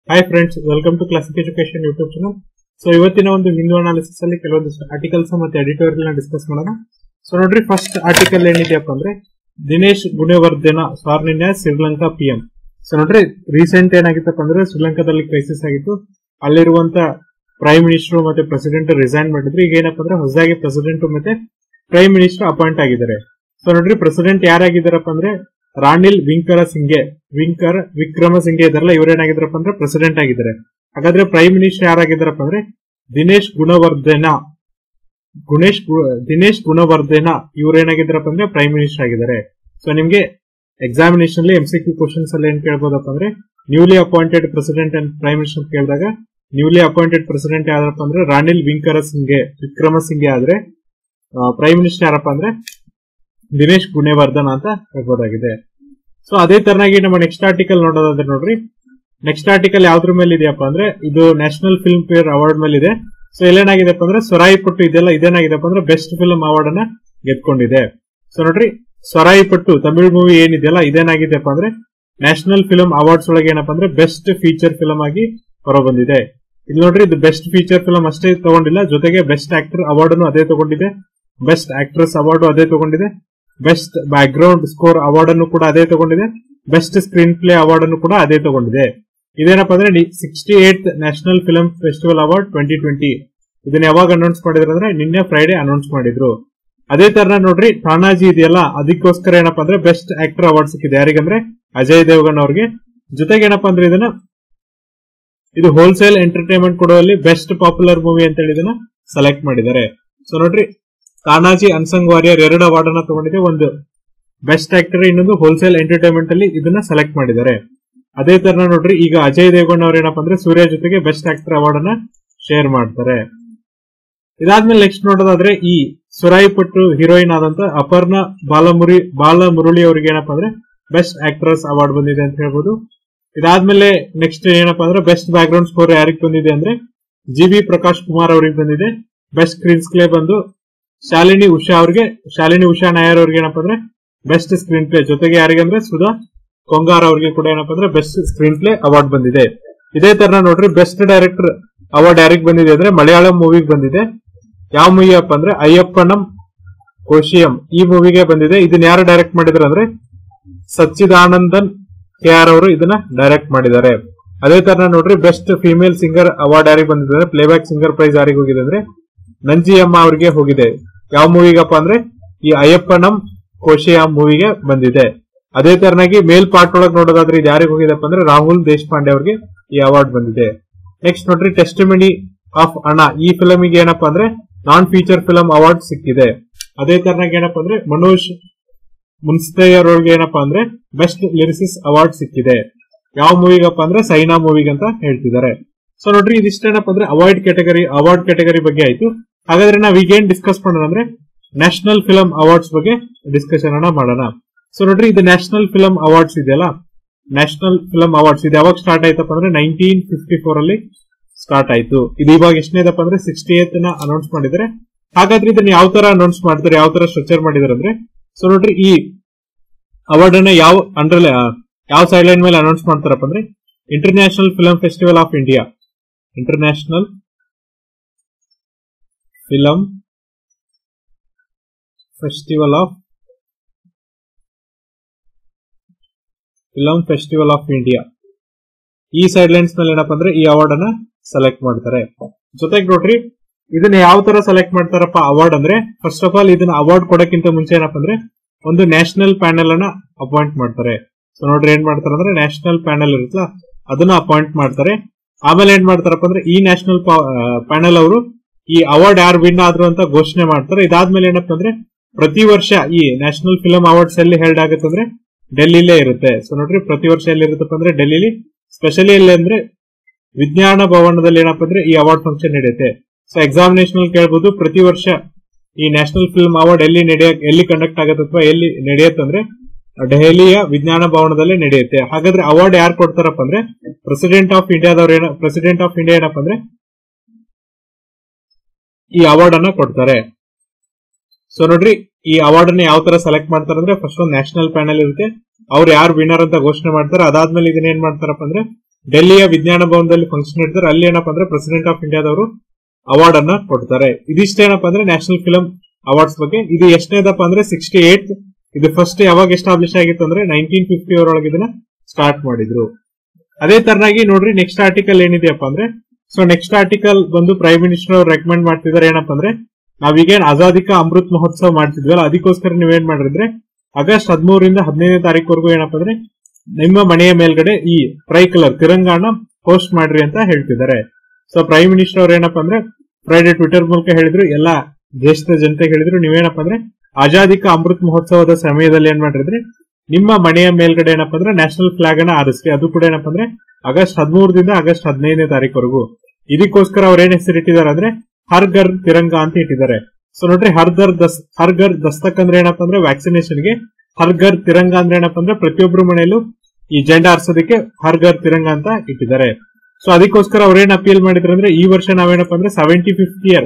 hi friends welcome to classic education YouTube channel so ಇವತ್ತಿನ ಒಂದು Hindu analysis ಅಲ್ಲಿ ಕೆಲವೊಂದು ಆರ್ಟಿಕಲ್ಸ್ ಮತ್ತೆ ಎಡಿಟೋರಿಯಲ್ ನ ಡಿಸ್ಕಸ್ ಮಾಡೋಣ ಸೊ ನೋಡ್ರಿ ಫಸ್ಟ್ ಆರ್ಟಿಕಲ್ ಏನಿದೆಯಪ್ಪ ಅಂದ್ರೆ ದಿನೇಶ್ ಗುಣವರ್ಧನ ಸ್ವಾರ್ನಿನ್ಯ ಶ್ರೀಲಂಕಾ ಪಿಎಂ ಸೊ ನೋಡ್ರಿ ರೀಸೆಂಟ್ ಏನಾಗಿತ್ತಪ್ಪ ಅಂದ್ರೆ ಶ್ರೀಲಂಕಾದಲ್ಲಿ ಕ್ರೈಸಿಸ್ ಆಗಿತ್ತು ಅಲ್ಲಿರುವಂತ ಪ್ರೈಮ್ ಮಿನಿಸ್ಟರ್ ಮತ್ತೆ ಪ್ರೆಸಿಡೆಂಟ್ ರಿಸೈನ್ ಮಾಡಿದ್ರು ಈಗ ಏನಪ್ಪ ಅಂದ್ರೆ ಹೊಸದಾಗಿ ಪ್ರೆಸಿಡೆಂಟ್ ಮತ್ತೆ ಪ್ರೈಮ್ ಮಿನಿಸ್ಟರ್ ಅಪಾಯಿಂಟ್ ಆಗಿದ್ದಾರೆ ಸೊ ನೋಡ್ರಿ ಪ್ರೆಸಿಡೆಂಟ್ ಯಾರಾಗಿದ್ದಾರಪ್ಪ ಅಂದ್ರೆ ರಾಣಿಲ್ ವಿಂಕರ ಸಿಂಗೆ ವಿಂಕರ್ ವಿಕ್ರಮ ಸಿಂಗೆ ಇದಾರಲ್ಲ ಇವ್ರೇನಾಗಿದ್ದಾರಪ್ಪ ಅಂದ್ರೆ ಪ್ರೆಸಿಡೆಂಟ್ ಆಗಿದ್ದಾರೆ ಹಾಗಾದ್ರೆ ಪ್ರೈಮ್ ಮಿನಿಸ್ಟರ್ ಯಾರಾಗಿದ್ದಾರಪ್ಪ ಅಂದ್ರೆ ದಿನೇಶ್ ಗುಣವರ್ಧನ ಗುಣೇಶ್ ಗು- ದಿನೇಶ್ ಗುಣವರ್ಧನ ಇವ್ರೇನಾಗಿದ್ದಾರಪ್ಪ ಅಂದ್ರೆ ಪ್ರೈಮ್ ಮಿನಿಸ್ಟರ್ ಆಗಿದ್ದಾರೆ ಸೊ ನಿಮ್ಗೆ ಎಕ್ಸಾಮಿನೇಷನ್ ಅಲ್ಲಿ ಎಂಸಿಕ್ಯೂ ಕ್ವಶನ್ಸ್ ಅಲ್ಲಿ ಏನ್ ಕೇಳ್ಬೋದಪ್ಪ ಅಂದ್ರೆ newly appointed president and prime minister ಕೇಳಿದಾಗ ನ್ಯೂಲಿ ಅಪಾಯಿಂಟೆಡ್ ಪ್ರೆಸಿಡೆಂಟ್ ಯಾರಪ್ಪ ಅಂದ್ರೆ ರಾಣಿಲ್ ವಿಂಕರ ಸಿಂಗೆ ವಿಕ್ರಮ ಸಿಂಗೆ ಆದ್ರೆ ಪ್ರೈಮ್ ಮಿನಿಸ್ಟರ್ ಯಾರಪ್ಪ ಅಂದ್ರೆ ದಿನೇಶ್ ಗುಣವರ್ಧನ್ ಅಂತ ಹೇಳ್ಬೋದಾಗಿದೆ ಸೊ ಅದೇ ತರನಾಗಿ ನಮ್ಮ ನೆಕ್ಸ್ಟ್ ಆರ್ಟಿಕಲ್ ನೋಡೋದಾದ್ರೆ ನೋಡ್ರಿ ನೆಕ್ಸ್ಟ್ ಆರ್ಟಿಕಲ್ ಯಾವ್ದ್ರ ಮೇಲೆ ಇದೆಯಪ್ಪ ಅಂದ್ರೆ ಇದು ನ್ಯಾಷನಲ್ ಫಿಲ್ಮ್ ಫೇರ್ ಅವಾರ್ಡ್ ಮೇಲೆ ಇದೆ ಸೊ ಇಲ್ಲೇನಾಗಿದೆಪ್ಪ ಅಂದ್ರೆ ಸೊರಾಯಿ ಪಟ್ಟು ಇದೆಲ್ಲ ಇದೇನಾಗಿದೆಪ್ಪ ಅಂದ್ರೆ ಬೆಸ್ಟ್ ಫಿಲ್ಮ್ ಅವಾರ್ಡ್ ಅನ್ನ ಗೆದ್ಕೊಂಡಿದೆ ಸೊ ನೋಡ್ರಿ ಸೊರಾಯಿ ಪಟ್ಟು ತಮಿಳ್ ಮೂವಿ ಏನಿದೆಯಲ್ಲ ಇದೇನಾಗಿದೆಪ್ಪ ಅಂದ್ರೆ ನ್ಯಾಷನಲ್ ಫಿಲ್ಮ್ ಅವಾರ್ಡ್ಸ್ ಒಳಗೆ ಏನಪ್ಪ ಅಂದ್ರೆ ಬೆಸ್ಟ್ ಫೀಚರ್ ಫಿಲ್ಮ್ ಆಗಿ ಹೊರಬಂದಿದೆ ಇಲ್ಲಿ ನೋಡ್ರಿ ಇದು ಬೆಸ್ಟ್ ಫೀಚರ್ ಫಿಲ್ಮ್ ಅಷ್ಟೇ ತಗೊಂಡಿಲ್ಲ ಜೊತೆಗೆ ಬೆಸ್ಟ್ ಆಕ್ಟರ್ ಅವಾರ್ಡ್ ಅನ್ನು ಅದೇ ತಗೊಂಡಿದೆ ಬೆಸ್ಟ್ ಆಕ್ಟ್ರೆಸ್ ಅವಾರ್ಡ್ ಅದೇ ತಗೊಂಡಿದೆ best background score award ಅನ್ನು ಕೂಡ ಅದೇ ತಗೊಂಡಿದೆ ಬೆಸ್ಟ್ ಸ್ಕ್ರೀನ್ ಪ್ಲೇ ಅವಾರ್ಡ್ ಅನ್ನು ಕೂಡ ಅದೇ ತಗೊಂಡಿದೆ ಇದೇನಪ್ಪ ಅಂದ್ರೆ sixty eight national film festival award twenty twenty ಇದನ್ನ ಯಾವಾಗ ಅನೌನ್ಸ್ ಮಾಡಿದ್ರು ಅಂದ್ರೆ ನಿನ್ನೆ ಫ್ರೈಡೆ ಅನೌನ್ಸ್ ಮಾಡಿದ್ರು ಅದೇ ತರ ನೋಡ್ರಿ ತಾನಾಜಿ ಇದೆಯಲ್ಲ ಅದಕ್ಕೋಸ್ಕರ ಏನಪ್ಪಾ ಅಂದ್ರೆ ಬೆಸ್ಟ್ ಆಕ್ಟರ್ ಅವಾರ್ಡ್ ಸಿಕ್ಕಿದೆ ಯಾರಿಗಂದ್ರೆ ಅಜಯ್ ದೇವಗನ್ ಅವ್ರಿಗೆ ಜೊತೆಗೆ ಏನಪ್ಪಾ ಅಂದ್ರೆ ಇದನ್ನ ಇದು ಹೋಲ್ಸೇಲ್ ಎಂಟರ್ಟೈನ್ಮೆಂಟ್ ಕೊಡುವಲ್ಲಿ ಬೆಸ್ಟ್ ಪಾಪ್ಯುಲರ್ ಮೂವಿ ಅಂತ ಹೇಳಿ ಇದನ್ನ ಸೆಲೆಕ್ಟ್ ಮಾಡಿದ್ದಾರೆ ಸೊ ನೋಡ್ರಿ ತಾನಾಜಿ ಅನ್ಸಂಗ್ ವಾರಿಯರ್ ಎರಡು ಅವಾರ್ಡ್ ಅನ್ನ ತಗೊಂಡಿದೆ ಒಂದು ಬೆಸ್ಟ್ ಆಕ್ಟರ್ ಇನ್ನೊಂದು ಹೋಲ್ಸೇಲ್ ಎಂಟರ್ಟೈನ್ಮೆಂಟ್ ಅಲ್ಲಿ ಇದನ್ನ ಸೆಲೆಕ್ಟ್ ಮಾಡಿದ್ದಾರೆ ಅದೇ ತರ ನೋಡ್ರಿ ಈಗ ಅಜಯ್ ದೇವಗನ್ ಅವ್ರು ಏನಪ್ಪಾ ಅಂದ್ರೆ ಸೂರ್ಯ ಜೊತೆಗೆ ಬೆಸ್ಟ್ ಆಕ್ಟರ್ ಅವಾರ್ಡ್ ಅನ್ನ ಶೇರ್ ಮಾಡ್ತಾರೆ ಇದಾದ್ಮೇಲೆ ನೆಕ್ಸ್ಟ್ ನೋಡೋದಾದ್ರೆ ಈ ಸುರಾಯಿ ಪಟ್ಟು ಹೀರೋಯಿನ್ ಆದಂತ ಅಪರ್ಣ ಬಾಲಮುರಿ ಬಾಲಮುರಳಿ ಅವರಿಗೆ ಏನಪ್ಪಾ ಅಂದ್ರೆ ಬೆಸ್ಟ್ ಆಕ್ಟ್ರೆಸ್ ಅವಾರ್ಡ್ ಬಂದಿದೆ ಅಂತ ಹೇಳ್ಬೋದು ಇದಾದ್ಮೇಲೆ ನೆಕ್ಸ್ಟ್ ಏನಪ್ಪಾ ಅಂದ್ರೆ ಬೆಸ್ಟ್ ಬ್ಯಾಕ್ ಗ್ರೌಂಡ್ ಸ್ಕೋರ್ ಯಾರಿಗೆ ಬಂದಿದೆ ಅಂದ್ರೆ ಜಿ ಬಿ ಪ್ರಕಾಶ್ ಕುಮಾರ್ ಅವರಿಗೆ ಬಂದಿದೆ ಬೆಸ್ಟ್ ಸ್ಕ್ರೀನ್ ಪ್ಲೇ ಬಂದು ಶಾಲಿನಿ ಉಷಾ ಅವ್ರಿಗೆ ಶಾಲಿನಿ ಉಷಾ ನಾಯರ್ ಅವ್ರಿಗೆ ಏನಪ್ಪಾ ಅಂದ್ರೆ ಬೆಸ್ಟ್ ಸ್ಕ್ರೀನ್ ಪ್ಲೇ ಜೊತೆಗೆ ಯಾರಿಗೆ ಅಂದ್ರೆ ಸುಧಾ ಕೊಂಗಾರ್ ಅವ್ರಿಗೆ ಕೂಡ ಏನಪ್ಪಾ ಅಂದ್ರೆ ಬೆಸ್ಟ್ ಸ್ಕ್ರೀನ್ ಪ್ಲೇ ಅವಾರ್ಡ್ ಬಂದಿದೆ ಇದೇ ತರ ನೋಡ್ರಿ ಬೆಸ್ಟ್ ಡೈರೆಕ್ಟರ್ ಅವಾರ್ಡ್ ಯಾರಿಗೆ ಬಂದಿದೆ ಅಂದ್ರೆ ಮಲಯಾಳಂ ಮೂವಿಗೆ ಬಂದಿದೆ ಯಾವ ಮೂವಿ ಅಪ್ಪ ಅಂದ್ರೆ ಅಯ್ಯಪ್ಪನಂ ಕೋಶಿಯಂ ಈ ಮೂವಿಗೆ ಬಂದಿದೆ ಇದನ್ನ ಯಾರು ಡೈರೆಕ್ಟ್ ಮಾಡಿದ್ರು ಅಂದ್ರೆ ಸಚ್ಚಿದಾನಂದನ್ ಕೆ ಆರ್ ಅವರು ಇದನ್ನ ಡೈರೆಕ್ಟ್ ಮಾಡಿದ್ದಾರೆ ಅದೇ ತರ ನೋಡ್ರಿ ಬೆಸ್ಟ್ ಫಿಮೇಲ್ ಸಿಂಗರ್ ಅವಾರ್ಡ್ ಯಾರಿಗೆ ಬಂದಿದೆ ಅಂದ್ರೆ ಪ್ಲೇಬ್ಯಾಕ್ ಸಿಂಗರ್ ಪ್ರೈಸ್ ಯಾರಿಗೆ ಹೋಗಿದೆ ಅಂದ್ರೆ ನಂಜಿಯಮ್ಮ ಅವರಿಗೆ ಹೋಗಿದೆ ಯಾವ ಮೂವಿಗಪ್ಪ ಅಂದ್ರೆ ಈ ಅಯ್ಯಪ್ಪನಂ ಕೋಶಿಯಂ ಮೂವಿಗೆ ಬಂದಿದೆ ಅದೇ ತರನಾಗಿ ಮೇಲ್ ಪಾರ್ಟ್ ಒಳಗೆ ನೋಡೋದಾದ್ರೆ ಇದು ಯಾರಿಗೆ ಹೋಗಿದೆಪ್ಪ ಅಂದ್ರೆ ರಾಹುಲ್ ದೇಶಪಾಂಡೆ ಅವರಿಗೆ ಈ ಅವಾರ್ಡ್ ಬಂದಿದೆ ನೆಕ್ಸ್ಟ್ ನೋಡ್ರಿ ಟೆಸ್ಟಿಮನಿ ಆಫ್ ಅಣ ಈ ಫಿಲಮಿಗೆ ಏನಪ್ಪಾ ಅಂದ್ರೆ ನಾನ್ ಫೀಚರ್ ಫಿಲಂ ಅವಾರ್ಡ್ ಸಿಕ್ಕಿದೆ ಅದೇ ತರನಾಗಿ ಏನಪ್ಪಾ ಅಂದ್ರೆ ಮನೋಜ್ ಮುನ್ಸ್ತಯ್ಯರೊಳಗೆ ಏನಪ್ಪಾ ಅಂದ್ರೆ ಬೆಸ್ಟ್ ಲಿರಿಸಿಸ್ ಅವಾರ್ಡ್ ಸಿಕ್ಕಿದೆ ಯಾವ ಮೂವಿಗಪ್ಪ ಅಂದ್ರೆ ಸೈನಾ ಮೂವಿಗೆ ಅಂತ ಹೇಳ್ತಿದ್ದಾರೆ ಸೊ ನೋಡ್ರಿ ಇದಿಷ್ಟೇನಪ್ಪ ಅಂದ್ರೆ ಅವಾರ್ಡ್ ಕ್ಯಾಟಗರಿ ಅವಾರ್ಡ್ ಕ್ಯಾಟಗರಿ ಬಗ್ಗೆ ಆಯ್ತು ಹಾಗಾದ್ರೆ ನಾವ್ ಈಗೇನ್ ಡಿಸ್ಕಸ್ ಮಾಡೋಣ ಅಂದ್ರೆ ನ್ಯಾಷನಲ್ ಫಿಲಂ ಅವಾರ್ಡ್ಸ್ ಬಗ್ಗೆ ಡಿಸ್ಕಷನ್ ಅನ್ನ ಮಾಡೋಣ ಸೊ ನೋಡ್ರಿ ಇದು ನ್ಯಾಷನಲ್ ಫಿಲಂ ಅವಾರ್ಡ್ಸ್ ಇದೆಯಲ್ಲ ನ್ಯಾಷನಲ್ ಫಿಲಂ ಅವಾರ್ಡ್ಸ್ ಇದು ಯಾವಾಗ ಸ್ಟಾರ್ಟ್ ಆಯ್ತಪ್ಪ ಅಂದ್ರೆ ನೈನ್ಟೀನ್ ಫಿಫ್ಟಿ ಫೋರ್ ಅಲ್ಲಿ ಸ್ಟಾರ್ಟ್ ಆಯ್ತು ಇದು ಇವಾಗ ಎಷ್ಟನೇದಪ್ಪ ಅಂದ್ರೆ ಸಿಕ್ಸ್ಟಿ ಏತ್ ನ ಅನೌನ್ಸ್ ಮಾಡಿದ್ದಾರೆ ಹಾಗಾದ್ರೆ ಇದನ್ನ ಯಾವ ತರ ಅನೌನ್ಸ್ ಮಾಡ್ತಾರೆ ಯಾವ ತರ ಸ್ಟ್ರಕ್ಚರ್ ಮಾಡಿದ್ದಾರೆ ಅಂದ್ರೆ ಸೊ ನೋಡ್ರಿ ಈ ಅವಾರ್ಡ್ ಅನ್ನ ಯಾವ ಅಂಡರ್ ಯಾವ ಸೈಡ್ ಲೈನ್ ಮೇಲೆ ಅನೌನ್ಸ್ ಮಾಡ್ತಾರಪ್ಪ ಅಂದ್ರೆ international film festival of India international film festival of film festival of India ಈ ಸೈಡ್ ಲೈನ್ಸ್ ನಲ್ಲಿ ಏನಪ್ಪಾ ಅಂದ್ರೆ ಈ ಅವಾರ್ಡ್ ಅನ್ನ ಸೆಲೆಕ್ಟ್ ಮಾಡ್ತಾರೆ ಜೊತೆಗೆ ನೋಡ್ರಿ ಇದನ್ನ ಯಾವ ತರ ಸೆಲೆಕ್ಟ್ ಮಾಡ್ತಾರಪ್ಪ ಅವಾರ್ಡ್ ಅಂದ್ರೆ ಫಸ್ಟ್ ಆಫ್ ಆಲ್ ಇದನ್ನ ಅವಾರ್ಡ್ ಕೊಡಕ್ಕಿಂತ ಮುಂಚೆ ಏನಪ್ಪಾ ಅಂದ್ರೆ ಒಂದು ನ್ಯಾಷನಲ್ ಪ್ಯಾನೆಲ್ ಅನ್ನ ಅಪಾಯಿಂಟ್ ಮಾಡ್ತಾರೆ ಸೊ ನೋಡ್ರಿ ಏನ್ ಮಾಡ್ತಾರೆ ಅಂದ್ರೆ ನ್ಯಾಷನಲ್ ಪ್ಯಾನೆಲ್ ಇರುತ್ತಲ್ಲ ಅದನ್ನ ಅಪಾಯಿಂಟ್ ಮಾಡ್ತಾರೆ ಆಮೇಲೆ ಏನ್ ಮಾಡ್ತಾರಪ್ಪ ಅಂದ್ರೆ ಈ ನ್ಯಾಷನಲ್ ಪ್ಯಾನೆಲ್ ಅವರು ಈ ಅವಾರ್ಡ್ ಯಾರು ವಿನ್ ಆದ್ರು ಅಂತ ಘೋಷಣೆ ಮಾಡ್ತಾರೆ ಇದಾದ್ಮೇಲೆ ಏನಪ್ಪಾ ಅಂದ್ರೆ ಪ್ರತಿ ವರ್ಷ ಈ ನ್ಯಾಷನಲ್ ಫಿಲಂ ಅವಾರ್ಡ್ಸ್ ಎಲ್ಲಿ ಹೆಲ್ಡ್ ಆಗುತ್ತೆ ಅಂದ್ರೆ ಡೆಲ್ಲಿಲೇ ಇರುತ್ತೆ ಸೊ ನೋಡ್ರಿ ಪ್ರತಿ ವರ್ಷ ಎಲ್ಲಿ ಇರುತ್ತಪ್ಪ ಅಂದ್ರೆ ಡೆಲ್ಲಿಲಿ ಸ್ಪೆಷಲಿ ಎಲ್ಲಿ ಅಂದ್ರೆ ವಿಜ್ಞಾನ ಭವನದಲ್ಲಿ ಏನಪ್ಪಾ ಅಂದ್ರೆ ಈ ಅವಾರ್ಡ್ ಫಂಕ್ಷನ್ ನಡೆಯುತ್ತೆ ಸೊ ಎಕ್ಸಾಮಿನೇಷನ್ ಅಲ್ಲಿ ಕೇಳ್ಬೋದು ಪ್ರತಿ ವರ್ಷ ಈ ನ್ಯಾಷನಲ್ ಫಿಲ್ಮ್ ಅವಾರ್ಡ್ ಎಲ್ಲಿ ನಡೆಯ ಎಲ್ಲಿ ಕಂಡಕ್ಟ್ ಆಗುತ್ತೆ ಅಥವಾ ಎಲ್ಲಿ ನಡೆಯುತ್ತೆ ಅಂದ್ರೆ ದೆಹಲಿಯ ವಿಜ್ಞಾನ ಭವನದಲ್ಲಿ ನಡೆಯುತ್ತೆ ಹಾಗಾದ್ರೆ ಅವಾರ್ಡ್ ಯಾರು ಕೊಡ್ತಾರಪ್ಪ ಅಂದ್ರೆ ಪ್ರೆಸಿಡೆಂಟ್ ಆಫ್ ಇಂಡಿಯಾದವ್ರು ಏನ ಪ್ರೆಸಿಡೆಂಟ್ ಆಫ್ ಇಂಡಿಯಾ ಏನಪ್ಪ ಅಂದ್ರೆ ಈ ಅವಾರ್ಡ್ ಅನ್ನ ಕೊಡ್ತಾರೆ ಸೊ ನೋಡ್ರಿ ಈ ಅವಾರ್ಡ್ ಅನ್ನ ಯಾವ ತರ ಸೆಲೆಕ್ಟ್ ಮಾಡ್ತಾರೆ ಅಂದ್ರೆ ಫಸ್ಟ್ ಒಂದು ನ್ಯಾಷನಲ್ ಪ್ಯಾನಲ್ ಇರುತ್ತೆ ಅವ್ರು ಯಾರು ವಿನ್ನರ್ ಅಂತ ಘೋಷಣೆ ಮಾಡ್ತಾರೆ ಅದಾದ್ಮೇಲೆ ಇದನ್ನ ಏನ್ ಮಾಡ್ತಾರಪ್ಪ ಅಂದ್ರೆ ಡೆಲ್ಲಿಯ ವಿಜ್ಞಾನ ಭವನದಲ್ಲಿ ಫಂಕ್ಷನ್ ಇಡ್ತಾರೆ ಅಲ್ಲಿ ಏನಪ್ಪಾ ಅಂದ್ರೆ ಪ್ರೆಸಿಡೆಂಟ್ ಆಫ್ ಇಂಡಿಯಾದವರು ಅವಾರ್ಡ್ ಅನ್ನ ಕೊಡ್ತಾರೆ ಇದಿಷ್ಟೇನಪ್ಪ ಅಂದ್ರೆ ನ್ಯಾಷನಲ್ ಫಿಲಂ ಅವಾರ್ಡ್ಸ್ ಬಗ್ಗೆ ಇದು ಎಷ್ಟನೇದಪ್ಪ ಅಂದ್ರೆ ಸಿಕ್ಸ್ಟಿ ಏಟ್ ಇದು ಫಸ್ಟ್ ಯಾವಾಗ ಎಸ್ಟಾಬ್ಲಿಷ್ ಆಗಿತ್ತು ಅಂದ್ರೆ ನೈನ್ಟೀನ್ ಫಿಫ್ಟಿ ಅವರೊಳಗೆ ಇದನ್ನ ಸ್ಟಾರ್ಟ್ ಮಾಡಿದ್ರು ಅದೇ ತರನಾಗಿ ನೋಡ್ರಿ ನೆಕ್ಸ್ಟ್ ಆರ್ಟಿಕಲ್ ಏನಿದೆಯಪ್ಪ ಅಂದ್ರೆ ಸೊ ನೆಕ್ಸ್ಟ್ ಆರ್ಟಿಕಲ್ ಬಂದು ಪ್ರೈಮ್ ಮಿನಿಸ್ಟರ್ ಅವ್ರು ರೆಕಮೆಂಡ್ ಮಾಡ್ತಿದ್ದಾರೆ ಏನಪ್ಪ ಅಂದ್ರೆ ನಾವೀಗೇನ್ ಆಜಾದಿಕಾ ಅಮೃತ್ ಮಹೋತ್ಸವ ಮಾಡ್ತಿದ್ವಲ್ಲ ಅದಕ್ಕೋಸ್ಕರ ನೀವೇನ್ ಮಾಡಿದ್ರೆ ಆಗಸ್ಟ್ ಹದಿಮೂರರಿಂದ ಹದಿನೈದನೇ ತಾರೀಕುವರೆಗೂ ಏನಪ್ಪ ಅಂದ್ರೆ ನಿಮ್ಮ ಮನೆಯ ಮೇಲ್ಗಡೆ ಈ ಟ್ರೈ ಕಲರ್ ತಿರಂಗಾನ ಪೋಸ್ಟ್ ಮಾಡ್ರಿ ಅಂತ ಹೇಳ್ತಿದ್ದಾರೆ ಸೊ ಪ್ರೈಮ್ ಮಿನಿಸ್ಟರ್ ಅವ್ರು ಏನಪ್ಪ ಅಂದ್ರೆ ಫ್ರೈಡೆ ಟ್ವಿಟರ್ ಮೂಲಕ ಹೇಳಿದ್ರು ಎಲ್ಲಾ ದೇಶದ ಜನತೆಗೆ ಹೇಳಿದ್ರು ನೀವೇನಪ್ಪ ಅಂದ್ರೆ ಆಜಾದಿಕಾ ಅಮೃತ್ ಮಹೋತ್ಸವದ ಸಮಯದಲ್ಲಿ ಏನ್ ಮಾಡಿದ್ರೆ ನಿಮ್ಮ ಮನೆಯ ಮೇಲ್ಗಡೆ ಏನಪ್ಪ ಅಂದ್ರೆ ನ್ಯಾಷನಲ್ ಫ್ಲಾಗ್ ಅನ್ನ ಆರಿಸ್ರಿ ಅದು ಕೂಡ ಏನಪ್ಪ ಅಂದ್ರೆ ಆಗಸ್ಟ್ ಹದಿಮೂರರಿಂದ ಆಗಸ್ಟ್ ಹದಿನೈದನೇ ತಾರೀಕುವರೆಗೂ ಇದಕ್ಕೋಸ್ಕರ ಅವ್ರು ಏನ್ ಹೆಸರಿಟ್ಟಿದ್ದಾರೆ ಅಂದ್ರೆ ಹರ್ ಗರ್ ತಿರಂಗ ಅಂತ ಇಟ್ಟಿದ್ದಾರೆ ಸೊ ನೋಡ್ರಿ ಹರ್ ಗರ್ ದಸ್ ಹರ್ ಗರ್ ದಸ್ತಕ್ ಅಂದ್ರೆ ಏನಪ್ಪ ಅಂದ್ರೆ ವ್ಯಾಕ್ಸಿನೇಷನ್ ಗೆ ಹರ್ ಗರ್ ತಿರಂಗ ಅಂದ್ರೆ ಏನಪ್ಪ ಅಂದ್ರೆ ಪ್ರತಿಯೊಬ್ಬರ ಮನೆಯಲ್ಲೂ ಈ ಜೆಂಡಾ ಆರ್ಸೋದಕ್ಕೆ ಹರ್ ಗರ್ ತಿರಂಗ ಅಂತ ಇಟ್ಟಿದ್ದಾರೆ ಸೊ ಅದಕ್ಕೋಸ್ಕರ ಅವ್ರೇನ್ ಅಪೀಲ್ ಮಾಡಿದ್ರು ಅಂದ್ರೆ ಈ ವರ್ಷ ನಾವೇನಪ್ಪ ಅಂದ್ರೆ ಸೆವೆಂಟಿ ಫಿಫ್ತ್ ಇಯರ್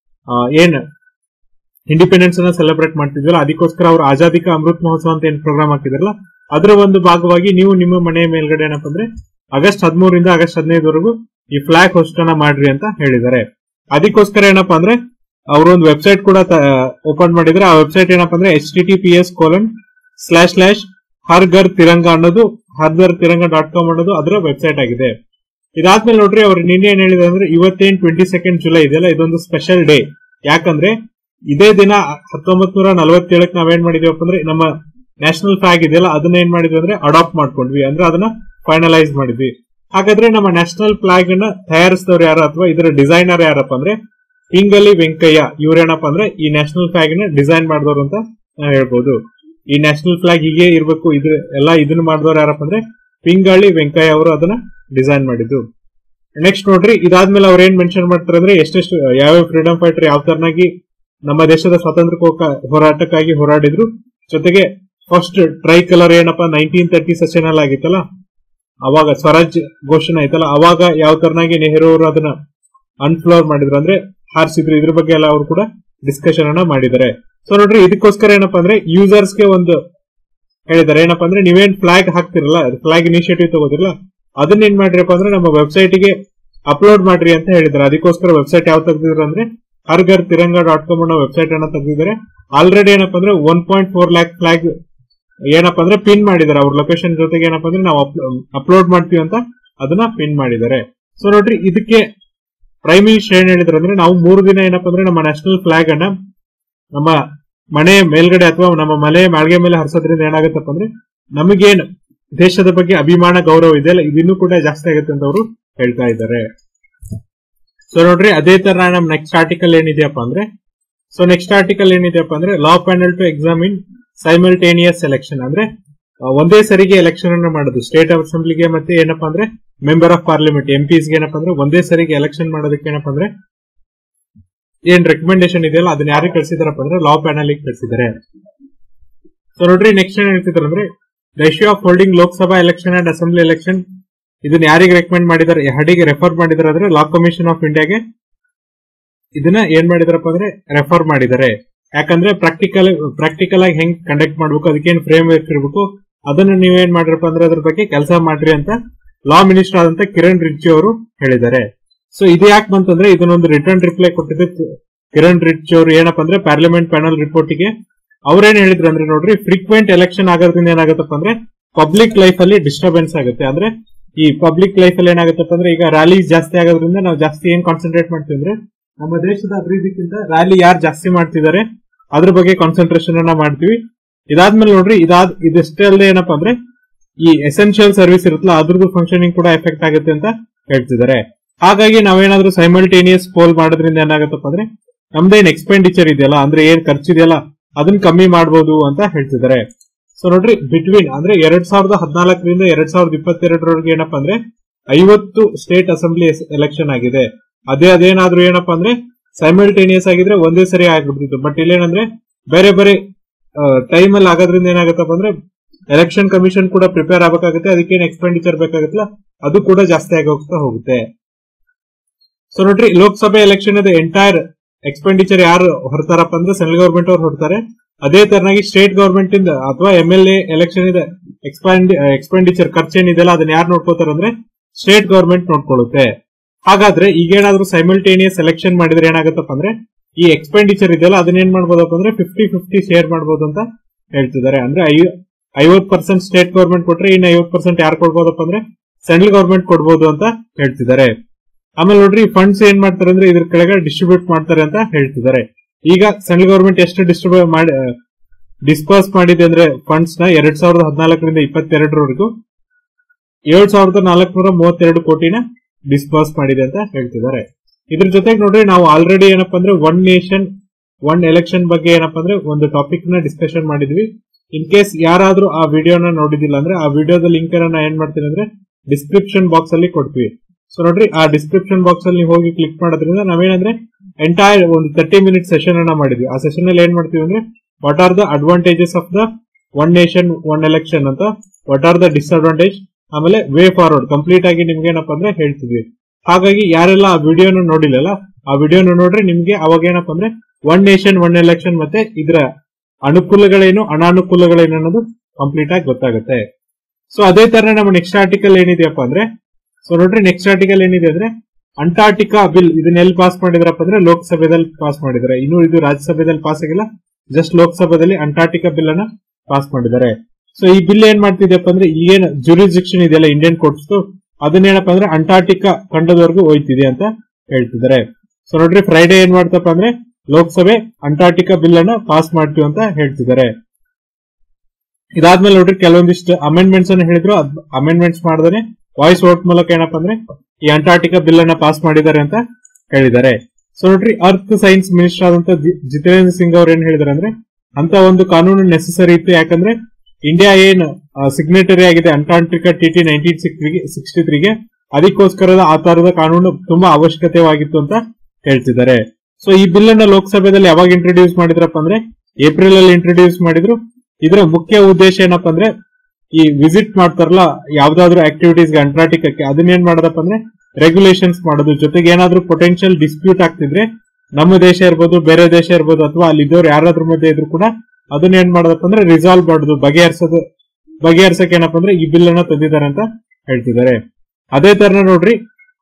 ಏನ್ ಇಂಡಿಪೆಂಡೆನ್ಸ್ ಅನ್ನ ಸೆಲೆಬ್ರೇಟ್ ಮಾಡ್ತಿದ್ವಲ್ಲ ಅದಕ್ಕೋಸ್ಕರ ಅವ್ರು ಆಜಾದಿಕಾ ಅಮೃತ್ ಮಹೋತ್ಸವ ಅಂತ ಏನ್ ಪ್ರೋಗ್ರಾಮ್ ಹಾಕಿದ್ರಲ್ಲ ಅದರ ಒಂದು ಭಾಗವಾಗಿ ನೀವು ನಿಮ್ಮ ಮನೆಯ ಮೇಲ್ಗಡೆ ಏನಪ್ಪ ಅಂದ್ರೆ ಆಗಸ್ಟ್ ಹದಿಮೂರರಿಂದ ಆಗಸ್ಟ್ ಹದಿನೈದವರೆಗೂ ಈ ಫ್ಲಾಗ್ ಹೋಸ್ಟ್ ಅನ್ನ ಮಾಡ್ರಿ ಅಂತ ಹೇಳಿದ್ದಾರೆ ಅದಕ್ಕೋಸ್ಕರ ಏನಪ್ಪಾ ಅಂದ್ರೆ ಅವರೊಂದು ವೆಬ್ಸೈಟ್ ಕೂಡ ಓಪನ್ ಮಾಡಿದ್ರೆ ಆ ವೆಬ್ಸೈಟ್ ಏನಪ್ಪಾ ಅಂದ್ರೆ H T T P S colon slash slash Har Ghar Tiranga ಅನ್ನೋದು ಹರ್ ಗರ್ ತಿರಂಗ ಡಾಟ್ ಕಾಮ್ ಅನ್ನೋದು ಅದರ ವೆಬ್ಸೈಟ್ ಆಗಿದೆ ಇದಾದ್ಮೇಲೆ ನೋಡ್ರಿ ಅವ್ರು ನಿನ್ನೆ ಏನ್ ಹೇಳಿದ್ರೆ ಅಂದ್ರೆ ಇವತ್ತೇನ್ ಟ್ವೆಂಟಿ ಸೆಕೆಂಡ್ ಜುಲೈ ಇದೆಯಲ್ಲ ಇದೊಂದು ಸ್ಪೆಷಲ್ ಡೇ ಯಾಕಂದ್ರೆ ಇದೇ ದಿನ ಹತ್ತೊಂಬತ್ ನೂರ ನಲವತ್ತೇಳಕ್ ನಾವೇನ್ ಮಾಡಿದೀವಪ್ಪ ಅಂದ್ರೆ ನಮ್ಮ ನ್ಯಾಷನಲ್ ಫ್ಲಾಗ್ ಇದೆಯಲ್ಲ ಅದನ್ನ ಏನ್ ಮಾಡಿದ್ವಿ ಅಂದ್ರೆ ಅಡಾಪ್ಟ್ ಮಾಡ್ಕೊಂಡ್ವಿ ಅಂದ್ರೆ ಅದನ್ನ ಫೈನಲೈಸ್ ಮಾಡಿದ್ವಿ ಹಾಗಾದ್ರೆ ನಮ್ಮ ನ್ಯಾಷನಲ್ ಫ್ಲಾಗ್ ಅನ್ನ ತಯಾರಿಸಿದವ್ರು ಯಾರು ಅಥವಾ ಇದರ ಡಿಸೈನರ್ ಯಾರಪ್ಪ ಅಂದ್ರೆ ಪಿಂಗಲಿ ವೆಂಕಯ್ಯ ಇವ್ರೇನಪ್ಪ ಅಂದ್ರೆ ಈ ನ್ಯಾಷನಲ್ ಫ್ಲಾಗ್ ನ ಡಿಸೈನ್ ಮಾಡಿದವರು ಅಂತ ನಾವು ಹೇಳ್ಬೋದು ಈ ನ್ಯಾಷನಲ್ ಫ್ಲಾಗ್ ಹೀಗೆ ಇರಬೇಕು ಇದ್ರ ಎಲ್ಲ ಇದನ್ನ ಮಾಡಿದವ್ರು ಯಾರಪ್ಪ ಅಂದ್ರೆ ಪಿಂಗಾಳಿ ವೆಂಕಯ್ಯ ಅವರು ಅದನ್ನ ಡಿಸೈನ್ ಮಾಡಿದ್ದು ನೆಕ್ಸ್ಟ್ ನೋಡ್ರಿ ಇದಾದ್ಮೇಲೆ ಅವ್ರು ಏನ್ ಮೆನ್ಷನ್ ಮಾಡ್ತಾರೆ ಅಂದ್ರೆ ಎಷ್ಟೆಷ್ಟು ಯಾವ್ಯಾವ ಫ್ರೀಡಂ ಫೈಟರ್ ಯಾವ ತರನಾಗಿ ನಮ್ಮ ದೇಶದ ಸ್ವಾತಂತ್ರ್ಯ ಹೋರಾಟಕ್ಕಾಗಿ ಹೋರಾಡಿದ್ರು ಜೊತೆಗೆ ಫಸ್ಟ್ ಟ್ರೈ ಕಲರ್ ಏನಪ್ಪಾ ನೈನ್ಟೀನ್ ತರ್ಟಿ ಸೆಷನ್ ಅಲ್ಲಿ ಆಗಿತ್ತಲ್ಲ ಅವಾಗ ಸ್ವರಾಜ್ ಘೋಷಣೆ ಆಯ್ತಲ್ಲ ಅವಾಗ ಯಾವ ತರನಾಗಿ ನೆಹರು ಅವರು ಅದನ್ನ ಅನ್ಫ್ಲೋರ್ ಮಾಡಿದ್ರು ಅಂದ್ರೆ ಹಾರಿಸಿದ್ರು ಇದ್ರ ಬಗ್ಗೆ ಎಲ್ಲ ಅವರು ಕೂಡ ಡಿಸ್ಕಷನ್ ಅನ್ನ ಮಾಡಿದ್ದಾರೆ ಸೊ ನೋಡ್ರಿ ಇದಕ್ಕೋಸ್ಕರ ಏನಪ್ಪಾ ಅಂದ್ರೆ ಯೂಸರ್ಸ್ ಗೆ ಒಂದು ಹೇಳಿದ್ದಾರೆ ಏನಪ್ಪಾ ಅಂದ್ರೆ ನೀವೇನ್ ಫ್ಲಾಗ್ ಹಾಕ್ತಿರಲ್ಲ ಫ್ಲಾಗ್ ಇನಿಷಿಯೇಟಿವ್ ತಗೋದಿರಲ್ಲ ಅದನ್ನ ಏನ್ ಮಾಡ್ರಿಪ್ಪ ಅಂದ್ರೆ ನಮ್ಮ ವೆಬ್ಸೈಟ್ ಗೆ ಅಪ್ಲೋಡ್ ಮಾಡ್ರಿ ಅಂತ ಹೇಳಿದ್ದಾರೆ ಅದಕ್ಕೋಸ್ಕರ ವೆಬ್ಸೈಟ್ ಯಾವ ತೆಗೆದಿದ್ರು ಅಂದ್ರೆ ಹರ್ಗರ್ ತಿರಂಗ ಡಾಟ್ ಕಾಮ್ ಅನ್ನೋ ವೆಬ್ಸೈಟ್ ಅನ್ನ ತೆಗೆದಿದ್ದಾರೆ ಆಲ್ರೆಡಿ ಏನಪ್ಪಾ ಅಂದ್ರೆ one point four lac flag ಏನಪ್ಪಾ ಅಂದ್ರೆ ಪಿನ್ ಮಾಡಿದ್ದಾರೆ ಅವ್ರ ಲೊಕೇಶನ್ ಜೊತೆಗೆ ಏನಪ್ಪಾ ಅಂದ್ರೆ ನಾವು ಅಪ್ಲೋಡ್ ಮಾಡ್ತೀವಿ ಅಂತ ಅದನ್ನ ಪಿನ್ ಮಾಡಿದ್ದಾರೆ ಸೊ ನೋಡ್ರಿ ಇದಕ್ಕೆ ಪ್ರೈಮ್ ಮಿನಿಸ್ಟರ್ ಏನ್ ಹೇಳಿದ್ರು ಅಂದ್ರೆ ನಾವು ಮೂರು ದಿನ ಏನಪ್ಪಾ ಅಂದ್ರೆ ನಮ್ಮ ನ್ಯಾಷನಲ್ ಫ್ಲಾಗ್ ಅನ್ನ ನಮ್ಮ ಮನೆ ಮೇಲ್ಗಡೆ ಅಥವಾ ನಮ್ಮ ಮನೆ ಮಾಳಿಗೆ ಮೇಲೆ ಹರಿಸೋದ್ರಿಂದ ಏನಾಗುತ್ತಪ್ಪ ಅಂದ್ರೆ ನಮಗೇನು ದೇಶದ ಬಗ್ಗೆ ಅಭಿಮಾನ ಗೌರವ ಇದೆಯಲ್ಲ ಇದಿನ್ನೂ ಕೂಡ ಜಾಸ್ತಿ ಆಗುತ್ತೆ ಅಂತ ಅವರು ಹೇಳ್ತಾ ಇದ್ದಾರೆ ಸೊ ನೋಡ್ರಿ ಅದೇ ತರ ನಮ್ ನೆಕ್ಸ್ಟ್ ಆರ್ಟಿಕಲ್ ಏನಿದೆಯಪ್ಪ ಅಂದ್ರೆ ಸೊ ನೆಕ್ಸ್ಟ್ ಆರ್ಟಿಕಲ್ ಏನಿದೆಯಪ್ಪ ಅಂದ್ರೆ law panel to examine simultaneous election ಅಂದ್ರೆ ಆ, ಒಂದೇ ಸರಿಗೆ ಎಲೆಕ್ಷನ್ ಅನ್ನ ಮಾಡೋದು ಸ್ಟೇಟ್ ಅಸೆಂಬ್ಲಿಗೆ ಮತ್ತೆ ಏನಪ್ಪಾ ಅಂದ್ರೆ ಮೆಂಬರ್ ಆಫ್ ಪಾರ್ಲಿಮೆಂಟ್ ಎಂಪೀಸ್ ಏನಪ್ಪಾ ಅಂದ್ರೆ ಒಂದೇ ಸರಿಗೆ ಎಲೆಕ್ಷನ್ ಮಾಡೋದಕ್ಕೆ ಏನಪ್ಪಾ ಅಂದ್ರೆ ಏನ್ ರೆಕಮೆಂಡೇಶನ್ ಇದೆಯಲ್ಲ ಅದನ್ನ ಯಾರಿಗೆ ಕಳ್ಸಿದಾರಪ್ಪ ಅಂದ್ರೆ ಲಾ ಪ್ಯಾನಲ್ ಕಳ್ಸಿದ್ದಾರೆ ಸೊ ನೋಡ್ರಿ ನೆಕ್ಸ್ಟ್ ಏನ್ ಹೇಳ್ತಿದ್ದಾರೆ ಅಂದ್ರೆ the issue of holding Lok Sabha election and assembly election ಇದನ್ನ ಯಾರಿಗೆ ರೆಕಮೆಂಡ್ ಮಾಡಿದ್ದಾರೆ ಹಡಿಗೆ ರೆಫರ್ ಮಾಡಿದ್ದಾರೆ ಅಂದ್ರೆ ಲಾ ಕಮಿಷನ್ ಆಫ್ ಇಂಡಿಯಾಗೆ ಇದನ್ನ ಏನ್ ಮಾಡಿದಾರಪ್ಪ ಅಂದ್ರೆ ರೆಫರ್ ಮಾಡಿದ್ದಾರೆ ಯಾಕಂದ್ರೆ ಪ್ರಾಕ್ಟಿಕಲ್ ಪ್ರಾಕ್ಟಿಕಲ್ ಆಗಿ ಹೆಂಗ್ ಕಂಡಕ್ಟ್ ಮಾಡ್ಬೇಕು ಅದಕ್ಕೇನ್ ಫ್ರೇಮ್ ವರ್ಕ್ ಇರಬೇಕು ಅದನ್ನ ನೀವೇನ್ ಮಾಡಿರಪ್ಪ ಅಂದ್ರೆ ಅದ್ರ ಬಗ್ಗೆ ಕೆಲಸ ಮಾಡ್ರಿ ಅಂತ ಲಾ ಮಿನಿಸ್ಟರ್ ಆದಂತ ಕಿರಣ್ ರಿಜ್ಜಿ ಅವರು ಹೇಳಿದ್ದಾರೆ ಸೊ ಇದು ಯಾಕೆ ಬಂತಂದ್ರೆ ಇದನ್ನೊಂದು ರಿಟರ್ನ್ ರಿಪ್ಲೈ ಕೊಟ್ಟಿದ್ದು ಕಿರಣ್ ರಿಜ್ಜಿ ಅವರು ಏನಪ್ಪ ಅಂದ್ರೆ ಪಾರ್ಲಿಮೆಂಟ್ ಪ್ಯಾನಲ್ ರಿಪೋರ್ಟಿಗೆ ಅವ್ರೇನ್ ಹೇಳಿದ್ರು ಅಂದ್ರೆ ನೋಡ್ರಿ ಫ್ರೀಕ್ವೆಂಟ್ ಎಲೆಕ್ಷನ್ ಆಗೋದ್ರಿಂದ ಏನಾಗುತ್ತಪ್ಪ ಅಂದ್ರೆ ಪಬ್ಲಿಕ್ ಲೈಫ್ ಅಲ್ಲಿ ಡಿಸ್ಟರ್ಬೆನ್ಸ್ ಆಗುತ್ತೆ ಅಂದ್ರೆ ಈ ಪಬ್ಲಿಕ್ ಲೈಫ್ ಅಲ್ಲಿ ಏನಾಗುತ್ತಪ್ಪ ಅಂದ್ರೆ ಈಗ ರ್ಯಾಲೀಸ್ ಜಾಸ್ತಿ ಆಗೋದ್ರಿಂದ ನಾವು ಜಾಸ್ತಿ ಏನ್ ಕಾನ್ಸಂಟ್ರೇಟ್ ಮಾಡ್ತೀವಿ ಅಂದ್ರೆ ನಮ್ಮ ದೇಶದ ಅಭಿವೃದ್ಧಿಗಿಂತ ರ್ಯಾಲಿ ಯಾರು ಜಾಸ್ತಿ ಮಾಡ್ತಿದ್ದಾರೆ ಅದ್ರ ಬಗ್ಗೆ ಕಾನ್ಸಂಟ್ರೇಷನ್ ಅನ್ನ ಮಾಡ್ತೀವಿ ಇದಾದ್ಮೇಲೆ ನೋಡ್ರಿ ಇದಾದ್ ಇದಷ್ಟೇ ಅಲ್ಲದೆ ಏನಪ್ಪಾ ಅಂದ್ರೆ ಈ ಎಸೆನ್ಷಿಯಲ್ ಸರ್ವಿಸ್ ಇರುತ್ತಲ್ಲ ಅದ್ರದ್ದು ಫಂಕ್ಷನಿಂಗ್ ಕೂಡ ಎಫೆಕ್ಟ್ ಆಗುತ್ತೆ ಅಂತ ಹೇಳ್ತಿದ್ದಾರೆ ಹಾಗಾಗಿ ನಾವೇನಾದ್ರೂ ಸೈಮಲ್ಟೇನಿಯಸ್ ಪೋಲ್ ಮಾಡೋದ್ರಿಂದ ಏನಾಗುತ್ತಪ್ಪ ಅಂದ್ರೆ ನಮ್ದೇನ್ ಎಕ್ಸ್ಪೆಂಡಿಚರ್ ಇದೆಯಲ್ಲ ಅಂದ್ರೆ ಏನ್ ಖರ್ಚಿದೆಯಲ್ಲ ಅದನ್ನ ಕಮ್ಮಿ ಮಾಡಬಹುದು ಅಂತ ಹೇಳ್ತಿದ್ದಾರೆ ಸೊ ನೋಡ್ರಿ ಬಿಟ್ವೀನ್ ಅಂದ್ರೆ ಎರಡ್ ಸಾವಿರದ ಹದಿನಾಲ್ಕರಿಂದ ಎರಡ್ ಸಾವಿರದ ಇಪ್ಪತ್ತೆರಡರವರೆಗೆ ಏನಪ್ಪಾ ಅಂದ್ರೆ ಐವತ್ತು ಸ್ಟೇಟ್ ಅಸೆಂಬ್ಲಿ ಎಲೆಕ್ಷನ್ ಆಗಿದೆ ಅದೇ ಅದೇನಾದ್ರೂ ಏನಪ್ಪಾ ಅಂದ್ರೆ ಸೈಮಲ್ಟೇನಿಯಸ್ ಆಗಿದ್ರೆ ಒಂದೇ ಸರಿ ಆಗ್ಬಿಡ್ತಿತ್ತು ಬಟ್ ಇಲ್ಲೇನಂದ್ರೆ ಬೇರೆ ಬೇರೆ ಟೈಮ್ ಅಲ್ಲಿ ಆಗೋದ್ರಿಂದ ಏನಾಗುತ್ತಪ್ಪ ಅಂದ್ರೆ ಎಲೆಕ್ಷನ್ ಕಮಿಷನ್ ಕೂಡ ಪ್ರಿಪೇರ್ ಆಗಬೇಕಾಗುತ್ತೆ ಅದಕ್ಕೇನು ಎಕ್ಸ್ಪೆಂಡಿಚರ್ ಬೇಕಾಗುತ್ತಲ್ಲ ಅದು ಕೂಡ ಜಾಸ್ತಿ ಆಗಿ ಹೋಗ್ತಾ ಹೋಗುತ್ತೆ ಸೊ ನೋಡ್ರಿ ಲೋಕಸಭೆ ಎಲೆಕ್ಷನ್ ಎಂಟೈರ್ ಎಕ್ಸ್ಪೆಂಡಿಚರ್ ಯಾರು ಹೊರತಾರಪ್ಪ ಅಂದ್ರೆ ಸೆಂಟ್ರಲ್ ಗವರ್ಮೆಂಟ್ ಅವ್ರು ಹೊರತಾರೆ ಅದೇ ತರನಾಗಿ ಸ್ಟೇಟ್ ಗವರ್ಮೆಂಟ್ ಇಂದ ಅಥವಾ ಎಂ ಎಲ್ ಎ ಎಲೆಕ್ಷನ್ ಇದೆ ಎಕ್ಸ್ಪೆಂಡಿಚರ್ ಖರ್ಚೇನಿದೆಯಲ್ಲ ಅದನ್ನ ಯಾರು ನೋಡ್ಕೋತಾರೆ ಅಂದ್ರೆ ಸ್ಟೇಟ್ ಗವರ್ಮೆಂಟ್ ನೋಡ್ಕೊಳ್ಳುತ್ತೆ ಹಾಗಾದ್ರೆ ಈಗೇನಾದ್ರೂ ಸೈಮಲ್ಟೇನಿಯಸ್ ಸೆಲೆಕ್ಷನ್ ಮಾಡಿದ್ರೆ ಏನಾಗುತ್ತಪ್ಪ ಅಂದ್ರೆ ಈ ಎಕ್ಸ್ಪೆಂಡಿಚರ್ ಇದೆಯಲ್ಲ ಅದನ್ನ ಏನ್ ಮಾಡ್ಬೋದಪ್ಪ ಅಂದ್ರೆ ಫಿಫ್ಟಿ ಫಿಫ್ಟಿ ಶೇರ್ ಮಾಡ್ಬೋದು ಅಂತ ಹೇಳ್ತಿದ್ದಾರೆ ಅಂದ್ರೆ ಐವತ್ ಪರ್ಸೆಂಟ್ ಸ್ಟೇಟ್ ಗವರ್ಮೆಂಟ್ ಕೊಟ್ರೆ ಇನ್ನು ಐವತ್ ಪರ್ಸೆಂಟ್ ಯಾರು ಕೊಡ್ಬೋದಪ್ಪ ಅಂದ್ರೆ ಸೆಂಟ್ರಲ್ ಗವರ್ಮೆಂಟ್ ಕೊಡ್ಬೋದು ಅಂತ ಹೇಳ್ತಿದ್ದಾರೆ ಆಮೇಲೆ ನೋಡ್ರಿ ಫಂಡ್ಸ್ ಏನ್ ಮಾಡ್ತಾರೆ ಅಂದ್ರೆ ಇದ್ರ ಕೆಳಗೆ ಡಿಸ್ಟ್ರಿಬ್ಯೂಟ್ ಮಾಡ್ತಾರೆ ಅಂತ ಹೇಳ್ತಿದ್ದಾರೆ ಈಗ ಸೆಂಟ್ರಲ್ ಗವರ್ಮೆಂಟ್ ಎಷ್ಟು ಡಿಸ್ಟ್ರಿಬ್ಯೂಟ್ ಮಾಡಿ ಡಿಸ್ಪರ್ಸ್ ಮಾಡಿದೆ ಅಂದ್ರೆ ಫಂಡ್ಸ್ ನ ಎರಡ್ ಸಾವಿರದ ಹದಿನಾಲ್ಕರಿಂದ ಇಪ್ಪತ್ತೆರಡರವರೆಗೂ ಏಳ್ ಸಾವಿರದ ನಾಲ್ಕುನೂರ ಮೂವತ್ತೆರಡು ಕೋಟಿನ ಡಿಸ್ಪರ್ಸ್ ಮಾಡಿದೆ ಅಂತ ಹೇಳ್ತಿದ್ದಾರೆ ಇದ್ರ ಜೊತೆಗೆ ನೋಡ್ರಿ ನಾವು ಆಲ್ರೆಡಿ ಏನಪ್ಪಾ ಅಂದ್ರೆ ಒನ್ ನೇಷನ್ ಒನ್ ಎಲೆಕ್ಷನ್ ಬಗ್ಗೆ ಏನಪ್ಪಾ ಅಂದ್ರೆ ಒಂದು ಟಾಪಿಕ್ ನ ಡಿಸ್ಕಷನ್ ಮಾಡಿದ್ವಿ ಇನ್ ಕೇಸ್ ಯಾರಾದ್ರೂ ಆ ವಿಡಿಯೋನ ನೋಡಿದಿಲ್ಲ ಅಂದ್ರೆ ಆ ವಿಡಿಯೋದ ಲಿಂಕ್ ಅನ್ನ ಏನ್ ಮಾಡ್ತೀನಿ ಅಂದ್ರೆ ಡಿಸ್ಕ್ರಿಪ್ಷನ್ ಬಾಕ್ಸ್ ಅಲ್ಲಿ ಕೊಡ್ತೀವಿ ಸೊ ನೋಡ್ರಿ ಆ ಡಿಸ್ಕ್ರಿಪ್ಷನ್ ಬಾಕ್ಸ್ ಅಲ್ಲಿ ನೀವು ಹೋಗಿ ಕ್ಲಿಕ್ ಮಾಡೋದ್ರಿಂದ ನಾವೇನಂದ್ರೆ ಎಂಟೈರ್ ಒಂದು ತರ್ಟಿ ಮಿನಿಟ್ ಸೆಷನ್ ಅನ್ನ ಮಾಡಿದ್ವಿ ಆ ಸೆಷನ್ ಅಲ್ಲಿ ಏನ್ ಮಾಡ್ತೀವಿ ಅಂದ್ರೆ what are the advantages of the one nation one election ಅಂತ ವಾಟ್ ಆರ್ ದ ಡಿಸ್ಅಡ್ವಾಂಟೇಜ್ ಆಮೇಲೆ ವೇ ಫಾರ್ವರ್ಡ್ ಕಂಪ್ಲೀಟ್ ಆಗಿ ನಿಮ್ಗೆ ಏನಪ್ಪಾ ಅಂದ್ರೆ ಹೇಳ್ತಿದ್ವಿ ಹಾಗಾಗಿ ಯಾರೆಲ್ಲ ಆ ವಿಡಿಯೋನ ನೋಡಿಲ್ಲಲ್ಲ ಆ ವಿಡಿಯೋನ ನೋಡ್ರಿ ನಿಮ್ಗೆ ಅವಾಗ ಏನಪ್ಪಾ ಅಂದ್ರೆ ಒನ್ ನೇಷನ್ ಒನ್ ಎಲೆಕ್ಷನ್ ಮತ್ತೆ ಇದರ ಅನುಕೂಲಗಳೇನು ಅನಾನುಕೂಲಗಳೇನು ಅನ್ನೋದು ಕಂಪ್ಲೀಟ್ ಆಗಿ ಗೊತ್ತಾಗುತ್ತೆ ಸೊ ಅದೇ ತರ ನಮ್ಮ ನೆಕ್ಸ್ಟ್ ಆರ್ಟಿಕಲ್ ಏನಿದೆಯಪ್ಪ ಅಂದ್ರೆ ಸೊ ನೋಡ್ರಿ ನೆಕ್ಸ್ಟ್ ಆರ್ಟಿಕಲ್ ಏನಿದೆ ಅಂದ್ರೆ ಅಂಟಾರ್ಟಿಕಾ ಬಿಲ್ ಇದನ್ನ ಎಲ್ಲಿ ಪಾಸ್ ಮಾಡಿದ್ರಪ್ಪ ಅಂದ್ರೆ ಲೋಕಸಭೆದಲ್ಲಿ ಪಾಸ್ ಮಾಡಿದ್ದಾರೆ ಇನ್ನು ಇದು ರಾಜ್ಯಸಭೆದಲ್ಲಿ ಪಾಸ್ ಆಗಿಲ್ಲ ಜಸ್ಟ್ ಲೋಕಸಭೆಯಲ್ಲಿ ಅಂಟಾರ್ಟಿಕಾ ಬಿಲ್ ಅನ್ನ ಪಾಸ್ ಮಾಡಿದ್ದಾರೆ ಸೊ ಈ ಬಿಲ್ ಏನ್ ಮಾಡ್ತಿದ್ಯಪ್ಪ ಅಂದ್ರೆ ಈಗೇನು ಜುರಿಸ್ಡಿಕ್ಷನ್ ಇದೆಯಲ್ಲ ಇಂಡಿಯನ್ ಕೋರ್ಟ್ಸ್ ಅದನ್ನೇನಪ್ಪ ಅಂದ್ರೆ ಅಂಟಾರ್ಟಿಕಾ ಖಂಡದವರೆಗೂ ಹೋಯ್ತಿದೆ ಅಂತ ಹೇಳ್ತಿದ್ದಾರೆ ಸೊ ನೋಡ್ರಿ ಫ್ರೈಡೆ ಏನ್ ಮಾಡ್ತಪ್ಪ ಅಂದ್ರೆ ಲೋಕಸಭೆ ಅಂಟಾರ್ಟಿಕಾ ಬಿಲ್ ಅನ್ನ ಪಾಸ್ ಮಾಡ್ತೀವಿ ಅಂತ ಹೇಳ್ತಿದ್ದಾರೆ ಇದಾದ್ಮೇಲೆ ನೋಡ್ರಿ ಕೆಲವೊಂದಿಷ್ಟು ಅಮೆಂಡ್ಮೆಂಟ್ಸ್ ಅನ್ನು ಹೇಳಿದ್ರು ಅಮೆಂಡ್ಮೆಂಟ್ಸ್ ಮಾಡಿದ್ರೆ ವಾಯ್ಸ್ ವೋಟ್ ಮೂಲಕ ಏನಪ್ಪಾ ಅಂದ್ರೆ ಈ ಅಂಟಾರ್ಟಿಕಾ ಬಿಲ್ ಅನ್ನ ಪಾಸ್ ಮಾಡಿದ್ದಾರೆ ಅಂತ ಹೇಳಿದ್ದಾರೆ ಸೊ ನೋಡ್ರಿ ಅರ್ತ್ ಸೈನ್ಸ್ ಮಿನಿಸ್ಟರ್ ಆದಂತ ಜಿ- ಜಿತೇಂದ್ರ ಸಿಂಗ್ ಅವ್ರು ಏನ್ ಹೇಳಿದಾರೆ ಅಂದ್ರೆ ಅಂತ ಒಂದು ಕಾನೂನು ನೆಸೆಸರಿ ಇತ್ತು ಯಾಕಂದ್ರೆ ಇಂಡಿಯಾ ಏನ್ ಸಿಗ್ನೇಟರಿ ಆಗಿದೆ Antarctica T T nineteen sixty ತ್ರೀಗೆ ಅದಕ್ಕೋಸ್ಕರದ ಆ ತರದ ಕಾನೂನು ತುಂಬಾ ಅವಶ್ಯಕತೆವಾಗಿತ್ತು ಅಂತ ಹೇಳ್ತಿದ್ದಾರೆ ಸೊ ಈ ಬಿಲ್ ಅನ್ನ ಲೋಕಸಭೆಯಲ್ಲಿ ಯಾವಾಗ ಇಂಟ್ರೊಡ್ಯೂಸ್ ಮಾಡಿದ್ರಪ್ಪ ಅಂದ್ರೆ ಏಪ್ರಿಲ್ ಅಲ್ಲಿ ಇಂಟ್ರೊಡ್ಯೂಸ್ ಮಾಡಿದ್ರು ಇದರ ಮುಖ್ಯ ಉದ್ದೇಶ ಏನಪ್ಪಾ ಅಂದ್ರೆ ಈ ವಿಸಿಟ್ ಮಾಡ್ತಾರಲ್ಲ ಯಾವ್ದಾದ್ರು ಆಕ್ಟಿವಿಟೀಸ್ಗೆ ಅಂಟಾರ್ಟಿಕಕ್ಕೆ ಅದನ್ನೇನ್ ಮಾಡೋದಪ್ಪ ಅಂದ್ರೆ ರೆಗ್ಯುಲೇಷನ್ಸ್ ಮಾಡೋದು ಜೊತೆಗೆ ಏನಾದ್ರೂ ಪೊಟೆನ್ಶಿಯಲ್ ಡಿಸ್ಪ್ಯೂಟ್ ಆಗ್ತಿದ್ರೆ ನಮ್ಮ ದೇಶ ಇರ್ಬೋದು ಬೇರೆ ದೇಶ ಇರ್ಬೋದು ಅಥವಾ ಅಲ್ಲಿ ಇದ್ದವ್ರು ಯಾರಾದ್ರೂ ಮಧ್ಯೆ ಇದ್ರು ಕೂಡ ಅದನ್ನ ಏನ್ ಮಾಡೋದಪ್ಪ ಅಂದ್ರೆ ರಿಸಾಲ್ವ್ ಮಾಡೋದು ಬಗೆಹರಿಸೋದು ಬಗೆಹರಿಸಕ್ಕೆ ಏನಪ್ಪಾ ಅಂದ್ರೆ ಈ ಬಿಲ್ ಅನ್ನ ತಂದಿದ್ದಾರೆ ಅಂತ ಹೇಳ್ತಿದ್ದಾರೆ ಅದೇ ತರ ನೋಡ್ರಿ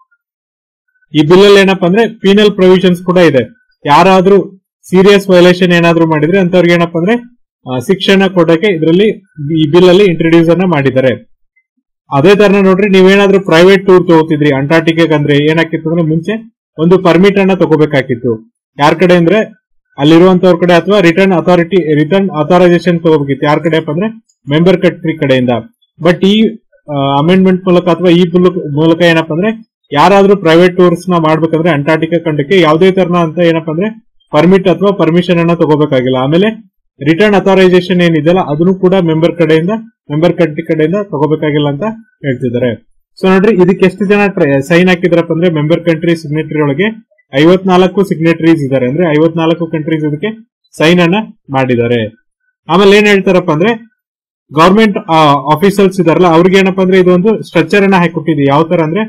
ಈ ಬಿಲ್ ಅಲ್ಲಿ ಏನಪ್ಪಾ ಅಂದ್ರೆ ಪೀನಲ್ ಪ್ರೊವಿಷನ್ಸ್ ಕೂಡ ಇದೆ ಯಾರಾದ್ರೂ ಸೀರಿಯಸ್ ವೈಲೇಷನ್ ಏನಾದ್ರೂ ಮಾಡಿದ್ರೆ ಅಂತವ್ರಿಗೆ ಏನಪ್ಪಾ ಅಂದ್ರೆ ಆ, ಶಿಕ್ಷಣ ಕೊಡಕ್ಕೆ ಇದರಲ್ಲಿ ಈ ಬಿಲ್ ಅಲ್ಲಿ ಇಂಟ್ರೊಡ್ಯೂಸ್ ಅನ್ನ ಮಾಡಿದ್ದಾರೆ ಅದೇ ತರ ನೋಡ್ರಿ ನೀವೇನಾದ್ರೂ ಪ್ರೈವೇಟ್ ಟೂರ್ ತಗೋತಿದ್ರಿ ಅಂಟಾರ್ಟಿಕಾಗ್ ಅಂದ್ರೆ ಏನಾಕಿತ್ತು ಅಂದ್ರೆ ಮುಂಚೆ ಒಂದು ಪರ್ಮಿಟ್ ಅನ್ನ ತಗೋಬೇಕಾಗಿತ್ತು ಯಾರ ಕಡೆ ಅಂದ್ರೆ ಅಲ್ಲಿರುವಂತವ್ರ ಕಡೆ ಅಥವಾ ರಿಟರ್ನ್ ಅಥಾರಿಟಿ ರಿಟರ್ನ್ ಅಥರೈಸೇಷನ್ ತಗೋಬೇಕಿತ್ತು ಯಾರ ಕಡೆ ಅಂದ್ರೆ ಮೆಂಬರ್ ಕಂಟ್ರಿ ಕಡೆಯಿಂದ ಬಟ್ ಈ ಅಮೆಂಡ್ಮೆಂಟ್ ಮೂಲಕ ಅಥವಾ ಈ ಬಿಲ್ ಮೂಲಕ ಏನಪ್ಪಾ ಅಂದ್ರೆ ಯಾರಾದ್ರೂ ಪ್ರೈವೇಟ್ ಟೂರ್ಸ್ ನ ಮಾಡ್ಬೇಕಂದ್ರೆ ಅಂಟಾರ್ಟಿಕಾ ಖಂಡಕ್ಕೆ ಯಾವುದೇ ತರನ ಅಂತ ಏನಪ್ಪಾ ಅಂದ್ರೆ ಪರ್ಮಿಟ್ ಅಥವಾ ಪರ್ಮಿಷನ್ ಅನ್ನ ತಗೋಬೇಕಾಗಿಲ್ಲ ಆಮೇಲೆ ರಿಟರ್ನ್ ಅಥರೈಸೇಷನ್ ಏನಿದೆಯಲ್ಲ ಅದನ್ನು ಕೂಡ ಮೆಂಬರ್ ಕಡೆಯಿಂದ ಮೆಂಬರ್ ಕಂಟ್ರಿ ಕಡೆಯಿಂದ ತಗೋಬೇಕಾಗಿಲ್ಲ ಅಂತ ಹೇಳ್ತಿದ್ದಾರೆ ಸೊ ನೋಡ್ರಿ ಇದಕ್ಕೆ ಎಷ್ಟು ಜನ ಸೈನ್ ಹಾಕಿದ್ರಪ್ಪ ಅಂದ್ರೆ ಮೆಂಬರ್ ಕಂಟ್ರಿ ಸಿಗ್ನೇಟರಿ ಒಳಗೆ ಐವತ್ನಾಲ್ಕು ಸಿಗ್ನೇಟರೀಸ್ ಇದ್ದಾರೆ ಅಂದ್ರೆ ಐವತ್ನಾಲ್ಕು ಕಂಟ್ರೀಸ್ ಇದಕ್ಕೆ ಸೈನ್ ಅನ್ನ ಮಾಡಿದ್ದಾರೆ ಆಮೇಲೆ ಏನ್ ಹೇಳ್ತಾರಪ್ಪ ಅಂದ್ರೆ ಗವರ್ಮೆಂಟ್ ಆಫೀಸರ್ಸ್ ಇದಾರಲ್ಲ ಅವ್ರಿಗೆ ಏನಪ್ಪಾ ಅಂದ್ರೆ ಇದೊಂದು ಸ್ಟ್ರಕ್ಚರ್ ಅನ್ನ ಹಾಕೊಟ್ಟಿದೆ ಯಾವ ತರ ಅಂದ್ರೆ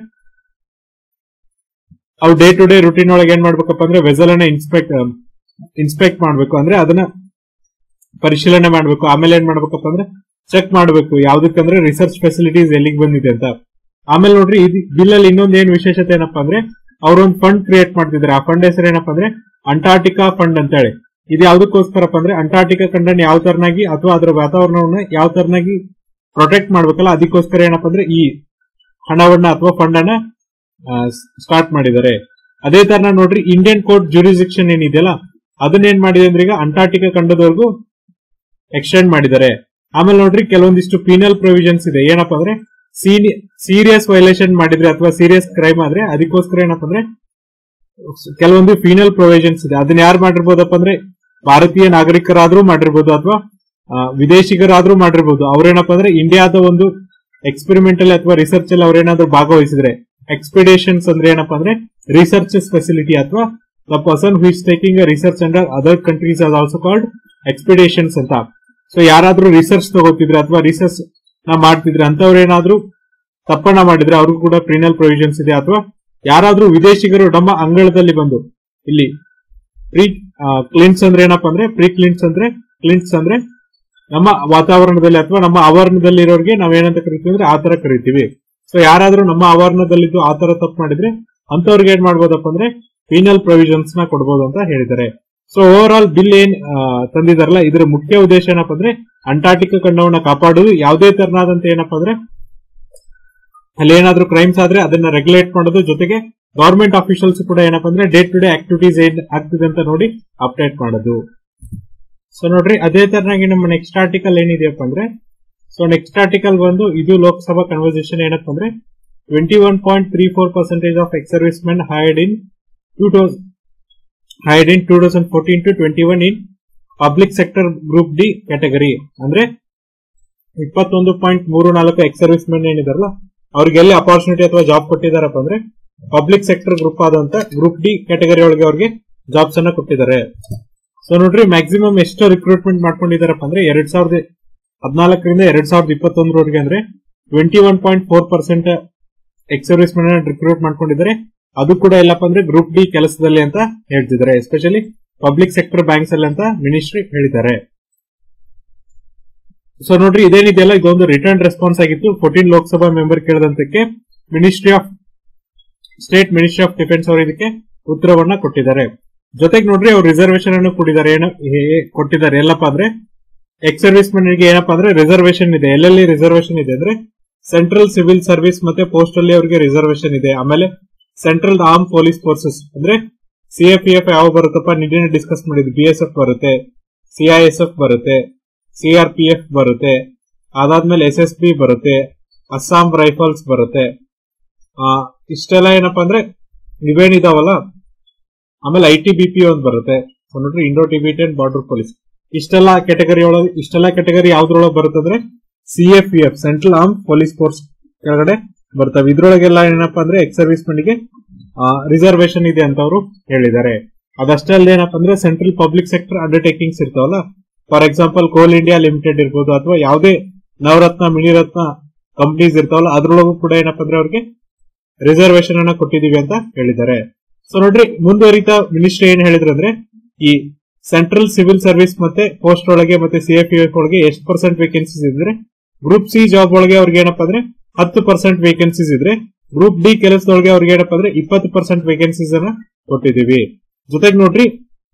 ಅವ್ರು ಡೇ ಟು ಡೇ ರುಟೀನ್ ಒಳಗೆ ಏನ್ ಮಾಡ್ಬೇಕಪ್ಪ ಅಂದ್ರೆ ವೆಸಲ್ ಅನ್ನ ಇನ್ಸ್ಪೆಕ್ಟ್ ಇನ್ಸ್ಪೆಕ್ಟ್ ಮಾಡ್ಬೇಕು ಅಂದ್ರೆ ಅದನ್ನ ಪರಿಶೀಲನೆ ಮಾಡ್ಬೇಕು ಆಮೇಲೆ ಏನ್ ಮಾಡ್ಬೇಕಪ್ಪ ಅಂದ್ರೆ ಚೆಕ್ ಮಾಡ್ಬೇಕು ಯಾವ್ದಕ್ಕಂದ್ರೆ ರಿಸರ್ಚ್ ಫೆಸಿಲಿಟೀಸ್ ಎಲ್ಲಿಗೆ ಬಂದಿದೆ ಅಂತ ಆಮೇಲೆ ನೋಡ್ರಿ ಇದು ಬಿಲ್ ಅಲ್ಲಿ ಇನ್ನೊಂದ್ ಏನ್ ವಿಶೇಷತೆ ಏನಪ್ಪಾ ಅಂದ್ರೆ ಅವ್ರೊಂದ್ ಫಂಡ್ ಕ್ರಿಯೇಟ್ ಮಾಡ್ತಿದ್ದಾರೆ ಆ ಫಂಡ್ ಹೆಸರು ಏನಪ್ಪಾ ಅಂದ್ರೆ ಅಂಟಾರ್ಟಿಕಾ ಫಂಡ್ ಅಂತ ಹೇಳಿ ಇದು ಯಾವ್ದಕ್ಕೋಸ್ಕರಪ್ಪ ಅಂದ್ರೆ ಅಂಟಾರ್ಟಿಕಾ ಖಂಡನ ಯಾವ ತರನಾಗಿ ಅಥವಾ ಅದರ ವಾತಾವರಣವನ್ನ ಯಾವ ತರನಾಗಿ ಪ್ರೊಟೆಕ್ಟ್ ಮಾಡ್ಬೇಕಲ್ಲ ಅದಕ್ಕೋಸ್ಕರ ಏನಪ್ಪಾ ಅಂದ್ರೆ ಈ ಹಣವನ್ನ ಅಥವಾ ಫಂಡ್ ಅನ್ನ ಸ್ಟಾರ್ಟ್ ಮಾಡಿದ್ದಾರೆ ಅದೇ ತರ ನೋಡ್ರಿ ಇಂಡಿಯನ್ ಕೋರ್ಟ್ ಜುರಿಸಿಕ್ಷನ್ ಏನಿದೆಯಲ್ಲ ಅದನ್ನ ಏನ್ ಮಾಡಿದೆ ಅಂದ್ರೆ ಈಗ ಅಂಟಾರ್ಟಿಕಾ ಖಂಡದವರೆಗೂ ಎಕ್ಸ್ಟೆಂಡ್ ಮಾಡಿದ್ದಾರೆ ಆಮೇಲೆ ನೋಡ್ರಿ ಕೆಲವೊಂದಿಷ್ಟು ಪೀನಲ್ ಪ್ರೊವಿಷನ್ಸ್ ಇದೆ ಏನಪ್ಪಾ ಅಂದ್ರೆ ಸೀರಿಯಸ್ ವೈಲೇಷನ್ ಮಾಡಿದ್ರೆ ಅಥವಾ ಸೀರಿಯಸ್ ಕ್ರೈಮ್ ಆದ್ರೆ ಅದಕ್ಕೋಸ್ಕರ ಏನಪ್ಪಾ ಅಂದ್ರೆ ಕೆಲವೊಂದು ಫೀನಲ್ ಪ್ರೊವಿಷನ್ಸ್ ಇದೆ ಅದನ್ನ ಯಾರು ಮಾಡಿರ್ಬೋದಪ್ಪ ಅಂದ್ರೆ ಭಾರತೀಯ ನಾಗರಿಕರಾದ್ರೂ ಮಾಡಿರ್ಬೋದು ಅಥವಾ ವಿದೇಶಿಗರಾದ್ರೂ ಮಾಡಿರ್ಬೋದು ಅವ್ರೇನಪ್ಪ ಅಂದ್ರೆ ಇಂಡಿಯಾದ ಒಂದು ಎಕ್ಸ್ಪೆರಿಮೆಂಟಲ್ ಅಥವಾ ರಿಸರ್ಚ್ ಅಲ್ಲಿ ಅವ್ರೇನಾದ್ರೂ ಭಾಗವಹಿಸಿದ್ರೆ ಎಕ್ಸ್ಪಿಡೇಷನ್ಸ್ ಅಂದ್ರೆ ಏನಪ್ಪಾ ಅಂದ್ರೆ ರಿಸರ್ಚ್ ಫೆಸಿಲಿಟಿ ಅಥವಾ the person who is taking a research under other countries are also called expeditions ಅಂತ ಸೊ ಯಾರಾದ್ರೂ ರಿಸರ್ಚ್ ತಗೋತಿದ್ರೆ ಅಥವಾ ರಿಸರ್ಚ್ ನ ಮಾಡ್ತಿದ್ರೆ ಅಂತವ್ರು ಏನಾದ್ರೂ ತಪ್ಪನ್ನ ಮಾಡಿದ್ರೆ ಅವ್ರಿಗೂ ಕೂಡ ಪ್ರೀನಲ್ ಪ್ರೊವಿಷನ್ಸ್ ಇದೆ ಅಥವಾ ಯಾರಾದ್ರೂ ವಿದೇಶಿಗರು ನಮ್ಮ ಅಂಗಳದಲ್ಲಿ ಬಂದು ಇಲ್ಲಿ ಪ್ರೀ ಕ್ಲಿನ್ಸ್ ಅಂದ್ರೆ ಏನಪ್ಪಾ ಅಂದ್ರೆ ಪ್ರೀ ಕ್ಲಿನ್ಸ್ ಅಂದ್ರೆ ಕ್ಲಿನ್ಸ್ ಅಂದ್ರೆ ನಮ್ಮ ವಾತಾವರಣದಲ್ಲಿ ಅಥವಾ ನಮ್ಮ ಆವರಣದಲ್ಲಿ ಇರೋರಿಗೆ ನಾವೇನಂತ ಕರಿತೀವಿ ಅಂದ್ರೆ ಆ ತರ ಕರಿತೀವಿ ಸೊ ಯಾರಾದ್ರೂ ನಮ್ಮ ಆವರಣದಲ್ಲಿದ್ದು ಆ ತರ ತಪ್ಪು ಮಾಡಿದ್ರೆ ಅಂತವ್ರಿಗೆ ಏನ್ ಮಾಡ್ಬೋದಪ್ಪ ಅಂದ್ರೆ ಪೀನಲ್ ಪ್ರೊವಿಷನ್ಸ್ ನ ಕೊಡ್ಬೋದು ಅಂತ ಹೇಳಿದ್ದಾರೆ ಸೊ ಓವರ್ ಆಲ್ ಬಿಲ್ ಏನ್ ಆ, ತಂದಿದಾರಲ್ಲ ಇದರ ಮುಖ್ಯ ಉದ್ದೇಶ ಏನಪ್ಪಾ ಅಂದ್ರೆ ಅಂಟಾರ್ಟಿಕಾ ಖಂಡವನ್ನ ಕಾಪಾಡುವುದು ಯಾವುದೇ ತರನಾದಂತ ಏನಪ್ಪಾ ಅಂದ್ರೆ ಅಲ್ಲಿ ಏನಾದ್ರೂ ಕ್ರೈಮ್ಸ್ ಆದ್ರೆ ಅದನ್ನ ರೆಗ್ಯುಲೇಟ್ ಮಾಡೋದು ಜೊತೆಗೆ ಗವರ್ಮೆಂಟ್ ಆಫೀಷಿಯಲ್ಸ್ ಕೂಡ ಏನಪ್ಪಾ ಅಂದ್ರೆ ಡೇ ಟು ಡೇ ಆಕ್ಟಿವಿಟೀಸ್ ಏನ್ ಆಗ್ತಿದೆ ಅಂತ ನೋಡಿ ಅಪ್ಡೇಟ್ ಮಾಡೋದು ಸೊ ನೋಡ್ರಿ ಅದೇ ತರನಾಗಿ ನಮ್ಮ ನೆಕ್ಸ್ಟ್ ಆರ್ಟಿಕಲ್ ಏನಿದೆಯಪ್ಪ ಅಂದ್ರೆ ಸೊ ನೆಕ್ಸ್ಟ್ ಆರ್ಟಿಕಲ್ ಬಂದು ಇದು ಲೋಕಸಭಾ ಕನ್ವರ್ಸೇಷನ್ ಏನಪ್ಪ ಅಂದ್ರೆ twenty one point three four percentage of ex service men hired in two thousand hired in two thousand fourteen to twenty one in public sector group D category ಅಂದ್ರೆ ಇಪ್ಪತ್ತೊಂದು point ಮೂರು ನಾಲ್ಕು X service men ಏನಿದಾರಲ್ಲ ಅವ್ರಿಗೆ ಎಲ್ಲಿ opportunity ಅಥವಾ job ಕೊಟ್ಟಿದಾರಪ್ಪ ಅಂದ್ರೆ public sector group ಆದಂತ ಗ್ರೂಪ್ ಡಿ ಕ್ಯಾಟಗರಿ ಒಳಗೆ ಅವ್ರಿಗೆ ಜಾಬ್ಸ್ ಅನ್ನ ಕೊಟ್ಟಿದ್ದಾರೆ ಸೊ ನೋಡ್ರಿ ಮ್ಯಾಕ್ಸಿಮಮ್ ಎಷ್ಟು ರಿಕ್ರೂಟ್ಮೆಂಟ್ ಮಾಡ್ಕೊಂಡಿದಾರಪ್ಪ ಅಂದ್ರೆ ಎರಡ್ ಸಾವಿರದ ಹದಿನಾಲ್ಕರಿಂದ ಎರಡ್ ಸಾವಿರದ ಇಪ್ಪತ್ತೊಂದರವರೆಗೆ ಅಂದ್ರೆ twenty one point four percent ex service men recruit ಮಾಡ್ಕೊಂಡಿದ್ದಾರೆ ಅದು ಕೂಡ ಎಲ್ಲಪ್ಪ ಅಂದ್ರೆ ಗ್ರೂಪ್ ಡಿ ಕೆಲಸದಲ್ಲಿ ಅಂತ ಹೇಳ್ತಿದ್ದಾರೆ ಎಸ್ಪೆಷಲಿ ಪಬ್ಲಿಕ್ ಸೆಕ್ಟರ್ ಬ್ಯಾಂಕ್ಸ್ ಅಲ್ಲಿ ಅಂತ ಮಿನಿಸ್ಟ್ರಿ ಹೇಳಿದ್ದಾರೆ ಸೊ ನೋಡ್ರಿ ಇದೇನಿದೆಯಲ್ಲ ಇದೊಂದು ರಿಟರ್ನ್ ರೆಸ್ಪಾನ್ಸ್ ಆಗಿತ್ತು ಫೋರ್ಟೀನ್ ಲೋಕಸಭಾ ಮೆಂಬರ್ ಕೇಳದಂತಕ್ಕೆ ministry of state ministry of defence ಅವರು ಇದಕ್ಕೆ ಉತ್ತರವನ್ನ ಕೊಟ್ಟಿದ್ದಾರೆ ಜೊತೆಗೆ ನೋಡ್ರಿ ಅವ್ರು ರಿಸರ್ವೇಶನ್ ಅನ್ನು ಕೊಟ್ಟಿದ್ದಾರೆ ಏನು ಹೇ- ಕೊಟ್ಟಿದ್ದಾರೆ ಎಲ್ಲಪ್ಪ ಅಂದ್ರೆ ಎಕ್ಸ್ ಸರ್ವಿಸ್ ಗೆ ಏನಪ್ಪಾ ಅಂದ್ರೆ ರಿಸರ್ವೇಶನ್ ಇದೆ ಎಲ್ಲೆಲ್ಲಿ ರಿಸರ್ವೇಶನ್ ಇದೆ ಅಂದ್ರೆ ಸೆಂಟ್ರಲ್ ಸಿವಿಲ್ ಸರ್ವಿಸ್ ಮತ್ತೆ ಪೋಸ್ಟ್ ಅಲ್ಲಿ ಅವರಿಗೆ ರಿಸರ್ವೇಶನ್ ಇದೆ ಆಮೇಲೆ ಸೆಂಟ್ರಲ್ ಆರ್ಮ್ ಪೊಲೀಸ್ ಫೋರ್ಸಸ್ ಅಂದ್ರೆ ಸಿಎಫ್ಇಎಫ್ ಯಾವ ಬರುತ್ತಪ್ಪ ನಿನ್ನೆ ಡಿಸ್ಕಸ್ ಮಾಡಿದ್ವಿ ಬಿ ಎಸ್ ಎಫ್ ಬರುತ್ತೆ ಸಿಐಎಸ್ಎಫ್ ಬರುತ್ತೆ ಸಿಆರ್ಪಿಎಫ್ ಬರುತ್ತೆ ಅದಾದ್ಮೇಲೆ ಎಸ್ ಎಸ್ ಬಿ ಬರುತ್ತೆ ಅಸ್ಸಾಂ ರೈಫಲ್ಸ್ ಬರುತ್ತೆ ಆ, ಇಷ್ಟೆಲ್ಲ ಏನಪ್ಪಾ ಅಂದ್ರೆ ಇವೇನಿದಾವಲ್ಲ ಆಮೇಲೆ ಐ ಟಿ ಬಿ ಪಿ ಒಂದು ಬರುತ್ತೆ ಸೊ ನೋಡ್ರಿ ಇಂಡೋ ಟಿಬಿಟಿಯನ್ ಬಾರ್ಡರ್ ಪೊಲೀಸ್ ಇಷ್ಟೆಲ್ಲ ಕೆಟಗರಿ ಒಳಗೆ ಇಷ್ಟೆಲ್ಲ ಕೆಟಗರಿ ಯಾವ್ದ್ರೊಳಗೆ ಬರುತ್ತೆ ಅಂದ್ರೆ C F F central arm police force ಕೆಳಗಡೆ ಬರ್ತವೆ ಇದ್ರೊಳಗೆಲ್ಲ ಏನಪ್ಪಾ ಅಂದ್ರೆ ಎಕ್ಸ್ ಸರ್ವಿಸ್ ಗೆ ರಿಸರ್ವೇಶನ್ ಇದೆ ಅಂತ ಅವರು ಹೇಳಿದ್ದಾರೆ ಅದಷ್ಟೇ ಅಲ್ಲದೆ ಏನಪ್ಪಾ ಅಂದ್ರೆ ಸೆಂಟ್ರಲ್ ಪಬ್ಲಿಕ್ ಸೆಕ್ಟರ್ ಅಂಡರ್ಟೇಕಿಂಗ್ಸ್ ಇರ್ತಾವಲ್ಲ for example coal India limited ಇರ್ಬೋದು ಅಥವಾ ಯಾವುದೇ ನವರತ್ನ ಮಿನಿರತ್ನ ಕಂಪನೀಸ್ ಇರ್ತಾವಲ್ಲ ಅದ್ರೊಳಗೂ ಕೂಡ ಏನಪ್ಪಾ ಅಂದ್ರೆ ಅವ್ರಿಗೆ ರಿಸರ್ವೇಶನ್ ಅನ್ನ ಕೊಟ್ಟಿದೀವಿ ಅಂತ ಹೇಳಿದ್ದಾರೆ ಸೊ ನೋಡ್ರಿ ಮುಂದುವರಿತಾ ಮಿನಿಸ್ಟ್ರಿ ಏನ್ ಹೇಳಿದ್ರು ಅಂದ್ರೆ ಈ ಸೆಂಟ್ರಲ್ ಸಿವಿಲ್ ಸರ್ವಿಸ್ ಮತ್ತೆ ಪೋಸ್ಟ್ ಒಳಗೆ ಮತ್ತೆ ಸಿಎಫ್ಇಎಫ್ ಒಳಗೆ ಎಷ್ಟು ಪರ್ಸೆಂಟ್ ವೇಕೆನ್ಸೀಸ್ ಇದ್ರೆ ಗ್ರೂಪ್ ಸಿ ಜಾಬ್ ಒಳಗೆ ಅವ್ರಿಗೆ ಏನಪ್ಪಾ ಅಂದ್ರೆ ಹತ್ತು ಪರ್ಸೆಂಟ್ ವೇಕೆನ್ಸೀಸ್ ಇದ್ರೆ ಗ್ರೂಪ್ ಡಿ ಕೆಲಸದೊಳಗೆ ಅವ್ರಿಗೆ ಏನಪ್ಪಾ ಅಂದ್ರೆ ಇಪ್ಪತ್ತು ಪರ್ಸೆಂಟ್ ವೇಕೆನ್ಸೀಸ್ ಅನ್ನ ಕೊಟ್ಟಿದೀವಿ ಜೊತೆಗೆ ನೋಡ್ರಿ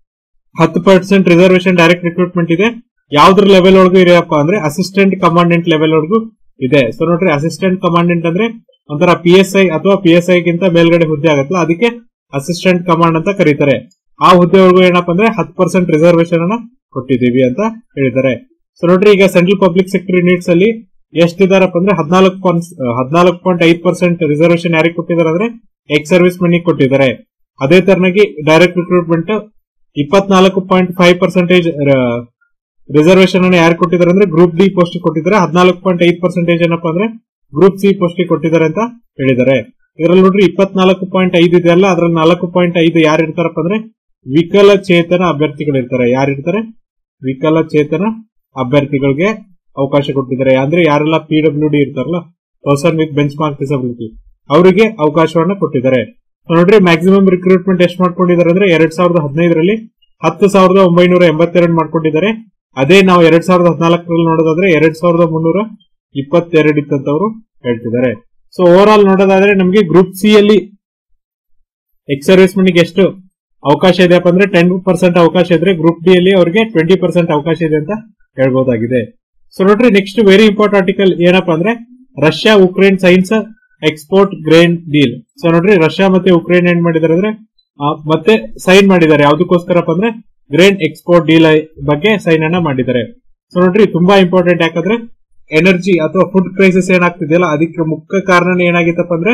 ಹತ್ತು ಪರ್ಸೆಂಟ್ ರಿಸರ್ವೇಶನ್ ಡೈರೆಕ್ಟ್ ರಿಕ್ರೂಟ್ಮೆಂಟ್ ಇದೆ ಯಾವ್ದ್ರ ಲೆವೆಲ್ ಒಳಗೂ ಇದೆಯಪ್ಪ ಅಂದ್ರೆ ಅಸಿಸ್ಟೆಂಟ್ ಕಮಾಂಡೆಂಟ್ ಲೆವೆಲ್ ವರೆಗೂ ಇದೆ ಸೊ ನೋಡ್ರಿ ಅಸಿಸ್ಟೆಂಟ್ ಕಮಾಂಡೆಂಟ್ ಅಂದ್ರೆ ಒಂಥರ ಪಿ ಎಸ್ ಐ ಅಥವಾ ಪಿ ಎಸ್ ಐ ಗಿಂತ ಮೇಲ್ಗಡೆ ಹುದ್ದೆ ಆಗತ್ತಲ್ಲ ಅದಕ್ಕೆ ಅಸಿಸ್ಟೆಂಟ್ ಕಮಾಂಡ್ ಅಂತ ಕರೀತಾರೆ ಆ ಹುದ್ದೆವರೆಗೂ ಏನಪ್ಪಾ ಅಂದ್ರೆ ಹತ್ತು ಪರ್ಸೆಂಟ್ ರಿಸರ್ವೇಶನ್ ಅನ್ನ ಕೊಟ್ಟಿದೀವಿ ಅಂತ ಹೇಳಿದ್ದಾರೆ ಸೊ ನೋಡ್ರಿ ಈಗ ಸೆಂಟ್ರಲ್ ಪಬ್ಲಿಕ್ ಸೆಕ್ಟರ್ ಯೂನಿಟ್ಸ್ ಅಲ್ಲಿ ಎಷ್ಟಿದಾರಪ್ಪ ಅಂದ್ರೆ ಹದಿನಾಲ್ಕು ಹದಿನಾಲ್ಕು ಪಾಯಿಂಟ್ ಐದು ಪರ್ಸೆಂಟ್ ರಿಸರ್ವೇಶನ್ ಯಾರಿಗೆ ಕೊಟ್ಟಿದ್ದಾರೆ ಅಂದ್ರೆ ಎಕ್ಸ್ ಸರ್ವಿಸ್ ಮನಿ ಕೊಟ್ಟಿದ್ದಾರೆ ಅದೇ ತರನಾಗಿ ಡೈರೆಕ್ಟ್ ರಿಕ್ರೂಟ್ಮೆಂಟ್ ಇಪ್ಪತ್ನಾಲ್ಕು ಪಾಯಿಂಟ್ ಫೈವ್ ಪರ್ಸೆಂಟೇಜ್ ರಿಸರ್ವೇಶನ್ ಅನ್ನು ಯಾರು ಕೊಟ್ಟಿದ್ದಾರೆ ಅಂದ್ರೆ ಗ್ರೂಪ್ ಡಿ ಪೋಸ್ಟ್ ಕೊಟ್ಟಿದ್ದಾರೆ ಹದಿನಾಲ್ಕು ಪಾಯಿಂಟ್ ಐದು ಪರ್ಸೆಂಟೇಜ್ ಏನಪ್ಪಾ ಅಂದ್ರೆ ಗ್ರೂಪ್ ಸಿ ಪೋಸ್ಟ್ ಕೊಟ್ಟಿದ್ದಾರೆ ಅಂತ ಹೇಳಿದ್ದಾರೆ ಇದರಲ್ಲಿ ನೋಡ್ರಿ ಇಪ್ಪತ್ನಾಲ್ಕು ಪಾಯಿಂಟ್ ಐದು ಇದೆ ಅಲ್ಲ ಅದ್ರಲ್ಲಿ ನಾಲ್ಕು ಪಾಯಿಂಟ್ ಐದು ಯಾರು ಇರ್ತಾರಪ್ಪ ಅಂದ್ರೆ ವಿಕಲಚೇತನ ಅಭ್ಯರ್ಥಿಗಳು ಇರ್ತಾರೆ ಯಾರು ಇರ್ತಾರೆ ವಿಕಲಚೇತನ ಅಭ್ಯರ್ಥಿಗಳಿಗೆ ಅವಕಾಶ ಕೊಟ್ಟಿದ್ದಾರೆ ಅಂದ್ರೆ ಯಾರೆಲ್ಲ ಪಿ ಡಬ್ಲ್ಯೂ ಡಿ ಇರ್ತಾರಲ್ಲ person with benchmark disability ಅವರಿಗೆ ಅವಕಾಶವನ್ನ ಕೊಟ್ಟಿದ್ದಾರೆ So ನೋಡ್ರಿ ಮ್ಯಾಕ್ಸಿಮಮ್ ರಿಕ್ರೂಟ್ಮೆಂಟ್ ಎಷ್ಟು ಮಾಡ್ಕೊಂಡಿದ್ದಾರೆ ಅಂದ್ರೆ ಎರಡ್ ಸಾವಿರದ ಹದಿನೈದರಲ್ಲಿ ಹತ್ತು ಸಾವಿರದ ಒಂಬೈನೂರ ಎಂಬತ್ತೆರಡು ಮಾಡ್ಕೊಂಡಿದ್ದಾರೆ ಅದೇ ನಾವು ಎರಡ್ ಸಾವಿರದ ಹದಿನಾಲ್ಕರಲ್ಲಿ ನೋಡೋದಾದ್ರೆ ಎರಡ್ ಸಾವಿರದ ಮುನ್ನೂರ ಇಪ್ಪತ್ತೆರಡು ಇತ್ತಂತವ್ರು ಹೇಳ್ತಿದ್ದಾರೆ ಸೊ ಓವರ್ ಆಲ್ ನೋಡೋದಾದ್ರೆ ನಮಗೆ ಗ್ರೂಪ್ ಸಿ ಅಲ್ಲಿ ಎಕ್ಸ್ ಸರ್ವಿಸ್ ಗೆ ಎಷ್ಟು ಅವಕಾಶ ಇದೆಯಪ್ಪ ಅಂದ್ರೆ ಟೆನ್ ಪರ್ಸೆಂಟ್ ಅವಕಾಶ ಇದ್ರೆ ಗ್ರೂಪ್ ಡಿ ಅಲ್ಲಿ ಅವರಿಗೆ ಟ್ವೆಂಟಿ ಪರ್ಸೆಂಟ್ ಅವಕಾಶ ಇದೆ ಅಂತ ಹೇಳ್ಬಹುದಾಗಿದೆ ಸೊ ನೋಡ್ರಿ ನೆಕ್ಸ್ಟ್ ವೆರಿ ಇಂಪಾರ್ಟೆಂಟ್ ಆರ್ಟಿಕಲ್ ಏನಪ್ಪಾ ಅಂದ್ರೆ Russia Ukraine signs export grain deal so ನೋಡ್ರಿ ರಷ್ಯಾ ಮತ್ತೆ ಉಕ್ರೇನ್ ಏನ್ ಮಾಡಿದ್ದಾರೆ ಅಂದ್ರೆ ಆ, ಮತ್ತೆ ಸೈನ್ ಮಾಡಿದ್ದಾರೆ ಯಾವ್ದಕ್ಕೋಸ್ಕರಪ್ಪ ಅಂದ್ರೆ ಗ್ರೇನ್ ಎಕ್ಸ್ಪೋರ್ಟ್ ಡೀಲ್ ಬಗ್ಗೆ ಸೈನ್ ಅನ್ನ ಮಾಡಿದ್ದಾರೆ ಸೊ ನೋಡ್ರಿ ತುಂಬಾ ಇಂಪಾರ್ಟೆಂಟ್ ಯಾಕಂದ್ರೆ ಎನರ್ಜಿ ಅಥವಾ ಫುಡ್ ಕ್ರೈಸಿಸ್ ಏನಾಗ್ತಿದೆಯಲ್ಲ ಅದಕ್ಕೆ ಮುಖ್ಯ ಕಾರಣ ಏನಾಗಿತ್ತಪ್ಪ ಅಂದ್ರೆ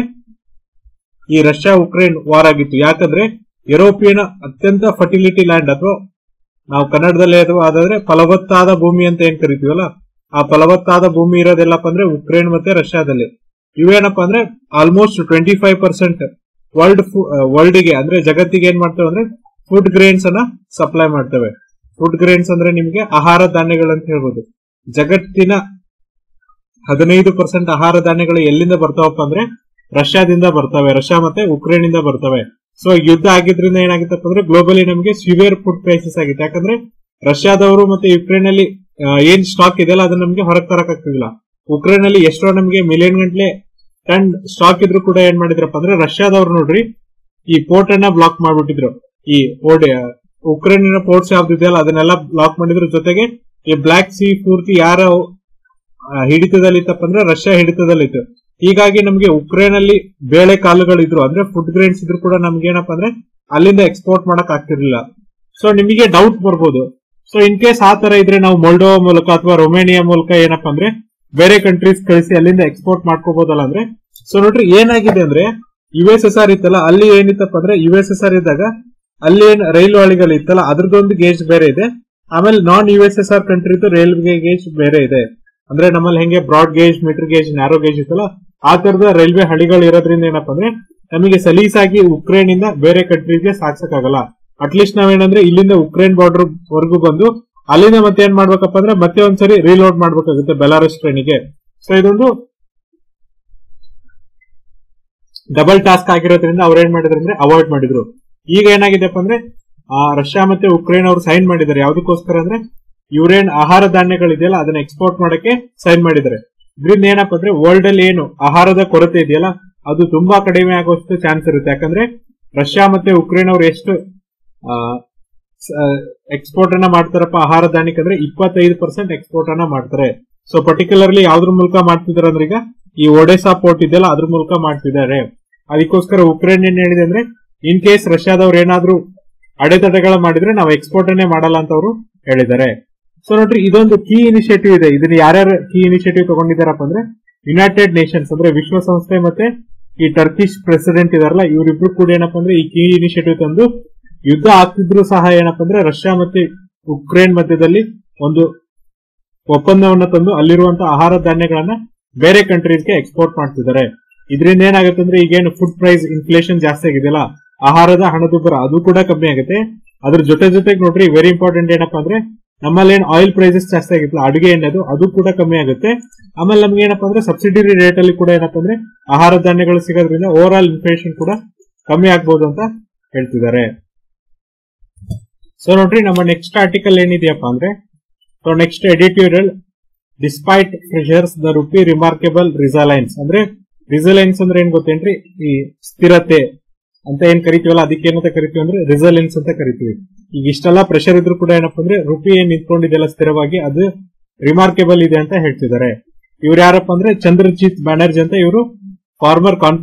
ಈ ರಷ್ಯಾ ಉಕ್ರೇನ್ ವಾರ್ ಆಗಿತ್ತು ಯಾಕಂದ್ರೆ ಯುರೋಪಿಯನ್ ಅತ್ಯಂತ ಫರ್ಟಿಲಿಟಿ ಲ್ಯಾಂಡ್ ಅಥವಾ ನಾವು ಕನ್ನಡದಲ್ಲಿ ಅಥವಾ ಅದಾದ್ರೆ ಫಲವತ್ತಾದ ಭೂಮಿ ಅಂತ ಏನ್ ಕರಿತೀವಲ್ಲ ಆ ಫಲವತ್ತಾದ ಭೂಮಿ ಇರೋದೆಲ್ಲಪ್ಪ ಅಂದ್ರೆ ಉಕ್ರೇನ್ ಮತ್ತೆ ರಷ್ಯಾದಲ್ಲಿ ಇವೇನಪ್ಪ ಅಂದ್ರೆ almost twenty five percent world world ಗೆ ಅಂದ್ರೆ ಜಗತ್ತಿಗೆ ಏನ್ ಮಾಡ್ತೇವೆ ಅಂದ್ರೆ ಫುಡ್ ಗ್ರೇನ್ಸ್ ಅನ್ನ ಸಪ್ಲೈ ಮಾಡ್ತೇವೆ ಫುಡ್ ಗ್ರೇನ್ಸ್ ಅಂದ್ರೆ ನಿಮಗೆ ಆಹಾರ ಧಾನ್ಯಗಳು ಅಂತ ಹೇಳ್ಬೋದು ಜಗತ್ತಿನ ಹದಿನೈದು ಪರ್ಸೆಂಟ್ ಆಹಾರ ಧಾನ್ಯಗಳು ಎಲ್ಲಿಂದ ಬರ್ತಾವಪ್ಪ ಅಂದ್ರೆ ರಷ್ಯಾದಿಂದ ಬರ್ತವೆ ರಷ್ಯಾ ಮತ್ತೆ ಉಕ್ರೇನ್ ಇಂದ ಬರ್ತವೆ ಸೊ ಯುದ್ಧ ಆಗಿದ್ರಿಂದ ಏನಾಗಿತ್ತಪ್ಪ ಅಂದ್ರೆ ಗ್ಲೋಬಲಿ ನಮಗೆ ಸಿವಿಯರ್ ಫುಡ್ ಕ್ರೈಸಿಸ್ ಆಗಿತ್ತು ಯಾಕಂದ್ರೆ ರಷ್ಯಾದವರು ಮತ್ತೆ ಯುಕ್ರೇನ್ ಅಲ್ಲಿ ಆ, ಏನ್ ಸ್ಟಾಕ್ ಇದೆಯಲ್ಲ ಅದನ್ನ ನಮಗೆ ಹೊರಗೆ ತರಕ್ ಆಗ್ತಿದಿಲ್ಲ ಉಕ್ರೇನ್ ಅಲ್ಲಿ ಎಷ್ಟೋ ನಮಗೆ ಮಿಲಿಯನ್ ಗಂಟ್ಲೆ ಟನ್ ಸ್ಟಾಕ್ ಇದ್ರು ಕೂಡ ಏನ್ ಮಾಡಿದ್ರಪ್ಪ ಅಂದ್ರೆ ರಷ್ಯಾದವ್ರು ನೋಡ್ರಿ ಈ ಪೋರ್ಟ್ ಅನ್ನ ಬ್ಲಾಕ್ ಮಾಡ್ಬಿಟ್ಟಿದ್ರು ಈ ಓಡಿ ಉಕ್ರೇನಿನ ಪೋರ್ಟ್ಸ್ ಯಾವ್ದಿದೆಯಲ್ಲ ಅದನ್ನೆಲ್ಲ ಬ್ಲಾಕ್ ಮಾಡಿದ್ರ ಜೊತೆಗೆ ಈ ಬ್ಲಾಕ್ ಸಿ ಪೂರ್ತಿ ಯಾರ ಆ, ಹಿಡಿತದಲ್ಲಿತ್ತಪ್ಪ ಅಂದ್ರೆ ರಷ್ಯಾ ಹಿಡಿತದಲ್ಲಿತ್ತು ಹೀಗಾಗಿ ನಮ್ಗೆ ಉಕ್ರೇನ್ ಅಲ್ಲಿ ಬೇಳೆ ಕಾಳುಗಳಿದ್ರು ಅಂದ್ರೆ ಫುಡ್ ಗ್ರೇನ್ಸ್ ಇದ್ರು ಕೂಡ ನಮ್ಗೆ ಏನಪ್ಪಾ ಅಂದ್ರೆ ಅಲ್ಲಿಂದ ಎಕ್ಸ್ಪೋರ್ಟ್ ಮಾಡಕ್ ಆಗ್ತಿರ್ಲಿಲ್ಲ ಸೊ ನಿಮಗೆ ಡೌಟ್ ಬರ್ಬೋದು ಸೊ ಇನ್ ಕೇಸ್ ಆ ತರ ಇದ್ರೆ ನಾವು ಮೊಲ್ಡೋವಾ ಮೂಲಕ ಅಥವಾ ರೊಮೇನಿಯಾ ಮೂಲಕ ಏನಪ್ಪಾ ಅಂದ್ರೆ ಬೇರೆ ಕಂಟ್ರೀಸ್ ಕಳಿಸಿ ಅಲ್ಲಿಂದ ಎಕ್ಸ್ಪೋರ್ಟ್ ಮಾಡ್ಕೋಬಹುದಲ್ಲ ಅಂದ್ರೆ ಸೊ ನೋಡ್ರಿ ಏನಾಗಿದೆ ಅಂದ್ರೆ ಯು ಎಸ್ ಎಸ್ ಆರ್ ಇತ್ತಲ್ಲ ಅಲ್ಲಿ ಏನಿತ್ತಪ್ಪ ಅಂದ್ರೆ ಯು ಎಸ್ ಎಸ್ ಆರ್ ಇದ್ದಾಗ ಅಲ್ಲಿ ಏನ್ ರೈಲು ಹಳಿಗಳು ಇತ್ತಲ್ಲ ಅದ್ರದ್ದೊಂದು ಗೇಜ್ ಬೇರೆ ಇದೆ ಆಮೇಲೆ non U S S R ಕಂಟ್ರಿದು ರೈಲ್ವೆ ಗೇಜ್ ಬೇರೆ ಇದೆ ಅಂದ್ರೆ ನಮ್ಮಲ್ಲಿ ಹೆಂಗೆ broad gauge metre gauge narrow gauge ಇತ್ತಲ್ಲ ಆ ತರದ ರೈಲ್ವೆ ಹಳಿಗಳು ಇರೋದ್ರಿಂದ ಏನಪ್ಪಾ ಅಂದ್ರೆ ನಮಗೆ ಸಲೀಸಾಗಿ ಉಕ್ರೇನ್ ಇಂದ ಬೇರೆ ಕಂಟ್ರಿಗೆ ಸಾಗ್ಸಕ್ಕಾಗಲ್ಲ ಅಟ್ಲೀಸ್ಟ್ ನಾವೇನಂದ್ರೆ ಇಲ್ಲಿಂದ ಉಕ್ರೇನ್ ಬಾರ್ಡರ್ ವರೆಗೂ ಬಂದು ಅಲ್ಲಿಂದ ಮತ್ತೆ ಏನ್ ಮಾಡ್ಬೇಕಪ್ಪ ಅಂದ್ರೆ ಮತ್ತೆ ಒಂದ್ಸರಿ ರೀಲೋಡ್ ಮಾಡ್ಬೇಕಾಗುತ್ತೆ ಬೆಲಾರಸ್ ಟ್ರೈನಿಗೆ ಸೊ ಇದೊಂದು ಡಬಲ್ ಟಾಸ್ಕ್ ಆಗಿರೋದ್ರಿಂದ ಅವ್ರು ಏನ್ ಮಾಡಿದ್ರು ಅಂದ್ರೆ ಅವಾಯ್ಡ್ ಮಾಡಿದ್ರು ಈಗ ಏನಾಗಿದೆಪ್ಪ ಅಂದ್ರೆ ಆ ರಷ್ಯಾ ಮತ್ತೆ ಉಕ್ರೇನ್ ಅವರು ಸೈನ್ ಮಾಡಿದ್ದಾರೆ ಯಾವ್ದಕ್ಕೋಸ್ಕರ ಅಂದ್ರೆ ಯುರೇನ್ ಆಹಾರ ಧಾನ್ಯಗಳಿದೆಯಲ್ಲ ಅದನ್ನ ಎಕ್ಸ್ಪೋರ್ಟ್ ಮಾಡಕ್ಕೆ ಸೈನ್ ಮಾಡಿದ್ದಾರೆ ಇದರಿಂದ ಏನಪ್ಪ ಅಂದ್ರೆ ವರ್ಲ್ಡ್ ಅಲ್ಲಿ ಏನು ಆಹಾರದ ಕೊರತೆ ಇದೆಯಲ್ಲ ಅದು ತುಂಬಾ ಕಡಿಮೆ ಆಗುವಷ್ಟು ಚಾನ್ಸ್ ಇರುತ್ತೆ ಯಾಕಂದ್ರೆ ರಷ್ಯಾ ಮತ್ತೆ ಉಕ್ರೇನ್ ಅವರು ಎಷ್ಟು ಎಕ್ಸ್ಪೋರ್ಟ್ ಅನ್ನ ಮಾಡ್ತಾರಪ್ಪ ಆಹಾರ ಧಾನ್ಯಕ್ಕೆ ಅಂದ್ರೆ ಇಪ್ಪತ್ತೈದು ಪರ್ಸೆಂಟ್ ಎಕ್ಸ್ಪೋರ್ಟ್ ಅನ್ನ ಮಾಡ್ತಾರೆ ಸೊ ಪರ್ಟಿಕ್ಯುಲರ್ಲಿ ಯಾವ್ದ್ರ ಮೂಲಕ ಮಾಡ್ತಿದಾರೆ ಅಂದ್ರೆ ಈಗ ಈ ಒಡೆಸಾ ಪೋರ್ಟ್ ಇದೆಯಲ್ಲ ಅದ್ರ ಮೂಲಕ ಮಾಡ್ತಿದ್ದಾರೆ ಅದಕ್ಕೋಸ್ಕರ ಉಕ್ರೇನ್ ಏನ್ ಹೇಳಿದೆ ಅಂದ್ರೆ ಇನ್ ಕೇಸ್ ರಷ್ಯಾದವ್ರು ಏನಾದ್ರೂ ಅಡೆತಡೆಗಳ ಮಾಡಿದ್ರೆ ನಾವು ಎಕ್ಸ್ಪೋರ್ಟ್ ಅನ್ನೇ ಮಾಡಲ್ಲ ಅಂತ ಅವರು ಹೇಳಿದ್ದಾರೆ ಸೊ ನೋಡ್ರಿ ಇದೊಂದು ಕೀ ಇನಿಷಿಯೇಟಿವ್ ಇದೆ ಇದನ್ನ ಯಾರ್ಯಾರು ಕೀ ಇನಿಷಿಯೇಟಿವ್ ತಗೊಂಡಿದ್ದಾರಪ್ಪ ಅಂದ್ರೆ ಯುನೈಟೆಡ್ ನೇಷನ್ಸ್ ಅಂದ್ರೆ ವಿಶ್ವಸಂಸ್ಥೆ ಮತ್ತೆ ಈ ಟರ್ಕಿಶ್ ಪ್ರೆಸಿಡೆಂಟ್ ಇದಾರಲ್ಲ ಇವರಿಬ್ರು ಕೂಡ ಏನಪ್ಪಾ ಅಂದ್ರೆ ಈ ಕೀ ಇನಿಷಿಯೇಟಿವ್ ತಂದು ಯುದ್ಧ ಆಗ್ತಿದ್ರು ಸಹ ಏನಪ್ಪಾ ಅಂದ್ರೆ ರಷ್ಯಾ ಮತ್ತೆ ಉಕ್ರೇನ್ ಮಧ್ಯದಲ್ಲಿ ಒಂದು ಒಪ್ಪಂದವನ್ನ ತಂದು ಅಲ್ಲಿರುವಂತಹ ಆಹಾರ ಧಾನ್ಯಗಳನ್ನ ಬೇರೆ ಕಂಟ್ರೀಸ್ಗೆ ಎಕ್ಸ್ಪೋರ್ಟ್ ಮಾಡ್ತಿದ್ದಾರೆ ಇದರಿಂದ ಏನಾಗುತ್ತೆ ಅಂದ್ರೆ ಈಗೇನು ಫುಡ್ ಪ್ರೈಸ್ ಇನ್ಫ್ಲೇಷನ್ ಜಾಸ್ತಿ ಆಗಿದೆಯಲ್ಲ ಆಹಾರದ ಹಣದುಬ್ಬರ ಅದು ಕೂಡ ಕಮ್ಮಿ ಆಗುತ್ತೆ ಅದ್ರ ಜೊತೆ ಜೊತೆಗೆ ನೋಡ್ರಿ ವೆರಿ ಇಂಪಾರ್ಟೆಂಟ್ ಏನಪ್ಪಾ ಅಂದ್ರೆ ನಮ್ಮಲ್ಲಿ ಏನ್ ಆಯಿಲ್ ಪ್ರೈಸಸ್ ಜಾಸ್ತಿ ಆಗಿತ್ತಲ್ಲ ಅಡುಗೆ ಎಣ್ಣೆದು ಅದು ಕೂಡ ಕಮ್ಮಿ ಆಗುತ್ತೆ ಆಮೇಲೆ ನಮ್ಗೆ ಏನಪ್ಪಾ ಅಂದ್ರೆ ಸಬ್ಸಿಡರಿ ರೇಟ್ ಅಲ್ಲಿ ಕೂಡ ಏನಪ್ಪಾ ಅಂದ್ರೆ ಆಹಾರ ಧಾನ್ಯಗಳು ಸಿಗೋದ್ರಿಂದ ಓವರ್ ಆಲ್ ಇನ್ಫ್ಲೇಷನ್ ಕೂಡ ಕಮ್ಮಿ ಆಗ್ಬೋದು ಅಂತ ಹೇಳ್ತಿದ್ದಾರೆ ಸೊ ನೋಡ್ರಿ ನಮ್ಮ ನೆಕ್ಸ್ಟ್ ಆರ್ಟಿಕಲ್ ಏನಿದೆಯಪ್ಪ ಅಂದ್ರೆ so next editorial despite pressures the rupee remarkable resilience ಅಂದ್ರೆ ರಿಸಲೈನ್ಸ್ ಅಂದ್ರೆ ಏನ್ ಗೊತ್ತೇನ್ರಿ ಈ ಸ್ಥಿರತೆ ಅಂತ ಏನ್ ಕರಿತೀವಲ್ಲ ಅದಕ್ಕೆ ಏನಂತ ಕರಿತೀವಿ ಅಂದ್ರೆ ರಿಸಲೆನ್ಸ್ ಅಂತ ಕರಿತೀವಿ ಈಗ ಇಷ್ಟೆಲ್ಲ ಪ್ರೆಷರ್ ಇದ್ರು ಕೂಡ ಏನಪ್ಪಾ ಅಂದ್ರೆ ರುಪಿ ಏನ್ ನಿಂತ್ಕೊಂಡಿದೆಯಲ್ಲ ಸ್ಥಿರವಾಗಿ ಅದು ರಿಮಾರ್ಕೆಬಲ್ ಇದೆ ಅಂತ ಹೇಳ್ತಿದ್ದಾರೆ ಇವ್ರು ಯಾರಪ್ಪ ಅಂದ್ರೆ ಚಂದ್ರಜಿತ್ ಬ್ಯಾನರ್ಜಿ ಅಂತ ಇವರು ಫಾರ್ಮರ್ ಕಾನ್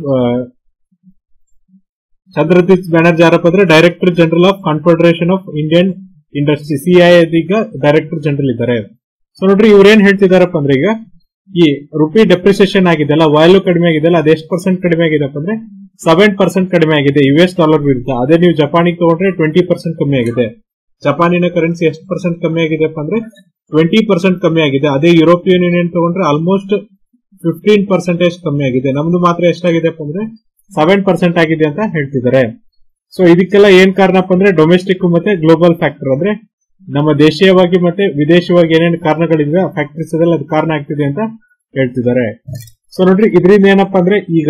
ಚಂದ್ರಜಿತ್ ಬ್ಯಾನರ್ಜಿ ಯಾರಪ್ಪ ಅಂದ್ರೆ director general of confederation of Indian industry CI ಈಗ ಡೈರೆಕ್ಟರ್ ಜನರಲ್ ಇದ್ದಾರೆ ಸೊ ನೋಡ್ರಿ ಇವ್ರೇನ್ ಹೇಳ್ತಿದಾರಪ್ಪ ಅಂದ್ರೆ ಈಗ ಈ ರುಪಿ ಡೆಪ್ರಿಸಿಯೇಷನ್ ಆಗಿದೆಲ್ಲ ವ್ಯಾಲ್ಯೂ ಕಡಿಮೆ ಆಗಿದೆಲ್ಲ ಅದು ಎಷ್ಟು ಪರ್ಸೆಂಟ್ ಕಡಿಮೆ ಆಗಿದೆಪ್ಪ ಅಂದ್ರೆ ಸೆವೆನ್ ಪರ್ಸೆಂಟ್ ಕಡಿಮೆ ಆಗಿದೆ ಯು ಎಸ್ ಡಾಲರ್ ವಿರುದ್ಧ ಅದೇ ನೀವು ಜಪಾನಿಗೆ ತಗೊಂಡ್ರೆ ಟ್ವೆಂಟಿ ಪರ್ಸೆಂಟ್ ಕಮ್ಮಿ ಆಗಿದೆ ಜಪಾನಿನ ಕರೆನ್ಸಿ ಎಷ್ಟು ಪರ್ಸೆಂಟ್ ಕಮ್ಮಿ ಆಗಿದೆಪ್ಪ ಅಂದ್ರೆ ಟ್ವೆಂಟಿ ಪರ್ಸೆಂಟ್ ಕಮ್ಮಿ ಆಗಿದೆ ಅದೇ ಯುರೋಪಿಯನ್ ಯೂನಿಯನ್ ತಗೊಂಡ್ರೆ ಆಲ್ಮೋಸ್ಟ್ ಫಿಫ್ಟೀನ್ ಪರ್ಸೆಂಟೇಜ್ ಕಮ್ಮಿ ಆಗಿದೆ ನಮ್ದು ಮಾತ್ರ ಎಷ್ಟಾಗಿದೆಪ್ಪ ಅಂದ್ರೆ ಸೆವೆನ್ ಪರ್ಸೆಂಟ್ ಆಗಿದೆ ಅಂತ ಹೇಳ್ತಿದ್ದಾರೆ ಸೊ ಇದಕ್ಕೆಲ್ಲ ಏನ್ ಕಾರಣಪ್ಪ ಅಂದ್ರೆ ಡೊಮೆಸ್ಟಿಕ್ ಮತ್ತೆ ಗ್ಲೋಬಲ್ ಫ್ಯಾಕ್ಟರ್ ಅಂದ್ರೆ ನಮ್ಮ ದೇಶೀಯವಾಗಿ ಮತ್ತೆ ವಿದೇಶಿಯಾಗಿ ಏನೇನು ಕಾರಣಗಳಿವೆ ಫ್ಯಾಕ್ಟರೀಸ್ ಅದೆಲ್ಲ ಅದು ಕಾರಣ ಆಗ್ತಿದೆ ಅಂತ ಹೇಳ್ತಿದ್ದಾರೆ ಸೊ ನೋಡ್ರಿ ಇದರಿಂದ ಏನಪ್ಪಾ ಅಂದ್ರೆ ಈಗ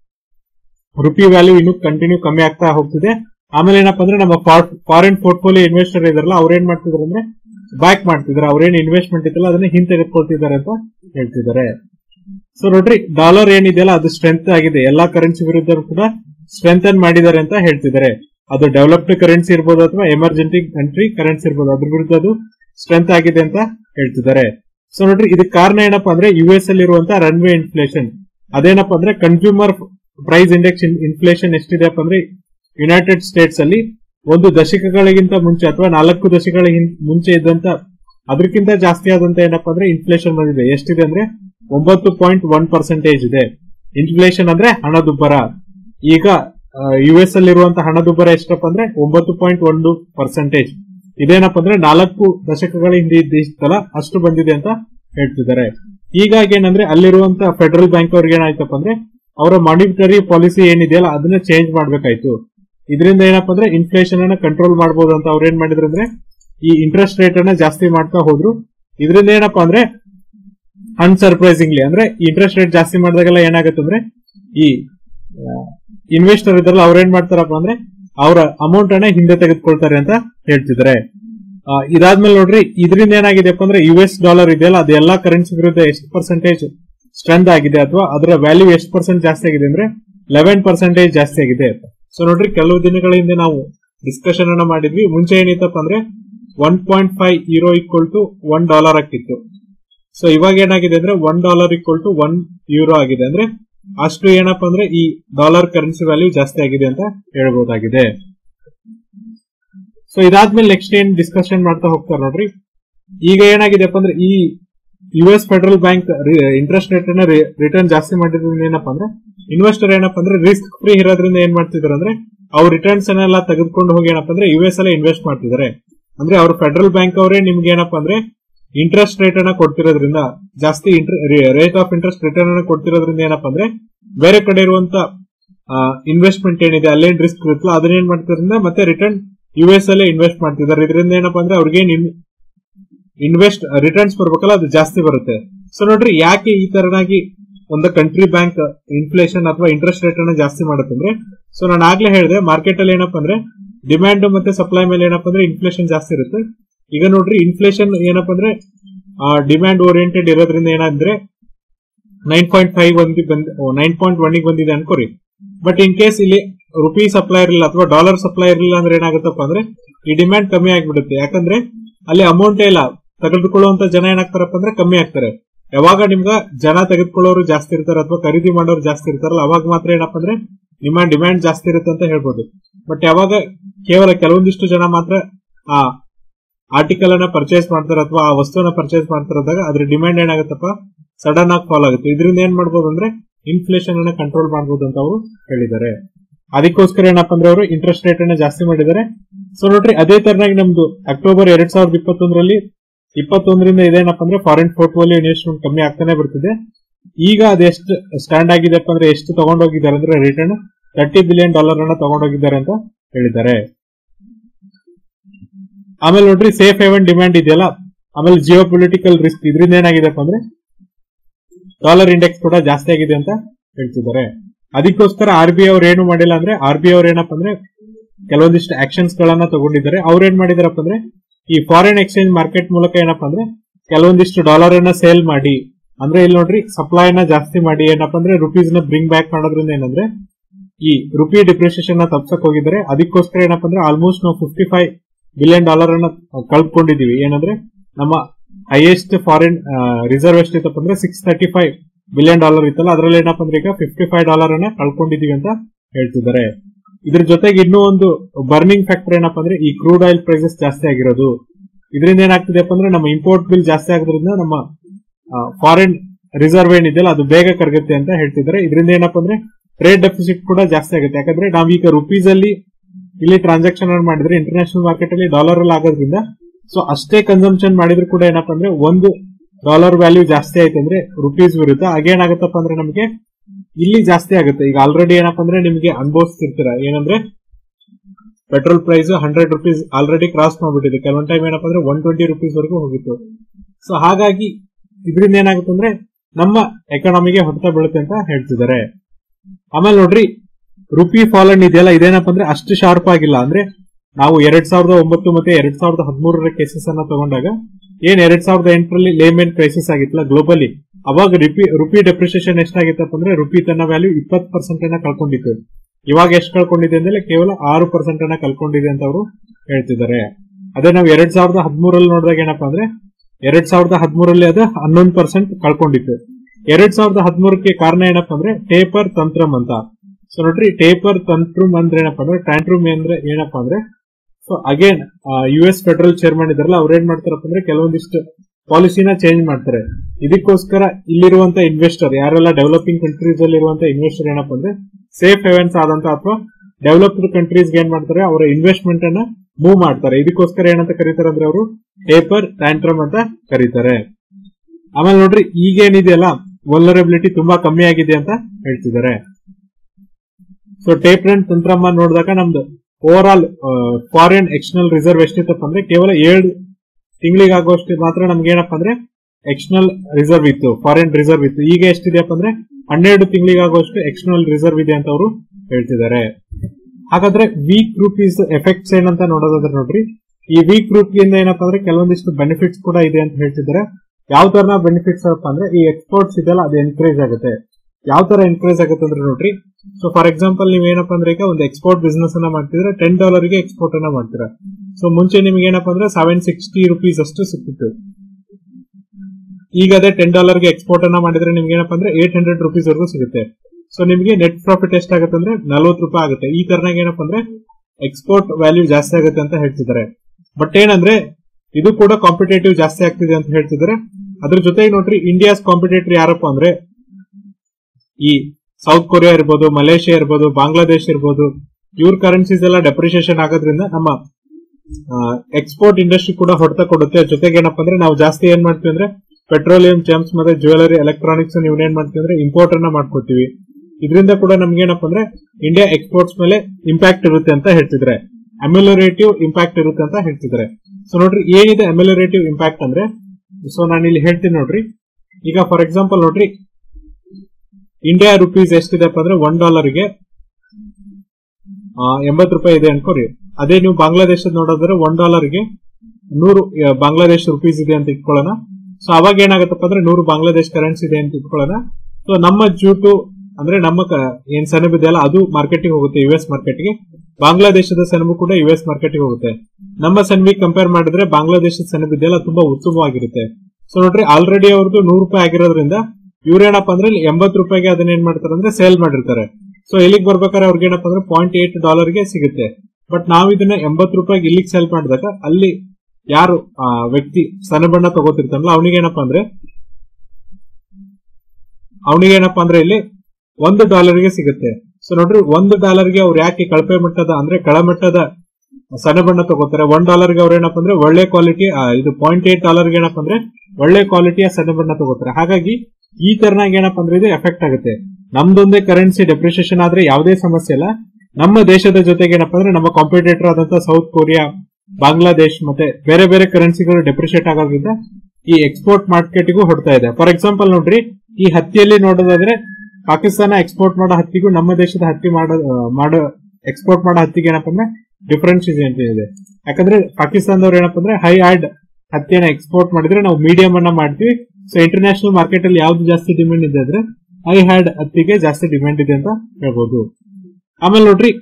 ರುಪಿ ವ್ಯಾಲ್ಯೂ ಇನ್ನು ಕಂಟಿನ್ಯೂ ಕಮ್ಮಿ ಆಗ್ತಾ ಹೋಗ್ತಿದೆ ಆಮೇಲೆ ಏನಪ್ಪಾ ಅಂದ್ರೆ ನಮ್ಮ ಫಾರಿನ್ ಪೋರ್ಟ್ಫೋಲಿಯೋ ಇನ್ವೆಸ್ಟರ್ ಇದಾರಲ್ಲ ಅವ್ರು ಏನ್ ಮಾಡ್ತಿದಾರೆ ಅಂದ್ರೆ ಬ್ಯಾಕ್ ಮಾಡ್ತಿದ್ದಾರೆ ಅವ್ರೇನ್ ಇನ್ವೆಸ್ಟ್ಮೆಂಟ್ ಇತ್ತಲ್ಲ ಅದನ್ನ ಹಿಂತೆಗೆದುಕೊಳ್ತಿದ್ದಾರೆ ಅಂತ ಹೇಳ್ತಿದ್ದಾರೆ ಸೊ ನೋಡ್ರಿ ಡಾಲರ್ ಏನಿದೆಯಲ್ಲ ಅದು ಸ್ಟ್ರೆಂತ್ ಆಗಿದೆ ಎಲ್ಲಾ ಕರೆನ್ಸಿ ವಿರುದ್ಧ ಕೂಡ ಸ್ಟ್ರೆಂಥನ್ ಮಾಡಿದ್ದಾರೆ ಅಂತ ಹೇಳ್ತಿದ್ದಾರೆ ಅದು ಡೆವಲಪ್ಡ್ ಕರೆನ್ಸಿ ಇರ್ಬೋದು ಅಥವಾ ಎಮರ್ಜೆನ್ಸಿ ಕಂಟ್ರಿ ಕರೆನ್ಸಿ ಇರ್ಬೋದು ಅದ್ರ ವಿರುದ್ಧ ಅದು ಸ್ಟ್ರೆಂತ್ ಆಗಿದೆ ಅಂತ ಹೇಳ್ತಿದ್ದಾರೆ ಸೊ ನೋಡ್ರಿ ಇದಕ್ಕೆ ಕಾರಣ ಏನಪ್ಪಾ ಅಂದ್ರೆ ಯು ಎಸ್ ಅಲ್ಲಿ ಇರುವಂತಹ ರನ್ವೇ ಇನ್ಫ್ಲೇಷನ್ ಅದೇನಪ್ಪಾ ಅಂದ್ರೆ ಕನ್ಸ್ಯೂಮರ್ ಪ್ರೈಸ್ ಇಂಡೆಕ್ಸ್ ಇನ್ಫ್ಲೇಷನ್ ಎಷ್ಟಿದೆಪ್ಪ ಅಂದ್ರೆ ಯುನೈಟೆಡ್ ಸ್ಟೇಟ್ಸ್ ಅಲ್ಲಿ ಒಂದು ದಶಕಗಳಿಗಿಂತ ಮುಂಚೆ ಅಥವಾ ನಾಲ್ಕು ದಶಕಗಳ ಹಿಂ- ಮುಂಚೆ ಇದ್ದಂತ ಅದಕ್ಕಿಂತ ಜಾಸ್ತಿ ಆದಂತ ಏನಪ್ಪಾ ಅಂದ್ರೆ ಇನ್ಫ್ಲೇಷನ್ ಬಂದಿದೆ ಎಷ್ಟಿದೆ ಅಂದ್ರೆ ಒಂಬತ್ತು ಪಾಯಿಂಟ್ ಒನ್ ಪರ್ಸೆಂಟೇಜ್ ಇದೆ ಇನ್ಫ್ಲೇಷನ್ ಅಂದ್ರೆ ಹಣದುಬ್ಬರ ಈಗ ಯು ಎಸ್ ಅಲ್ಲಿರುವಂತಹ ಹಣದುಬ್ಬರ ಎಷ್ಟಪ್ಪ ಅಂದ್ರೆ ಒಂಬತ್ತು ಪಾಯಿಂಟ್ ಒಂದು ಪರ್ಸೆಂಟೇಜ್ ಇದೇನಪ್ಪ ಅಂದ್ರೆ ನಾಲ್ಕು ದಶಕಗಳ ಹಿಂದೆ ಇದ್ದಿತ್ತಲ್ಲ ಅಷ್ಟು ಬಂದಿದೆ ಅಂತ ಹೇಳ್ತಿದ್ದಾರೆ ಹೀಗಾಗಿ ಏನಂದ್ರೆ ಅಲ್ಲಿರುವಂತ ಫೆಡರಲ್ ಬ್ಯಾಂಕ್ ಅವ್ರಿಗೆ ಏನಾಯ್ತಪ್ಪ ಅಂದ್ರೆ ಅವರ ಮಾನಿಟರಿ ಪಾಲಿಸಿ ಏನಿದೆಯಲ್ಲ ಅದನ್ನ ಚೇಂಜ್ ಮಾಡ್ಬೇಕಾಯ್ತು ಇದರಿಂದ ಏನಪ್ಪ ಅಂದ್ರೆ ಇನ್ಫ್ಲೇಷನ್ ಅನ್ನ ಕಂಟ್ರೋಲ್ ಮಾಡಬಹುದು ಅಂತ ಅವ್ರು ಏನ್ ಮಾಡಿದ್ರು ಅಂದ್ರೆ ಈ ಇಂಟ್ರೆಸ್ಟ್ ರೇಟ್ ಅನ್ನ ಜಾಸ್ತಿ ಮಾಡ್ತಾ ಹೋದ್ರು ಇದರಿಂದ ಏನಪ್ಪಾ ಅಂದ್ರೆ ಅನ್ಸರ್ಪ್ರೈಸಿಂಗ್ಲಿ ಅಂದ್ರೆ ಇಂಟ್ರೆಸ್ಟ್ ರೇಟ್ ಜಾಸ್ತಿ ಮಾಡಿದಾಗೆಲ್ಲ ಏನಾಗುತ್ತೆ ಅಂದ್ರೆ ಈ ಇನ್ವೆಸ್ಟರ್ ಇದ್ರಲ್ಲ ಅವ್ರ ಏನ್ ಮಾಡ್ತಾರಪ್ಪ ಅಂದ್ರೆ ಅವರ ಅಮೌಂಟ್ ಅನ್ನ ಹಿಂದೆ ತೆಗೆದುಕೊಳ್ತಾರೆ ಅಂತ ಹೇಳ್ತಿದ್ದಾರೆ ಆ, ಇದಾದ್ಮೇಲೆ ನೋಡ್ರಿ ಇದರಿಂದ ಏನಾಗಿದೆಪ್ಪ ಅಂದ್ರೆ ಯು ಎಸ್ ಡಾಲರ್ ಇದೆಯಲ್ಲ ಅದು ಎಲ್ಲಾ ಕರೆನ್ಸಿ ವಿರುದ್ಧ ಎಷ್ಟು ಪರ್ಸೆಂಟೇಜ್ ಸ್ಟ್ರೆಂತ್ ಆಗಿದೆ ಅಥವಾ ಅದರ ವ್ಯಾಲ್ಯೂ ಎಷ್ಟು ಪರ್ಸೆಂಟ್ ಜಾಸ್ತಿ ಆಗಿದೆ ಅಂದ್ರೆ ಲೆವೆನ್ ಪರ್ಸೆಂಟೇಜ್ ಜಾಸ್ತಿ ಆಗಿದೆ ಸೊ ನೋಡ್ರಿ ಕೆಲವು ದಿನಗಳ ಹಿಂದೆ ನಾವು ಡಿಸ್ಕಷನ್ ಅನ್ನ ಮಾಡಿದ್ವಿ ಮುಂಚೆ ಏನಿತ್ತಪ್ಪ ಅಂದ್ರೆ one point five euro equal to one dollar ಆಗ್ತಿತ್ತು ಸೊ ಇವಾಗ ಏನಾಗಿದೆ ಅಂದ್ರೆ one dollar equal to one euro ಆಗಿದೆ ಅಂದ್ರೆ ಅಷ್ಟು ಏನಪ್ಪಾ ಅಂದ್ರೆ ಈ ಡಾಲರ್ ಕರೆನ್ಸಿ ವ್ಯಾಲ್ಯೂ ಜಾಸ್ತಿ ಆಗಿದೆ ಅಂತ ಹೇಳ್ಬಹುದಾಗಿದೆ ಸೊ ಇದಾದ್ಮೇಲೆ ನೆಕ್ಸ್ಟ್ ಏನ್ ಡಿಸ್ಕಷನ್ ಮಾಡ್ತಾ ಹೋಗ್ತಾರೆ ನೋಡ್ರಿ ಈಗ ಏನಾಗಿದೆಪ್ಪ ಅಂದ್ರೆ ಈ U S federal bank interest rate ಅನ್ನ ರಿಟರ್ನ್ ಜಾಸ್ತಿ ಮಾಡಿದ್ರಿಂದ ಏನಪ್ಪಾ ಅಂದ್ರೆ ಇನ್ವೆಸ್ಟರ್ ಏನಪ್ಪಾ ಅಂದ್ರೆ ರಿಸ್ಕ್ ಫ್ರೀ ಇರೋದ್ರಿಂದ ಏನ್ ಮಾಡ್ತಿದಾರೆ ಅಂದ್ರೆ ಅವ್ರ ರಿಟರ್ನ್ಸ್ ಅನ್ನೆಲ್ಲ ತೆಗೆದುಕೊಂಡು ಹೋಗಿ ಏನಪ್ಪಾ ಅಂದ್ರೆ ಯು ಎಸ್ ಅಲ್ಲೇ ಇನ್ವೆಸ್ಟ್ ಮಾಡ್ತಿದ್ದಾರೆ ಅಂದ್ರೆ ಅವ್ರ ಫೆಡರಲ್ ಬ್ಯಾಂಕ್ ಅವರೇ ನಿಮ್ಗೆ ಏನಪ್ಪಾ ಅಂದ್ರೆ ಇಂಟ್ರೆಸ್ಟ್ ರೇಟ್ ಅನ್ನ ಕೊಡ್ತಿರೋದ್ರಿಂದ ಜಾಸ್ತಿ ರೇಟ್ ಆಫ್ ಇಂಟ್ರೆಸ್ಟ್ ರಿಟರ್ನ್ ಅನ್ನ ಕೊಡ್ತಿರೋದ್ರಿಂದ ಏನಪ್ಪಾ ಅಂದ್ರೆ ಬೇರೆ ಕಡೆ ಇರುವಂತ ಇನ್ವೆಸ್ಟ್ಮೆಂಟ್ ಏನಿದೆ ಅಲ್ಲೇನ್ ರಿಸ್ಕ್ ಇರುತ್ತಲ್ಲ ಅದನ್ನೇನ್ ಮಾಡ್ತಿದ್ರಿಂದ ಮತ್ತೆ ರಿಟರ್ನ್ ಯು ಎಸ್ ಅಲ್ಲೇ ಇನ್ವೆಸ್ಟ್ ಮಾಡ್ತಿದ್ದಾರೆ ಇದರಿಂದ ಏನಪ್ಪಾ ಅಂದ್ರೆ ಅವ್ರಿಗೆ ಇನ್ವೆಸ್ಟ್ ರಿಟರ್ನ್ಸ್ ಬರ್ಬೇಕಲ್ಲ ಅದು ಜಾಸ್ತಿ ಬರುತ್ತೆ ಸೊ ನೋಡ್ರಿ ಯಾಕೆ ಈ ತರನಾಗಿ ಒಂದು ಕಂಟ್ರಿ ಬ್ಯಾಂಕ್ ಇನ್ಫ್ಲೇಷನ್ ಅಥವಾ ಇಂಟ್ರೆಸ್ಟ್ ರೇಟ್ ಅನ್ನ ಜಾಸ್ತಿ ಮಾಡುತ್ತೆ ಅಂದ್ರೆ ಸೊ ನಾನು ಆಗ್ಲೇ ಹೇಳಿದೆ ಮಾರ್ಕೆಟ್ ಅಲ್ಲಿ ಏನಪ್ಪಾ ಅಂದ್ರೆ ಡಿಮ್ಯಾಂಡ್ ಮತ್ತೆ ಸಪ್ಲೈ ಮೇಲೆ ಏನಪ್ಪಾ ಅಂದ್ರೆ ಇನ್ಫ್ಲೇಷನ್ ಜಾಸ್ತಿ ಇರುತ್ತೆ ಈಗ ನೋಡ್ರಿ ಇನ್ಫ್ಲೇಷನ್ ಏನಪ್ಪಾ ಅಂದ್ರೆ ಡಿಮ್ಯಾಂಡ್ ಓರಿಯೆಂಟೆಡ್ ಇರೋದ್ರಿಂದ ಏನಂದ್ರೆ ನೈನ್ ಪಾಯಿಂಟ್ ಫೈವ್ ಬಂದಿ ಬಂದ್ ನೈನ್ ಪಾಯಿಂಟ್ ಒನ್ ಬಂದಿದೆ ಅನ್ಕೋರಿ ಬಟ್ ಇನ್ ಕೇಸ್ ಇಲ್ಲಿ ರುಪಿ ಸಪ್ಲೈ ಇರಲಿಲ್ಲ ಅಥವಾ ಡಾಲರ್ ಸಪ್ಲೈ ಇರಲಿಲ್ಲ ಅಂದ್ರೆ ಏನಾಗುತ್ತಪ್ಪ ಅಂದ್ರೆ ಈ ಡಿಮ್ಯಾಂಡ್ ಕಮ್ಮಿ ಆಗಿಬಿಡುತ್ತೆ ಯಾಕಂದ್ರೆ ಅಲ್ಲಿ ಅಮೌಂಟ್ ಇಲ್ಲ ತೆಗೆದುಕೊಳ್ಳುವಂತ ಜನ ಏನಾಗ್ತಾರಪ್ಪ ಅಂದ್ರೆ ಕಮ್ಮಿ ಆಗ್ತಾರೆ ಯಾವಾಗ ನಿಮ್ಗ ಜನ ತೆಗೆದುಕೊಳ್ಳೋರು ಜಾಸ್ತಿ ಇರ್ತಾರೆ ಅಥವಾ ಖರೀದಿ ಮಾಡೋರು ಜಾಸ್ತಿ ಇರ್ತಾರಲ್ಲ ಅವಾಗ ಮಾತ್ರ ಏನಪ್ಪಾ ಅಂದ್ರೆ ನಿಮ್ಮ ಡಿಮ್ಯಾಂಡ್ ಜಾಸ್ತಿ ಇರುತ್ತೆ ಅಂತ ಹೇಳ್ಬೋದು ಬಟ್ ಯಾವಾಗ ಕೇವಲ ಕೆಲವೊಂದಿಷ್ಟು ಜನ ಮಾತ್ರ ಆ ಆರ್ಟಿಕಲ್ ಅನ್ನ ಪರ್ಚೇಸ್ ಮಾಡ್ತಾರೆ ಅಥವಾ ಆ ವಸ್ತುವನ್ನ ಪರ್ಚೇಸ್ ಮಾಡ್ತಾರದಾಗ ಅದ್ರ ಡಿಮ್ಯಾಂಡ್ ಏನಾಗುತ್ತಪ್ಪ ಸಡನ್ ಆಗಿ ಫಾಲ್ ಆಗುತ್ತೆ ಇದರಿಂದ ಏನ್ ಮಾಡ್ಬೋದು ಅಂದ್ರೆ ಇನ್ಫ್ಲೇಷನ್ ಅನ್ನ ಕಂಟ್ರೋಲ್ ಮಾಡಬಹುದು ಅಂತ ಅವರು ಹೇಳಿದ್ದಾರೆ ಅದಕ್ಕೋಸ್ಕರ ಏನಪ್ಪಾ ಅಂದ್ರೆ ಅವರು ಇಂಟ್ರೆಸ್ಟ್ ರೇಟ್ ಅನ್ನ ಜಾಸ್ತಿ ಮಾಡಿದ್ದಾರೆ ಸೊ ನೋಡ್ರಿ ಅದೇ ತರನಾಗಿ ನಮ್ದು ಅಕ್ಟೋಬರ್ ಎರಡ್ ಸಾವಿರದ ಇಪ್ಪತ್ತೊಂದರಲ್ಲಿ ಇಪ್ಪತ್ತೊಂದರಿಂದ ಇದೇನಪ್ಪ ಅಂದ್ರೆ ಫಾರಿನ್ ಪೋರ್ಟ್ಫೋಲಿಯೋ ಇನ್ವೆಸ್ಟ್ಮೆಂಟ್ ಕಮ್ಮಿ ಆಗ್ತಾನೆ ಬರ್ತಿದೆ ಈಗ ಅದೆಷ್ಟು ಸ್ಟ್ಯಾಂಡ್ ಆಗಿದೆಪ್ಪ ಅಂದ್ರೆ ಎಷ್ಟು ತಗೊಂಡೋಗಿದ್ದಾರೆ ಅಂದ್ರೆ ರಿಟರ್ನ್ ತರ್ಟಿ ಬಿಲಿಯನ್ ಡಾಲರ್ ಅನ್ನ ತಗೊಂಡೋಗಿದ್ದಾರೆ ಅಂತ ಹೇಳಿದ್ದಾರೆ ಆಮೇಲೆ ನೋಡ್ರಿ ಸೇಫ್ ಹೇವನ್ ಡಿಮ್ಯಾಂಡ್ ಇದೆಯಲ್ಲ ಆಮೇಲೆ ಜಿಯೋ ಪೊಲಿಟಿಕಲ್ ರಿಸ್ಕ್ ಇದರಿಂದ ಏನಾಗಿದೆಪ್ಪ ಅಂದ್ರೆ ಡಾಲರ್ ಇಂಡೆಕ್ಸ್ ಕೂಡ ಜಾಸ್ತಿ ಆಗಿದೆ ಅಂತ ಹೇಳ್ತಿದ್ದಾರೆ ಅದಕ್ಕೋಸ್ಕರ ಆರ್ ಬಿ ಐ ಅವ್ರು ಏನು ಮಾಡಿಲ್ಲ ಅಂದ್ರೆ ಆರ್ ಬಿ ಐ ಅವ್ರು ಏನಪ್ಪ ಅಂದ್ರೆ ಕೆಲವೊಂದಿಷ್ಟು ಆಕ್ಷನ್ಸ್ ಗಳನ್ನ ತಗೊಂಡಿದ್ದಾರೆ ಅವ್ರು ಏನ್ ಮಾಡಿದಾರಪ್ಪ ಅಂದ್ರೆ ಈ ಫಾರಿನ್ ಎಕ್ಸ್ಚೇಂಜ್ ಮಾರ್ಕೆಟ್ ಮೂಲಕ ಏನಪ್ಪಾ ಅಂದ್ರೆ ಕೆಲವೊಂದಿಷ್ಟು ಡಾಲರ್ ಅನ್ನ ಸೇಲ್ ಮಾಡಿ ಅಂದ್ರೆ ಇಲ್ಲಿ ನೋಡ್ರಿ ಸಪ್ಲೈ ನ ಜಾಸ್ತಿ ಮಾಡಿ ಏನಪ್ಪಾ ಅಂದ್ರೆ ರುಪೀಸ್ ನ ಬ್ರಿಂಗ್ ಬ್ಯಾಕ್ ಮಾಡೋದ್ರಿಂದ ಏನಂದ್ರೆ ಈ ರುಪಿ ಡಿಪ್ರಿಸಿಯೇಷನ್ ನ ತಪ್ಸಕ್ ಹೋಗಿದ್ದಾರೆ ಅದಕ್ಕೋಸ್ಕರ ಏನಪ್ಪಾ ಅಂದ್ರೆ ಆಲ್ಮೋಸ್ಟ್ ನಾವು ಫಿಫ್ಟಿ ಫೈವ್ ಬಿಲಿಯನ್ ಡಾಲರ್ ಅನ್ನ ಕಳ್ಕೊಂಡಿದೀವಿ ಏನಂದ್ರೆ ನಮ್ಮ ಹೈಯೆಸ್ಟ್ ಫಾರಿನ್ ರಿಸರ್ವ್ ಎಷ್ಟು ಇತ್ತಪ್ಪ ಅಂದ್ರೆ six thirty five billion dollar ಇತ್ತಲ್ಲ ಅದರಲ್ಲಿ ಏನಪ್ಪಾ ಅಂದ್ರೆ ಈಗ ಫಿಫ್ಟಿ ಫೈವ್ ಡಾಲರ್ ಅನ್ನ ಕಳ್ಕೊಂಡಿದೀವಿ ಅಂತ ಹೇಳ್ತಿದ್ದಾರೆ ಇದ್ರ ಜೊತೆಗೆ ಇನ್ನೂ ಒಂದು ಬರ್ನಿಂಗ್ ಫ್ಯಾಕ್ಟರ್ ಏನಪ್ಪಾ ಅಂದ್ರೆ ಈ ಕ್ರೂಡ್ ಆಯಿಲ್ ಪ್ರೈಸಸ್ ಜಾಸ್ತಿ ಆಗಿರೋದು ಇದರಿಂದ ಏನಾಗ್ತಿದೆಪ್ಪ ಅಂದ್ರೆ ನಮ್ಮ ಇಂಪೋರ್ಟ್ ಬಿಲ್ ಜಾಸ್ತಿ ಆಗೋದ್ರಿಂದ ನಮ್ಮ ಫಾರಿನ್ ರಿಸರ್ವ್ ಏನಿದೆಯಲ್ಲ ಅದು ಬೇಗ ಕರಗುತ್ತೆ ಅಂತ ಹೇಳ್ತಿದ್ದಾರೆ ಇದರಿಂದ ಏನಪ್ಪಾ ಅಂದ್ರೆ ಟ್ರೇಡ್ ಡೆಫಿಸಿಟ್ ಕೂಡ ಜಾಸ್ತಿ ಆಗುತ್ತೆ ಯಾಕಂದ್ರೆ ನಾವೀಗ ರುಪೀಸ್ ಅಲ್ಲಿ ಇಲ್ಲಿ ಟ್ರಾನ್ಸಾಕ್ಷನ್ ಮಾಡಿದ್ರೆ ಇಂಟರ್ನ್ಯಾಷನಲ್ ಮಾರ್ಕೆಟ್ ಅಲ್ಲಿ ಡಾಲರ್ ಅಲ್ಲಿ ಆಗೋದ್ರಿಂದ ಸೊ ಅಷ್ಟೇ ಕನ್ಸಂಪ್ಷನ್ ಮಾಡಿದ್ರು ಕೂಡ ಏನಪ್ಪಾ ಅಂದ್ರೆ ಒಂದು ಡಾಲರ್ ವ್ಯಾಲ್ಯೂ ಜಾಸ್ತಿ ಆಯ್ತು ಅಂದ್ರೆ ರುಪೀಸ್ ವಿರುದ್ಧ ಆಗೇನಾಗತ್ತಪ್ಪ ಅಂದ್ರೆ ನಮಗೆ ಇಲ್ಲಿ ಜಾಸ್ತಿ ಆಗುತ್ತೆ ಈಗ ಆಲ್ರೆಡಿ ಏನಪ್ಪಾ ಅಂದ್ರೆ ನಿಮಗೆ ಅನುಭವಿಸ್ತಿರ್ತೀರ ಏನಂದ್ರೆ petrol price hundred rupees already cross ಮಾಡ್ಬಿಟ್ಟಿದೆ ಕೆಲವೊಂದ್ ಟೈಮ್ ಏನಪ್ಪಾ ಅಂದ್ರೆ ಒನ್ ಟ್ವೆಂಟಿ ರುಪೀಸ್ ವರೆಗೂ ಹೋಗಿತ್ತು ಸೊ ಹಾಗಾಗಿ ಇದರಿಂದ ಏನಾಗುತ್ತೆ ಅಂದ್ರೆ ನಮ್ಮ ಎಕಾನಮಿಗೆ ಹೊಡೆತ ಬೀಳುತ್ತೆ ಅಂತ ಹೇಳ್ತಿದ್ದಾರೆ ಆಮೇಲೆ ನೋಡ್ರಿ ರುಪಿ ಫಾಲನ್ ಇದೆಯಲ್ಲ ಇದೇನಪ್ಪ ಅಂದ್ರೆ ಅಷ್ಟು ಶಾರ್ಪ್ ಆಗಿಲ್ಲ ಅಂದ್ರೆ ನಾವು ಎರಡ್ ಸಾವಿರದ ಒಂಬತ್ತು ಮತ್ತೆ ಎರಡ್ ಸಾವಿರದ ಹದಿಮೂರರ ಕೇಸಸ್ ಅನ್ನ ತಗೊಂಡಾಗ ಏನ್ ಎರಡ್ ಸಾವಿರದ ಎಂಟರಲ್ಲಿ ಲೇಮೆನ್ ಕ್ರೈಸಿಸ್ ಆಗಿತ್ತಲ್ಲ ಗ್ಲೋಬಲಿ ಅವಾಗ ರುಪಿ ರುಪಿ ಡೆಪ್ರಿಸಿಯೇಷನ್ ಎಷ್ಟಾಗಿತ್ತಪ್ಪ ಅಂದ್ರೆ ರುಪಿ ತನ್ನ ವ್ಯಾಲ್ಯೂ ಇಪ್ಪತ್ತು ಪರ್ಸೆಂಟ್ ಅನ್ನ ಕಳ್ಕೊಂಡಿತ್ತು ಇವಾಗ ಎಷ್ಟು ಕಳ್ಕೊಂಡಿದೆ ಅಂದ್ರೆ ಕೇವಲ ಆರು ಪರ್ಸೆಂಟ್ ಅನ್ನ ಕಳ್ಕೊಂಡಿದೆ ಅಂತ ಅವರು ಹೇಳ್ತಿದ್ದಾರೆ ಅದೇ ನಾವು ಎರಡ್ ಸಾವಿರದ ಹದಿಮೂರಲ್ಲಿ ನೋಡಿದಾಗ ಏನಪ್ಪಾ ಅಂದ್ರೆ ಎರಡ್ ಸಾವಿರದ ಹದಿಮೂರಲ್ಲಿ ಅದು ಹನ್ನೊಂದು ಪರ್ಸೆಂಟ್ ಕಳ್ಕೊಂಡಿತ್ತು ಎರಡ್ ಸಾವಿರದ ಹದಿಮೂರಕ್ಕೆ ಕಾರಣ ಏನಪ್ಪಾ ಅಂದ್ರೆ ಟೇಪರ್ ತಂತ್ರಮ್ ಅಂತ ಸೊ ನೋಡ್ರಿ ಟೇಪರ್ ತಂತ್ರಮ್ ಅಂದ್ರೆ ಏನಪ್ಪಾ ಅಂದ್ರೆ ಟ್ಯಾಂಟ್ರೂಮ್ ಅಂದ್ರೆ ಏನಪ್ಪಾ ಅಂದ್ರೆ so again U S federal chairman ಇದಾರಲ್ಲ ಅವ್ರು ಏನ್ ಮಾಡ್ತಾರಪ್ಪ ಅಂದ್ರೆ ಕೆಲವೊಂದಿಷ್ಟು ಪಾಲಿಸಿನ ಚೇಂಜ್ ಮಾಡ್ತಾರೆ ಇದಕ್ಕೋಸ್ಕರ ಇಲ್ಲಿರುವಂತ ಇನ್ವೆಸ್ಟರ್ ಯಾರೆಲ್ಲ ಡೆವಲಪಿಂಗ್ ಕಂಟ್ರೀಸ್ ಅಲ್ಲಿ ಇರುವಂತ ಇನ್ವೆಸ್ಟರ್ ಏನಪ್ಪಾ ಅಂದ್ರೆ ಸೇಫ್ ಹೆವೆನ್ಸ್ ಆದಂತ ಅಥವಾ ಡೆವಲಪ್ಡ್ ಕಂಟ್ರೀಸ್ ಏನ್ ಮಾಡ್ತಾರೆ ಅವರ ಇನ್ವೆಸ್ಟ್ಮೆಂಟ್ ಅನ್ನ ಮೂವ್ ಮಾಡ್ತಾರೆ ಇದಕ್ಕೋಸ್ಕರ ಏನಂತ ಕರೀತಾರೆ ಅಂದ್ರೆ ಅವರು ಟೇಪರ್ ಟ್ಯಾಂಟ್ರಮ್ ಅಂತ ಕರೀತಾರೆ ಆಮೇಲೆ ನೋಡ್ರಿ ಈಗೇನಿದೆಯಲ್ಲ ವಲ್ನರಬಿಲಿಟಿ ತುಂಬಾ ಕಮ್ಮಿ ಆಗಿದೆ ಅಂತ ಹೇಳ್ತಿದ್ದಾರೆ ಸೊ ಟೇಪರ್ ತಂತ್ರಮ್ಮ ನೋಡಿದಾಗ ನಮ್ದು overall foreign external reserve ಎಷ್ಟಿತ್ತಪ್ಪ ಅಂದ್ರೆ ಕೇವಲ ಏಳು ತಿಂಗಳಿಗಾಗುವಷ್ಟು ಮಾತ್ರ ನಮ್ಗೆ ಏನಪ್ಪಾ ಅಂದ್ರೆ ಎಕ್ಸ್ಟರ್ನಲ್ ರಿಸರ್ವ್ ಇತ್ತು ಫಾರಿನ್ ರಿಸರ್ವ್ ಇತ್ತು ಈಗ ಎಷ್ಟಿದೆಯಪ್ಪ ಅಂದ್ರೆ ಹನ್ನೆರಡು ತಿಂಗಳಿಗಾಗುವಷ್ಟು ಎಕ್ಸ್ಟರ್ನಲ್ ರಿಸರ್ವ್ ಇದೆ ಅಂತ ಅವರು ಹೇಳ್ತಿದ್ದಾರೆ ಹಾಗಾದ್ರೆ ವೀಕ್ ರುಪೀಸ್ ಎಫೆಕ್ಟ್ಸ್ ಏನಂತ ನೋಡೋದಾದ್ರೆ ನೋಡ್ರಿ ಈ ವೀಕ್ ರುಪಿಯಿಂದ ಏನಪ್ಪಾ ಅಂದ್ರೆ ಕೆಲವೊಂದಿಷ್ಟು ಬೆನಿಫಿಟ್ಸ್ ಕೂಡ ಇದೆ ಅಂತ ಹೇಳ್ತಿದ್ದಾರೆ ಯಾವ ತರ ಬೆನಿಫಿಟ್ಸ್ ಅಪ್ಪ ಅಂದ್ರೆ ಈ ಎಕ್ಸ್ಪೋರ್ಟ್ಸ್ ಇದೆಲ್ಲ ಅದು ಎನ್ಕರೇಜ್ ಆಗುತ್ತೆ ಯಾವ ತರ ಎನ್ಕರೇಜ್ ಆಗುತ್ತೆ ಅಂದ್ರೆ ನೋಡ್ರಿ ಸೊ ಫಾರ್ ಎಕ್ಸಾಂಪಲ್ ನೀವ್ ಏನಪ್ಪಾ ಅಂದ್ರೆ ಈಗ ಒಂದು ಎಕ್ಸ್ಪೋರ್ಟ್ ಬಿಸ್ನೆಸ್ ಅನ್ನ ಮಾಡ್ತಿದ್ರೆ ಟೆನ್ ಡಾಲರ್ ಗೆ ಎಕ್ಸ್ಪೋರ್ಟ್ ಅನ್ನ ಮಾಡ್ತೀರಾ ಸೊ ಮುಂಚೆ ನಿಮ್ಗೆ ಏನಪ್ಪಾ ಅಂದ್ರೆ ಸೆವೆನ್ ಸಿಕ್ಸ್ಟಿ ರುಪೀಸ್ ಅಷ್ಟು ಸಿಕ್ತಿತ್ತು ಈಗ ಅದೇ ಟೆನ್ ಡಾಲರ್ ಗೆ ಎಕ್ಸ್ಪೋರ್ಟ್ ಅನ್ನ ಮಾಡಿದ್ರೆ ನಿಮ್ಗೆ ಏನಪ್ಪಾ ಅಂದ್ರೆ ಏಟ್ ಹಂಡ್ರೆಡ್ ರುಪೀಸ್ ವರೆಗೂ ಸಿಗುತ್ತೆ ಸೊ ನಿಮ್ಗೆ ನೆಟ್ ಪ್ರಾಫಿಟ್ ಎಷ್ಟಾಗುತ್ತೆ ಅಂದ್ರೆ ನಲ್ವತ್ತು ರೂಪಾಯಿ ಆಗುತ್ತೆ ಈ ತರನಾಗ ಏನಪ್ಪಾ ಅಂದ್ರೆ ಎಕ್ಸ್ಪೋರ್ಟ್ ವ್ಯಾಲ್ಯೂ ಜಾಸ್ತಿ ಆಗುತ್ತೆ ಅಂತ ಹೇಳ್ತಿದ್ದಾರೆ ಬಟ್ ಏನಂದ್ರೆ ಇದು ಕೂಡ ಕಾಂಪಿಟೇಟಿವ್ ಜಾಸ್ತಿ ಆಗ್ತಿದೆ ಅಂತ ಹೇಳ್ತಿದ್ದಾರೆ ಅದ್ರ ಜೊತೆಗೆ ನೋಡ್ರಿ ಇಂಡಿಯಾಸ್ ಕಾಂಪಿಟೇಟರ್ ಯಾರಪ್ಪ ಅಂದ್ರೆ ಈ ಸೌತ್ ಕೊರಿಯಾ ಇರ್ಬೋದು ಮಲೇಷಿಯಾ ಇರ್ಬೋದು ಬಾಂಗ್ಲಾದೇಶ್ ಇರ್ಬೋದು ಇವ್ರ ಕರೆನ್ಸೀಸ್ ಎಲ್ಲ ಡೆಪ್ರಿಸಿಯೇಷನ್ ಆಗೋದ್ರಿಂದ ನಮ್ಮ ಎಕ್ಸ್ಪೋರ್ಟ್ ಇಂಡಸ್ಟ್ರಿ ಕೂಡ ಹೊಡೆತ ಕೊಡುತ್ತೆ ಜೊತೆಗೆ ಏನಪ್ಪಾ ಅಂದ್ರೆ ನಾವು ಜಾಸ್ತಿ ಏನ್ ಮಾಡ್ತೀವಿ ಅಂದ್ರೆ ಪೆಟ್ರೋಲಿಯಂ ಜೆಮ್ಸ್ ಮತ್ತೆ ಜ್ಯುವೆಲರಿ ಎಲೆಕ್ಟ್ರಾನಿಕ್ಸ್ ನೀವು ಏನ್ ಮಾಡ್ತೀವಿ ಅಂದ್ರೆ ಇಂಪೋರ್ಟ್ ಅನ್ನ ಮಾಡ್ಕೋತೀವಿ ಇದರಿಂದ ಕೂಡ ನಮ್ಗೆ ಏನಪ್ಪಾ ಅಂದ್ರೆ ಇಂಡಿಯಾ ಎಕ್ಸ್ಪೋರ್ಟ್ಸ್ ಮೇಲೆ ಇಂಪ್ಯಾಕ್ಟ್ ಇರುತ್ತೆ ಅಂತ ಹೇಳ್ತಿದ್ರೆ ಅಮ್ಯುಲರೇಟಿವ್ ಇಂಪ್ಯಾಕ್ಟ್ ಇರುತ್ತೆ ಅಂತ ಹೇಳ್ತಿದ್ದಾರೆ ಸೊ ನೋಡ್ರಿ ಏನಿದೆ ಅಮ್ಯುಲರೇಟಿವ್ ಇಂಪ್ಯಾಕ್ಟ್ ಅಂದ್ರೆ ಸೊ ನಾನು ಇಲ್ಲಿ ಹೇಳ್ತೀನಿ ನೋಡ್ರಿ ಈಗ ಫಾರ್ ಎಕ್ಸಾಂಪಲ್ ನೋಡ್ರಿ ಇಂಡಿಯಾ ರುಪೀಸ್ ಎಷ್ಟಿದೆಪ್ಪ ಅಂದ್ರೆ ಒನ್ ಡಾಲರ್ಗೆ ಎಂಬತ್ ರೂಪಾಯಿ ಇದೆ ಅನ್ಕೋರಿ ಅದೇ ನೀವು ಬಾಂಗ್ಲಾದೇಶದ ನೋಡೋದ್ರೆ ಒನ್ ಡಾಲರ್ಗೆ ನೂರು ಆ, ಬಾಂಗ್ಲಾದೇಶ ರುಪೀಸ್ ಇದೆ ಅಂತ ಇಟ್ಕೊಳ್ಳೋಣ ಸೊ ಅವಾಗ ಏನಾಗತ್ತಪ್ಪ ಅಂದ್ರೆ ನೂರು ಬಾಂಗ್ಲಾದೇಶ ಕರೆನ್ಸಿ ಇದೆ ಅಂತ ಇಟ್ಕೊಳ್ಳೋಣ ಸೊ ನಮ್ಮ ಜೂಟು ಅಂದ್ರೆ ನಮ್ಮ ಕ- ಏನ್ ಸೆಣಬು ಇದೆಯಲ್ಲ ಅದು ಮಾರ್ಕೆಟಿಗೆ ಹೋಗುತ್ತೆ ಯು ಎಸ್ ಮಾರ್ಕೆಟ್ಗೆ ಬಾಂಗ್ಲಾದೇಶದ ಸೆಣಬು ಕೂಡ ಯು ಎಸ್ ಮಾರ್ಕೆಟ್ಗೆ ಹೋಗುತ್ತೆ ನಮ್ಮ ಸೆಣಬಿಗೆ ಕಂಪೇರ್ ಮಾಡಿದ್ರೆ ಬಾಂಗ್ಲಾದೇಶದ ಸೆಣಬು ಇದೆಯಲ್ಲ ತುಂಬಾ ಉತ್ತಮವಾಗಿರುತ್ತೆ ಸೊ ನೋಡ್ರಿ ಆಲ್ರೆಡಿ ಅವ್ರದ್ದು ನೂರು ರೂಪಾಯಿ ಆಗಿರೋದ್ರಿಂದ ಇವ್ರೇನಪ್ಪ ಅಂದ್ರೆ ಇಲ್ಲಿ ಎಂಬತ್ತು ರೂಪಾಯಿಗೆ ಅದನ್ನ ಏನ್ ಮಾಡ್ತಾರೆ ಅಂದ್ರೆ ಸೇಲ್ ಮಾಡಿರ್ತಾರೆ ಸೊ ಇಲ್ಲಿಗೆ ಬರ್ಬೇಕಾದ್ರೆ ಅವ್ರಿಗೆ ಏನಪ್ಪ ಅಂದ್ರೆ ಪಾಯಿಂಟ್ ಏಟ್ ಡಾಲರ್ಗೆ ಸಿಗುತ್ತೆ ಬಟ್ ನಾವು ಇದನ್ನ ಎಂಬತ್ತು ರೂಪಾಯಿಗೆ ಇಲ್ಲಿಗೆ ಸೇಲ್ ಮಾಡಿದಾಗ ಅಲ್ಲಿ ಯಾರು ಆ, ವ್ಯಕ್ತಿ ಸೆಣಬಣ್ಣ ತಗೋತಿರ್ತಾನಲ್ಲ ಅವನಿಗೆ ಏನಪ್ಪಾ ಅಂದ್ರೆ ಅವನಿಗೆ ಏನಪ್ಪಾ ಅಂದ್ರೆ ಇಲ್ಲಿ ಒಂದು ಡಾಲರ್ಗೆ ಸಿಗುತ್ತೆ ಸೊ ನೋಡ್ರಿ ಒಂದು ಡಾಲರ್ಗೆ ಅವ್ರು ಯಾಕೆ ಕಳಪೆ ಮಟ್ಟದ ಅಂದ್ರೆ ಕೆಳಮಟ್ಟದ ಸೆಣಬಣ್ಣ ತಗೋತಾರೆ ಒನ್ ಡಾಲರ್ಗೆ ಅವ್ರು ಏನಪ್ಪಾ ಅಂದ್ರೆ ಒಳ್ಳೆ ಕ್ವಾಲಿಟಿ ಇದು ಪಾಯಿಂಟ್ ಏಟ್ ಡಾಲರ್ಗೆ ಏನಪ್ಪಾ ಅಂದ್ರೆ ಒಳ್ಳೆ ಕ್ವಾಲಿಟಿಯ ಸೆಣಬಣ್ಣ ತಗೋತಾರೆ ಹಾಗಾಗಿ ಈ ತರನಾಗ ಏನಪ್ಪಾ ಅಂದ್ರೆ ಇದು ಎಫೆಕ್ಟ್ ಆಗುತ್ತೆ ನಮ್ದೊಂದೇ ಕರೆನ್ಸಿ ಡೆಪ್ರಿಸಿಯೇಷನ್ ಆದ್ರೆ ಯಾವುದೇ ಸಮಸ್ಯೆ ಇಲ್ಲ ನಮ್ಮ ದೇಶದ ಜೊತೆಗೆ ಏನಪ್ಪಾ ಅಂದ್ರೆ ನಮ್ಮ ಕಾಂಪಿಟೇಟರ್ ಆದಂತ ಸೌತ್ ಕೊರಿಯಾ ಬಾಂಗ್ಲಾದೇಶ್ ಮತ್ತೆ ಬೇರೆ ಬೇರೆ ಕರೆನ್ಸಿಗಳು ಡೆಪ್ರಿಷಿಯೇಟ್ ಆಗೋದ್ರಿಂದ ಈ ಎಕ್ಸ್ಪೋರ್ಟ್ ಮಾರ್ಕೆಟ್ಗೂ ಹೊಡ್ತಾ ಇದೆ ಫಾರ್ ಎಕ್ಸಾಂಪಲ್ ನೋಡ್ರಿ ಈ ಹತ್ತಿಯಲ್ಲಿ ನೋಡೋದಾದ್ರೆ ಪಾಕಿಸ್ತಾನ ಎಕ್ಸ್ಪೋರ್ಟ್ ಮಾಡೋ ಹತ್ತಿಗೂ ನಮ್ಮ ದೇಶದ ಹತ್ತಿ ಮಾಡೋ ಆ, ಮಾಡೋ ಎಕ್ಸ್ಪೋರ್ಟ್ ಮಾಡೋ ಹತ್ತಿಗೆ ಏನಪ್ಪಾ ಅಂದ್ರೆ ಡಿಫರೆನ್ಸ್ ಇದೆ ಯಾಕಂದ್ರೆ ಪಾಕಿಸ್ತಾನದವ್ರು ಏನಪ್ಪಾ ಅಂದ್ರೆ ಹೈ ಆಡ್ ಹತ್ತಿಯನ್ನ ಎಕ್ಸ್ಪೋರ್ಟ್ ಮಾಡಿದ್ರೆ ನಾವು ಮೀಡಿಯಂ ಅನ್ನ ಮಾಡ್ತೀವಿ ಸೊ ಇಂಟರ್ನ್ಯಾಷನಲ್ ಮಾರ್ಕೆಟ್ ಅಲ್ಲಿ ಯಾವ್ದು ಜಾಸ್ತಿ ಡಿಮ್ಯಾಂಡ್ ಇದೆ ಅಂದ್ರೆ ಹೈ ಹ್ಯಾಡ್ ಹತ್ತಿಗೆ ಜಾಸ್ತಿ ಡಿಮ್ಯಾಂಡ್ ಇದೆ ಅಂತ ಹೇಳ್ಬೋದು ಆಮೇಲೆ ನೋಡ್ರಿ